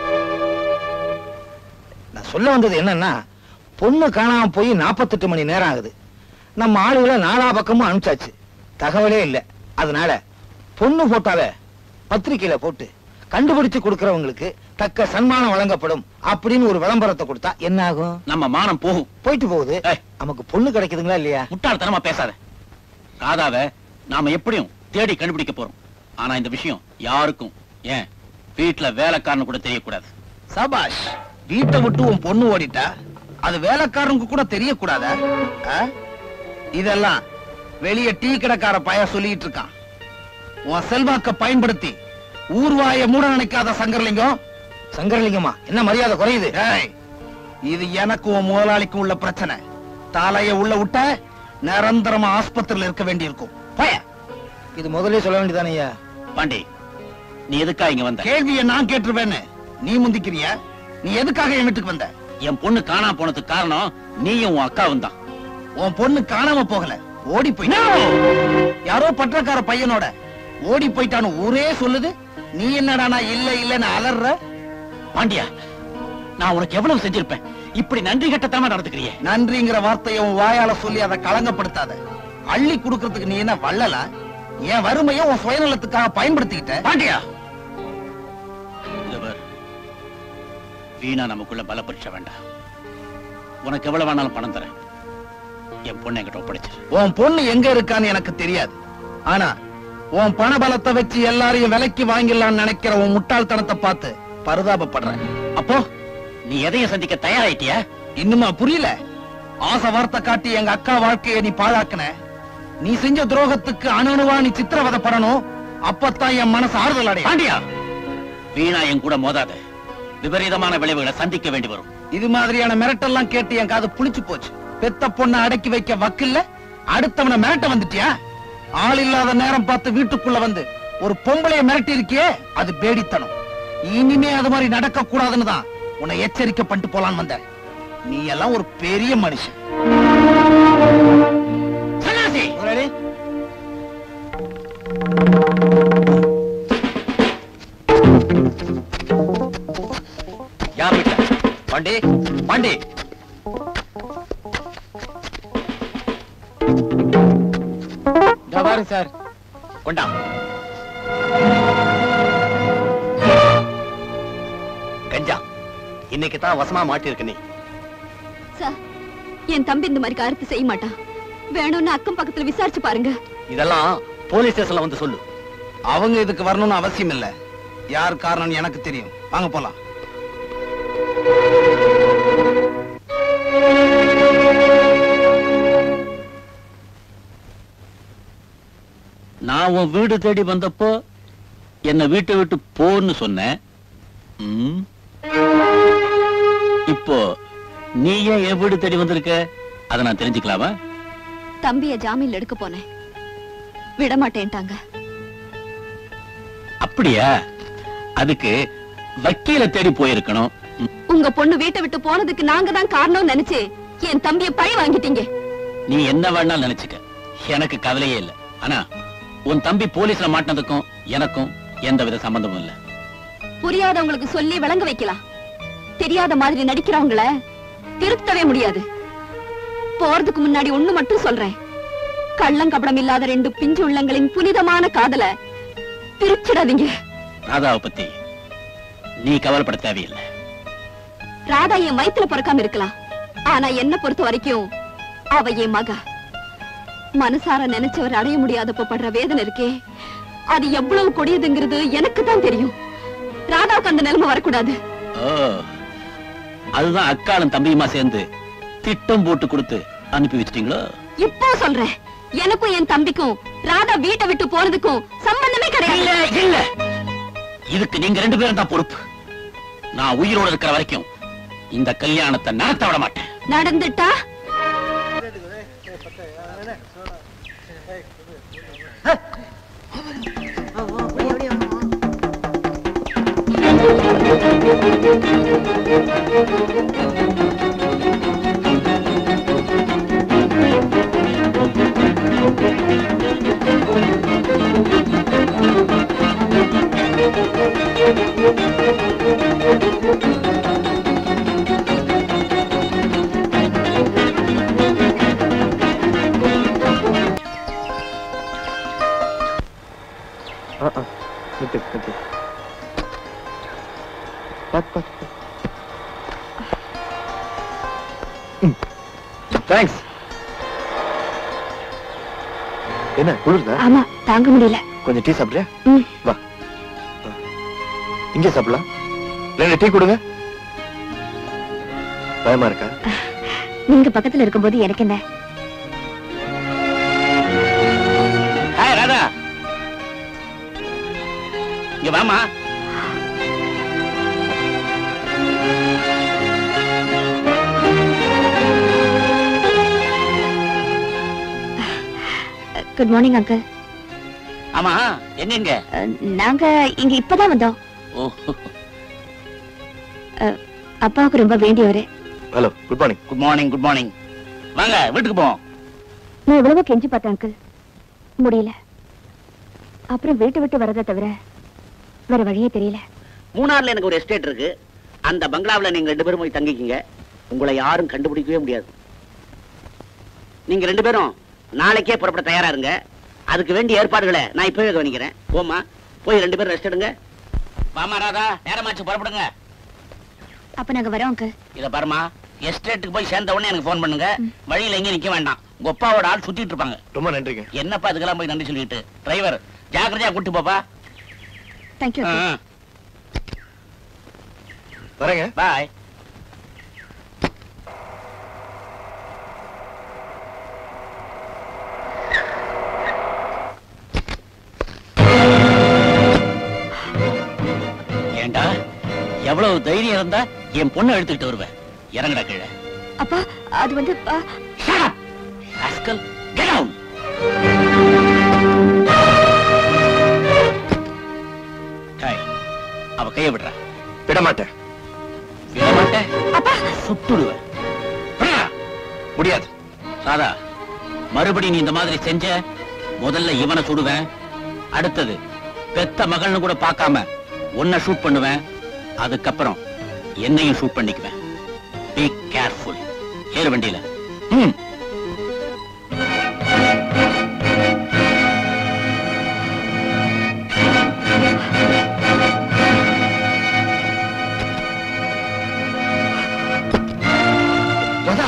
நான் சொல்ல வந்தது என்னன்னா பொண்ணு காணாம போய் நாற்பத்தெட்டு மணி நேரம் ஆகுது நம்ம ஆளுகளை நாலா பக்கமும் அனுப்பிச்சாச்சு தகவலே இல்ல அதனால பொண்ணு போட்டால பத்திரிக்கையில போட்டு கண்டுபிடிச்சு கொடுக்கறவங்களுக்கு தக்க சன்மானம் வழங்கப்படும் அப்படின்னு ஒரு விளம்பரத்தை கொடுத்தா என்ன ஆகும் நம்ம மானம் போகும் போயிட்டு போகுது ஏய். நமக்கு பொண்ணு கிடைக்குதுங்களா இல்லையா முட்டாள்தனமா பேசாத ராதாவை நாம எப்படியும் தேடி கண்டுபிடிக்க போறோம் ஆனா இந்த விஷயம் யாருக்கும் ஏன் வீட்டுல வேலைக்காரனு கூட தெரியக்கூடாது சபாஷ் வீட்டை விட்டு உன் பொண்ணு ஓடிட்டா அது வேலைக்காரனுக்கு கூட தெரியக்கூடாதா ஆ? இதெல்லாம் வெளிய டீ கடைக்கார பைய சொல்லிட்டு இருக்கான் உன் செல்வாக்க பயன்படுத்தி ஊர்வாய மூட நினைக்காத சங்கரலிங்கம் சங்கரலிங்கமா என்ன மரியாதை குறையுது ஏய், இது எனக்கு உன் முதலாளிக்கும் உள்ள பிரச்சனை தலைய உள்ள விட்ட நிரந்தரமா ஆஸ்பத்திரியில இருக்க வேண்டியிருக்கும் போய இது முதல்ல சொல்ல வேண்டியதானே ஐயா பாண்டி நீ எதுக்கா இங்க வந்த கேள்வியை நான் கேட்டுருவேன்னு நீ முந்திக்கிறிய நீ எதுக்காக என் வீட்டுக்கு வந்த என் பொண்ணு காணாம போனதுக்கு காரணம் நீயும் உன் அக்காவும் தான் உன் பொண்ணு காணாம போகல ஓடி போயிட்டா யாரோ பற்றக்கார பையனோட ஓடி போயிட்டான்னு ஊரே சொல்லுது நீ என்னடானா இல்ல இல்லன்னு அலற பாண்டியா நான் உனக்கு எவ்வளவு செஞ்சிருப்பேன் இப்படி நன்றி கட்டத்தாம நடந்துக்கிறியே நன்றிங்கிற வார்த்தையை உன் வாயால சொல்லி அதை களங்கப்படுத்தாத அள்ளி குடுக்கறதுக்கு நீ என்ன வள்ளலா என் வறுமையை உன் சுயநலத்துக்காக பயன்படுத்திக்கிட்ட பாண்டியா இத பாரு. வீணா நமக்குள்ள பல பரீட்சை வேண்டாம் உனக்கு எவ்வளவு வேணாலும் பணம் தரேன் என் பொண்ணை என்கிட்ட ஒப்படைச்சிரு உன் பொண்ணு எங்க இருக்கான்னு எனக்கு தெரியாது ஆனா உன் பண பலத்தை வச்சு எல்லாரையும் விலைக்கு வாங்கிடலாம்னு நினைக்கிற உன் முட்டாள்தனத்தை பார்த்து பரிதாபப்படுறேன் அப்போ நீ எதையும் சந்திக்க தயாராயிட்டியா இன்னுமா புரியல ஆசை வார்த்தை காட்டி எங்க அக்கா வாழ்க்கைய நீ பாழாக்குன நீ செஞ்ச துரோகத்துக்கு அணுவா நீ சித்திரவதைப்படணும் அப்பத்தான் என் மனசு ஆறுதல் அடையும் பாண்டியா வீணா என் கூட மோதாத விபரீதமான விளைவுகளை சந்திக்க வேண்டி வரும் இது மாதிரியான மிரட்டெல்லாம் கேட்டு என் காது புளிச்சு போச்சு பெத்த பொண்ணை அடக்கி வைக்க வக்கில்ல அடுத்தவனை மிரட்ட வந்துட்டியா ஆள் இல்லாத நேரம் பார்த்து வீட்டுக்குள்ள வந்து ஒரு பொம்பளைய மிரட்டி இருக்கியே அது பேடித்தனம் இனிமே அது மாதிரி நடக்க கூடாதுன்னு தான் உன்னை எச்சரிக்கை பண்ணிட்டு போலான்னு வந்தேன் நீ எல்லாம் ஒரு பெரிய மனுஷன் சன்னாசி முதலாளி யார் வீட்டுல பாண்டி பாண்டி பாருங்க சார் கொண்டா கஞ்சா இன்னைக்கு தான் வசமா மாட்டிருக்க நீ சார் என் தம்பி இந்த மாதிரி காரியத்தை செய்ய மாட்டான் வேணும்னு அக்கம் பக்கத்துல விசாரிச்சு பாருங்க இதெல்லாம் போலீஸ் ஸ்டேஷன்ல வந்து சொல்லு அவங்க இதுக்கு வரணும்னு அவசியம் இல்ல யார் காரணம்னு எனக்கு தெரியும் வாங்க போலாம் நான் உன் வீடு தேடி வந்தப்போ என்ன வீட்டை விட்டு போன்னு சொன்னேன் ம். இப்போ நீ ஏன் என் வீடு தேடி வந்திருக்க அதை நான் தெரிஞ்சுக்கலாமா தம்பிய ஜாமீன்ல எடுக்க போனேன் விட மாட்டேன்ட்டாங்க அப்படியா அதுக்கு வக்கீல தேடி போயிருக்கணும் ம். உங்க பொண்ணு வீட்டை விட்டு போனதுக்கு நாங்க தான் காரணம் நினைச்சு என் தம்பிய பழி வாங்கிட்டீங்க நீ என்ன வேணாலும் நினைச்சுக்க எனக்கு கவலையே இல்ல ஆனா உன் தம்பி போலீஸ்ல மாட்டினதுக்கும் எனக்கும் எந்தவித சம்பந்தமும் இல்ல புரியாதவங்களுக்கு சொல்லி விளங்க வைக்கலாம் தெரியாத மாதிரி நடிக்கிறவங்கள திருத்தவே முடியாது போறதுக்கு முன்னாடி ஒண்ணு மட்டும் சொல்றேன் கள்ளங்கபடம் இல்லாத ரெண்டு பிஞ்சு உள்ளங்களின் புனிதமான காதல பிரிச்சிடாதீங்க ராதாவை பத்தி நீ கவலைப்பட தேவையில்லை ராதா என் வயித்துல பிறக்காம இருக்கலாம் ஆனா என்ன பொறுத்த வரைக்கும் அவ என் மக மனசார நினைச்சவர் அடைய முடியாதப்ப படுற வேதனை இருக்கே அது எவ்வளவு கொடியதுங்கிறது எனக்கு தான் தெரியும் ராதாவுக்கு அந்த நிலைமை வரக்கூடாது ஓ அதுதான் அக்காளும் தம்பியுமா சேர்ந்து திட்டம் போட்டு கொடுத்து அனுப்பி வச்சிட்டீங்களோ இப்போ சொல்றேன் எனக்கும் என் தம்பிக்கும் ராதா வீட்டை விட்டு போறதுக்கும் சம்பந்தமே இல்ல கிடையாது இல்ல இதுக்கு நீங்க ரெண்டு பேரும் தான் பொறுப்பு நான் உயிரோட இருக்கிற வரைக்கும் இந்த கல்யாணத்தை நடத்த விட மாட்டேன் நடந்துட்டா நிறுத்து நிறுத்து பாத்து பாத்து தேங்க்ஸ் என்ன குளிர்தா ஆமா தாங்க முடியல கொஞ்சம் டீ சாப்பிடுறியா ம். வா இங்கே சாப்பிடலாம் ரெண்டு டீ கொடுங்க பயமா இருக்கா நீங்க பக்கத்துல இருக்கும்போது எனக்கு என்ன ஹாய் ராதா இங்க வாமா குட் மார்னிங் அங்கிள் ஆமா எங்கெங்க நாங்க இங்க இப்பதான் வந்தோம் ஓ அப்பாவுக்கு ரொம்ப வேண்டியவரு hello good morning good morning good morning வாங்க வீட்டுக்கு போவோம் நான் எவ்வளவோ கெஞ்சி பார்த்தேன் அங்கிள் முடியல அப்புறம் வீட்டை விட்டு வரதை தவிர வேற வழியே தெரியல மூணார்ல எனக்கு ஒரு எஸ்டேட் இருக்கு அந்த பங்களாவுல நீங்க ரெண்டு பேரும் போய் தங்கிக்கிங்க உங்களை யாரும் கண்டுபிடிக்கவே முடியாது நீங்க ரெண்டு பேரும் நாளைக்கே புறப்பட தயாரா இருங்க அதுக்கு வேண்டிய ஏற்பாடுகளை நான் இப்பவே கவனிக்கிறேன் போமா போய் ரெண்டு பேரும் ரெஸ்ட் எடுங்க வாமா ராதா நேரமாச்சு புறப்படுங்க அப்ப நாங்க வரோம் அங்கிள் இத பாருமா எஸ்டேட்டுக்கு போய் சேர்ந்த உடனே எனக்கு ஃபோன் பண்ணுங்க வழியில எங்கேயும் நிக்க வேண்டாம் உங்க அப்பாவோட ஆள் சுத்திட்டு இருப்பாங்க ரொம்ப நன்றிங்க என்னப்பா இதுக்கெல்லாம் போய் நன்றி சொல்லிட்டு டிரைவர் ஜாக்கிரதையா கூட்டு போப்பா தேங்க்யூ ஆ, ஆ. வரேங்க பாய் ஏண்டா எவ்வளவு தைரியம் இருந்தா என் பொண்ணை எடுத்துக்கிட்டு வருவேன் இறங்கடா கீழே அப்பா அது வந்து ஆ, ராஸ்கல் கெட் டவுன் ஹாய் அவ கைய விடுறா விட மாட்டேன் விட மாட்டேன் சுட்டுடுவேன் விடுறா. முடியாது ராதா மறுபடியும் நீ இந்த மாதிரி செஞ்ச முதல்ல இவனை சுடுவேன் அடுத்தது பெத்த மகள்னு கூட பார்க்காம உன்னை ஷூட் பண்ணுவேன் அதுக்கப்புறம் என்னையும் ஷூட் பண்ணிக்குவேன் பி கேர்ஃபுல் ஏறு வண்டியில ம் ராதா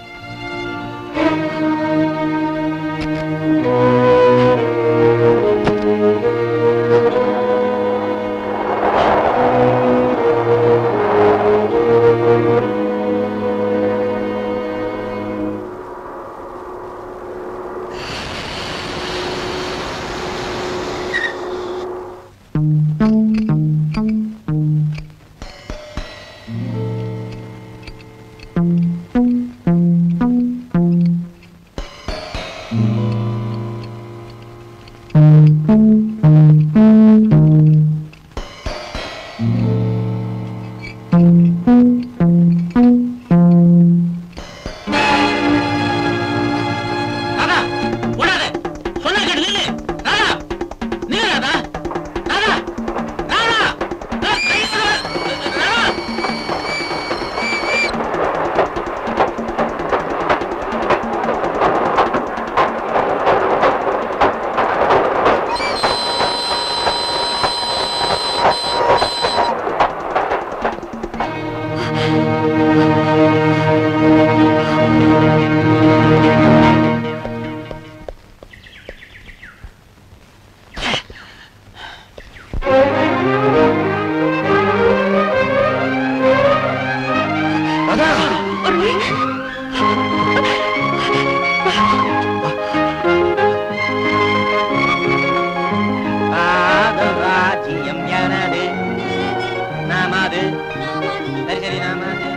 ராதா ஓடாத சொன்னா கேட்டு நில்லு ராதா நில்லு ராதா ராதா ராதா ரா- கையை விடு. ராதா ராஜ்யம் எனது நாமாது சரி சரி நாமாது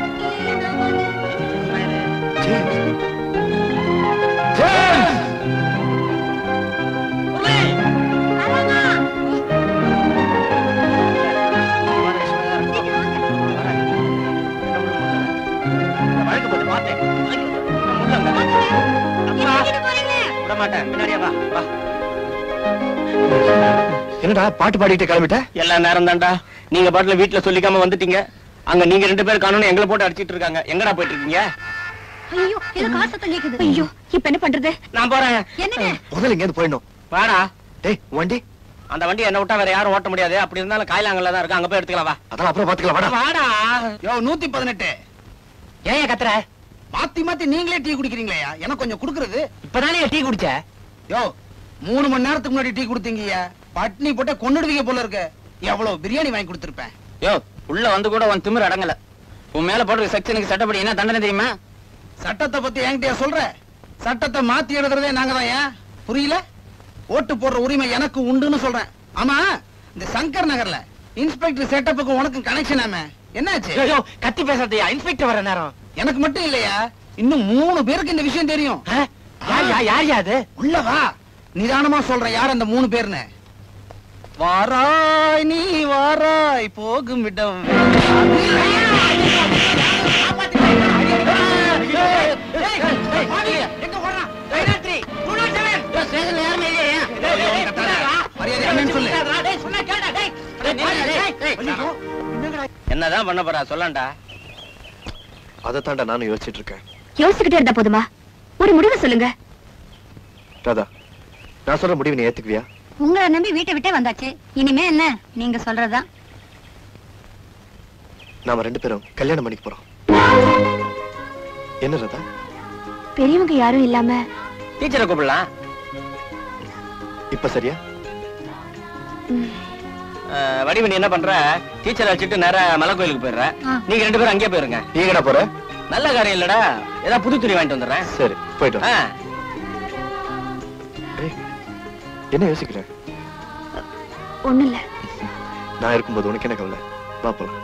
வழக்கு போட்டு பார்த்தேன் விட மாட்டேன் பின்னாடியே வா வா என்னடா பாட்டு பாடிட்டு கிளம்பிட்ட எல்லா நேரம் தான்டா நீங்க பாட்டுல வீட்டுல சொல்லிக்காம வந்துட்டீங்க அங்க நீங்க ரெண்டு பேரும் காணணும் எங்களை போட்டு அடிச்சிட்டு இருக்காங்க எங்கடா போயிட்டு இருக்கீங்க ஐயோ ஏதோ காசு சத்தம் கேக்குது ஐயோ இப்ப என்ன பண்றது நான் போறேன் என்னங்க முதல்ல இங்கேருந்து போயிடணும் வாடா டேய் வண்டி அந்த வண்டி என்ன விட்டா வேற யாரும் ஓட்ட முடியாது அப்படி இருந்தாலும் காயிலாங்கல்ல தான் இருக்கு அங்க போய் எடுத்துக்கலாம் வா அதெல்லாம் அப்புறம் பாத்துக்கலாம் வாடா வாடா யோ நூத்தி பதினெட்டு ஏன் கத்துற மாத்தி மாத்தி நீங்களே டீ குடிக்கிறீங்களேயா எனக்கு கொஞ்சம் குடுக்குறது இப்பதானே டீ குடிச்ச யோ மூணு மணி நேரத்துக்கு முன்னாடி டீ கொடுத்தீங்கய்யா பட்னி போட்டு கொன்னுடுவீங்க போல இருக்கு எவ்வளவு பிரியாணி வாங்கி கொடுத்திருப்பேன் யோ உள்ள வந்து கூட உன் திமிர் அடங்கல உன் மேல போடுற செக்ஷனுக்கு சட்டப்படி என்ன தண்டனை தெரியுமா சட்டத்தை பத்தி என்கிட்டயா சொல்ற சட்டத்தை மாத்தி எழுதுறதே நாங்க தான் ஏன் புரியல ஓட்டு போடுற உரிமை எனக்கு உண்டுன்னு சொல்றேன் ஆமா இந்த சங்கர் நகர்ல இன்ஸ்பெக்டர் செட்டப்புக்கு உனக்கு கனெக்ஷன் ஆமே என்னாச்சு ஐயோ கத்தி பேசாதயா இன்ஸ்பெக்டர் வர நேரம் எனக்கு மட்டும் இல்லையா இன்னும் மூணு பேருக்கு இந்த விஷயம் தெரியும் யார் யா- யார் யாது உள்ள வா நிதானமா சொல்றேன் யார் அந்த மூணு பேர்னு வாராய் நீ வாராய் போகும் இடம் என்னதான் பண்ண போறா சொல்லண்டா அதை தாண்டா நானும் யோசிச்சுட்டு இருக்கேன் யோசிச்சுக்கிட்டே இருந்தா போதுமா ஒரு முடிவு சொல்லுங்க ராதா நான் சொல்ற முடிவு நீ ஏத்துக்குவியா உங்களை நம்பி வீட்டை விட்டே வந்தாச்சு இனிமே என்ன நீங்க சொல்றதுதான் நாம ரெண்டு பேரும் கல்யாணம் பண்ணிக்க போறோம் என்ன ராதா பெரியவங்க யாரும் இல்லாம டீச்சரை கூப்பிடலாம் இப்ப சரியா அஹ், வடிவு நீ என்ன பண்ற டீச்சரை வச்சுட்டு நேரா மலை கோயிலுக்கு போயிடுற நீங்க ரெண்டு பேரும் அங்கேயே போயிருங்க நீ எங்கடா போற நல்ல காரியம் இல்லடா ஏதாவது புது துணி வாங்கிட்டு வந்துடுறேன் சரி போயிட்டு வா. ஆ, ஏய், என்ன யோசிக்கிற ஒண்ணு இல்ல நான் இருக்கும்போது உனக்கு என்ன கவலை வா போலாம்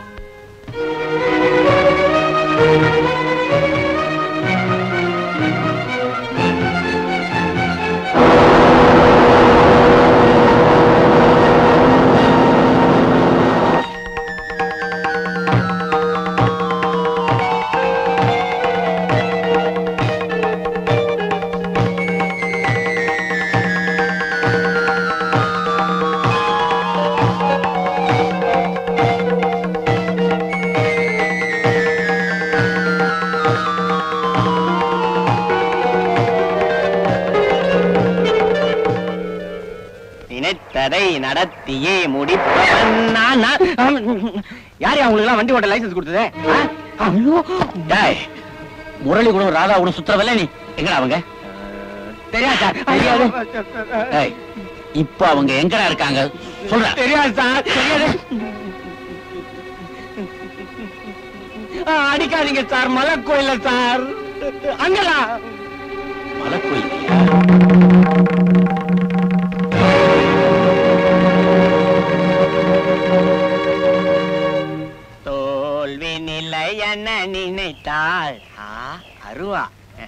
நினைத்ததை நடத்தியே முடிப்பவன் நான் நான். யார் அவங்களுக்கு எல்லாம் வண்டி ஓட்ட லைசன்ஸ் கொடுத்தது ஆ? ஐயோ டேய் முரளி கூட ராதா கூட சுத்துறவல்ல நீ எங்கடா அவங்க தெரியாது சார் தெரியாது. டேய் இப்ப அவங்க எங்கடா இருக்காங்க சொல்ற தெரியாது சார் தெரியாது ஆ, அடிக்காதீங்க சார் மலை கோயில்ல சார் அங்கதான் மலைக்கோயில் தோல்வி நிலை என நினைத்தாள் ஆ, அருவா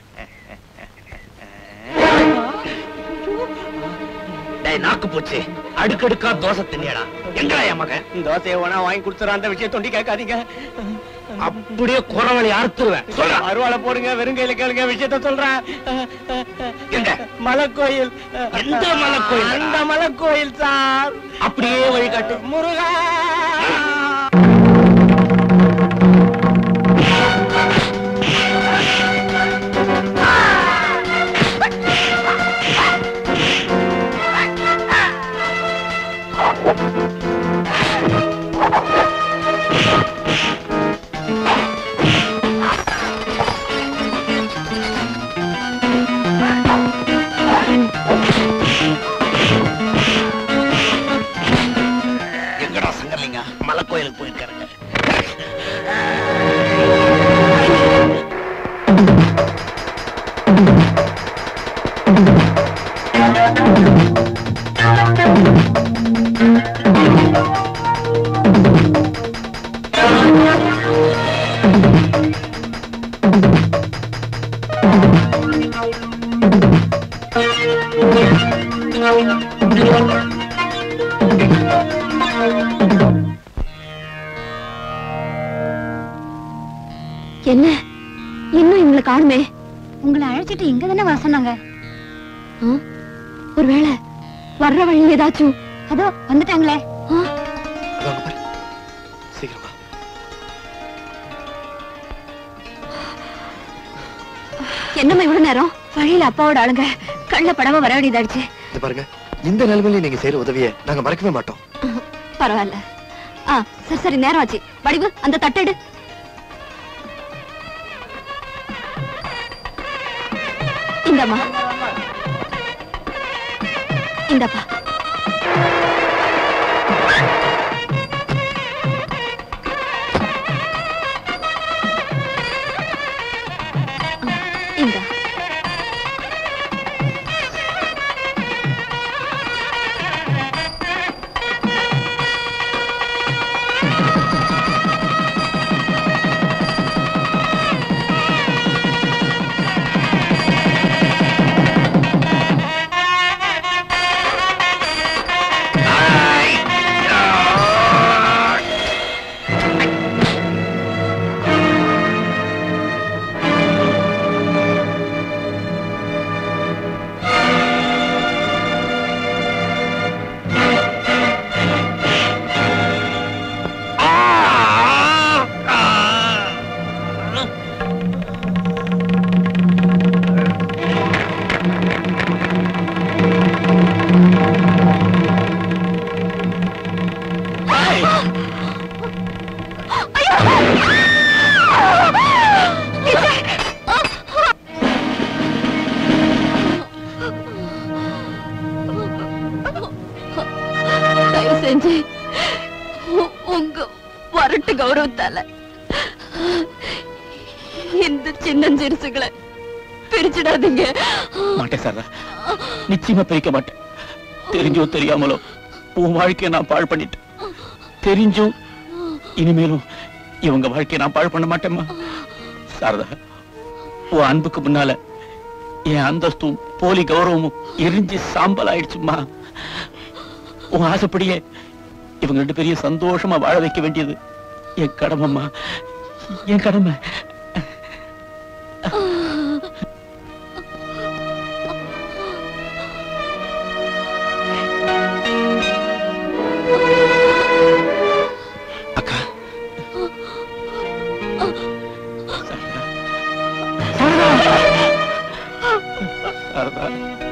டேய் நாக்கு போச்சு அடுக்கடுக்கா தோசை தின்னியடா எங்கடா என் மகன் தோசையை வேணா வாங்கி கொடுத்துறோம் அந்த விஷயம் தொண்டி கேட்காதீங்க அப்படியே குறவழி அறுத்துருவேன் சொல்றா அருவாளை போடுங்க வெறுங்கையில கேளுங்க விஷயத்த சொல்றேன் எங்க மலை கோயில் எந்த மலை கோயில்? அந்த மலை கோயில் சார் அப்படியே வழிகாட்டு முருகா எங்கடா சங்கர்லிங்க மலை கோயிலுக்கு போயிருக்காருங்க என்ன இன்னும் இவங்களை காணுமே உங்களை அழைச்சிட்டு இங்க தானே வர சொன்னாங்க ஆ? ஒருவேளை வர்ற வழி ஏதாச்சும் அதோ வந்துட்டாங்களே ஆ? வாங்க பாரு சீக்கிரமா என்னம்மா இவ்வளவு நேரம் வழியில அப்பாவோட ஆளுங்க கண்ணுல படாம வர வேண்டியதாயிடுச்சு இது பாருங்க இந்த நிலைமையில நீங்க செய்யற உதவியை நாங்க மறக்கவே மாட்டோம் பரவாயில்ல ஆ சரி சரி நேரம் ஆச்சு வடிவு அந்த தட்டெடு இந்தம்மா இந்தப்பா இந்த கௌரவத்தால இந்த சின்னஞ்சிறுசுகளை பிரிச்சிடாதீங்க மாட்டேன் சார் நிச்சயமா பிரிக்க மாட்டேன் தெரிஞ்சோ தெரியாமலோ உன் வாழ்க்கையை நான் பாழ் பண்ணிட்டேன் தெரிஞ்சும் இனிமேலும் இவங்க வாழ்க்கையை நான் பாழ் பண்ண மாட்டேம்மா சாரதா உன் அன்புக்கு முன்னால என் அந்தஸ்தும் போலி கௌரவமும் எரிஞ்சு சாம்பல் ஆயிடுச்சுமா உன் ஆசைப்படியே இவங்க ரெண்டு பேரையும் சந்தோஷமா வாழ வைக்க வேண்டியது என் கடமைம்மா என் கடமை அக்கா சாரதா சாரதா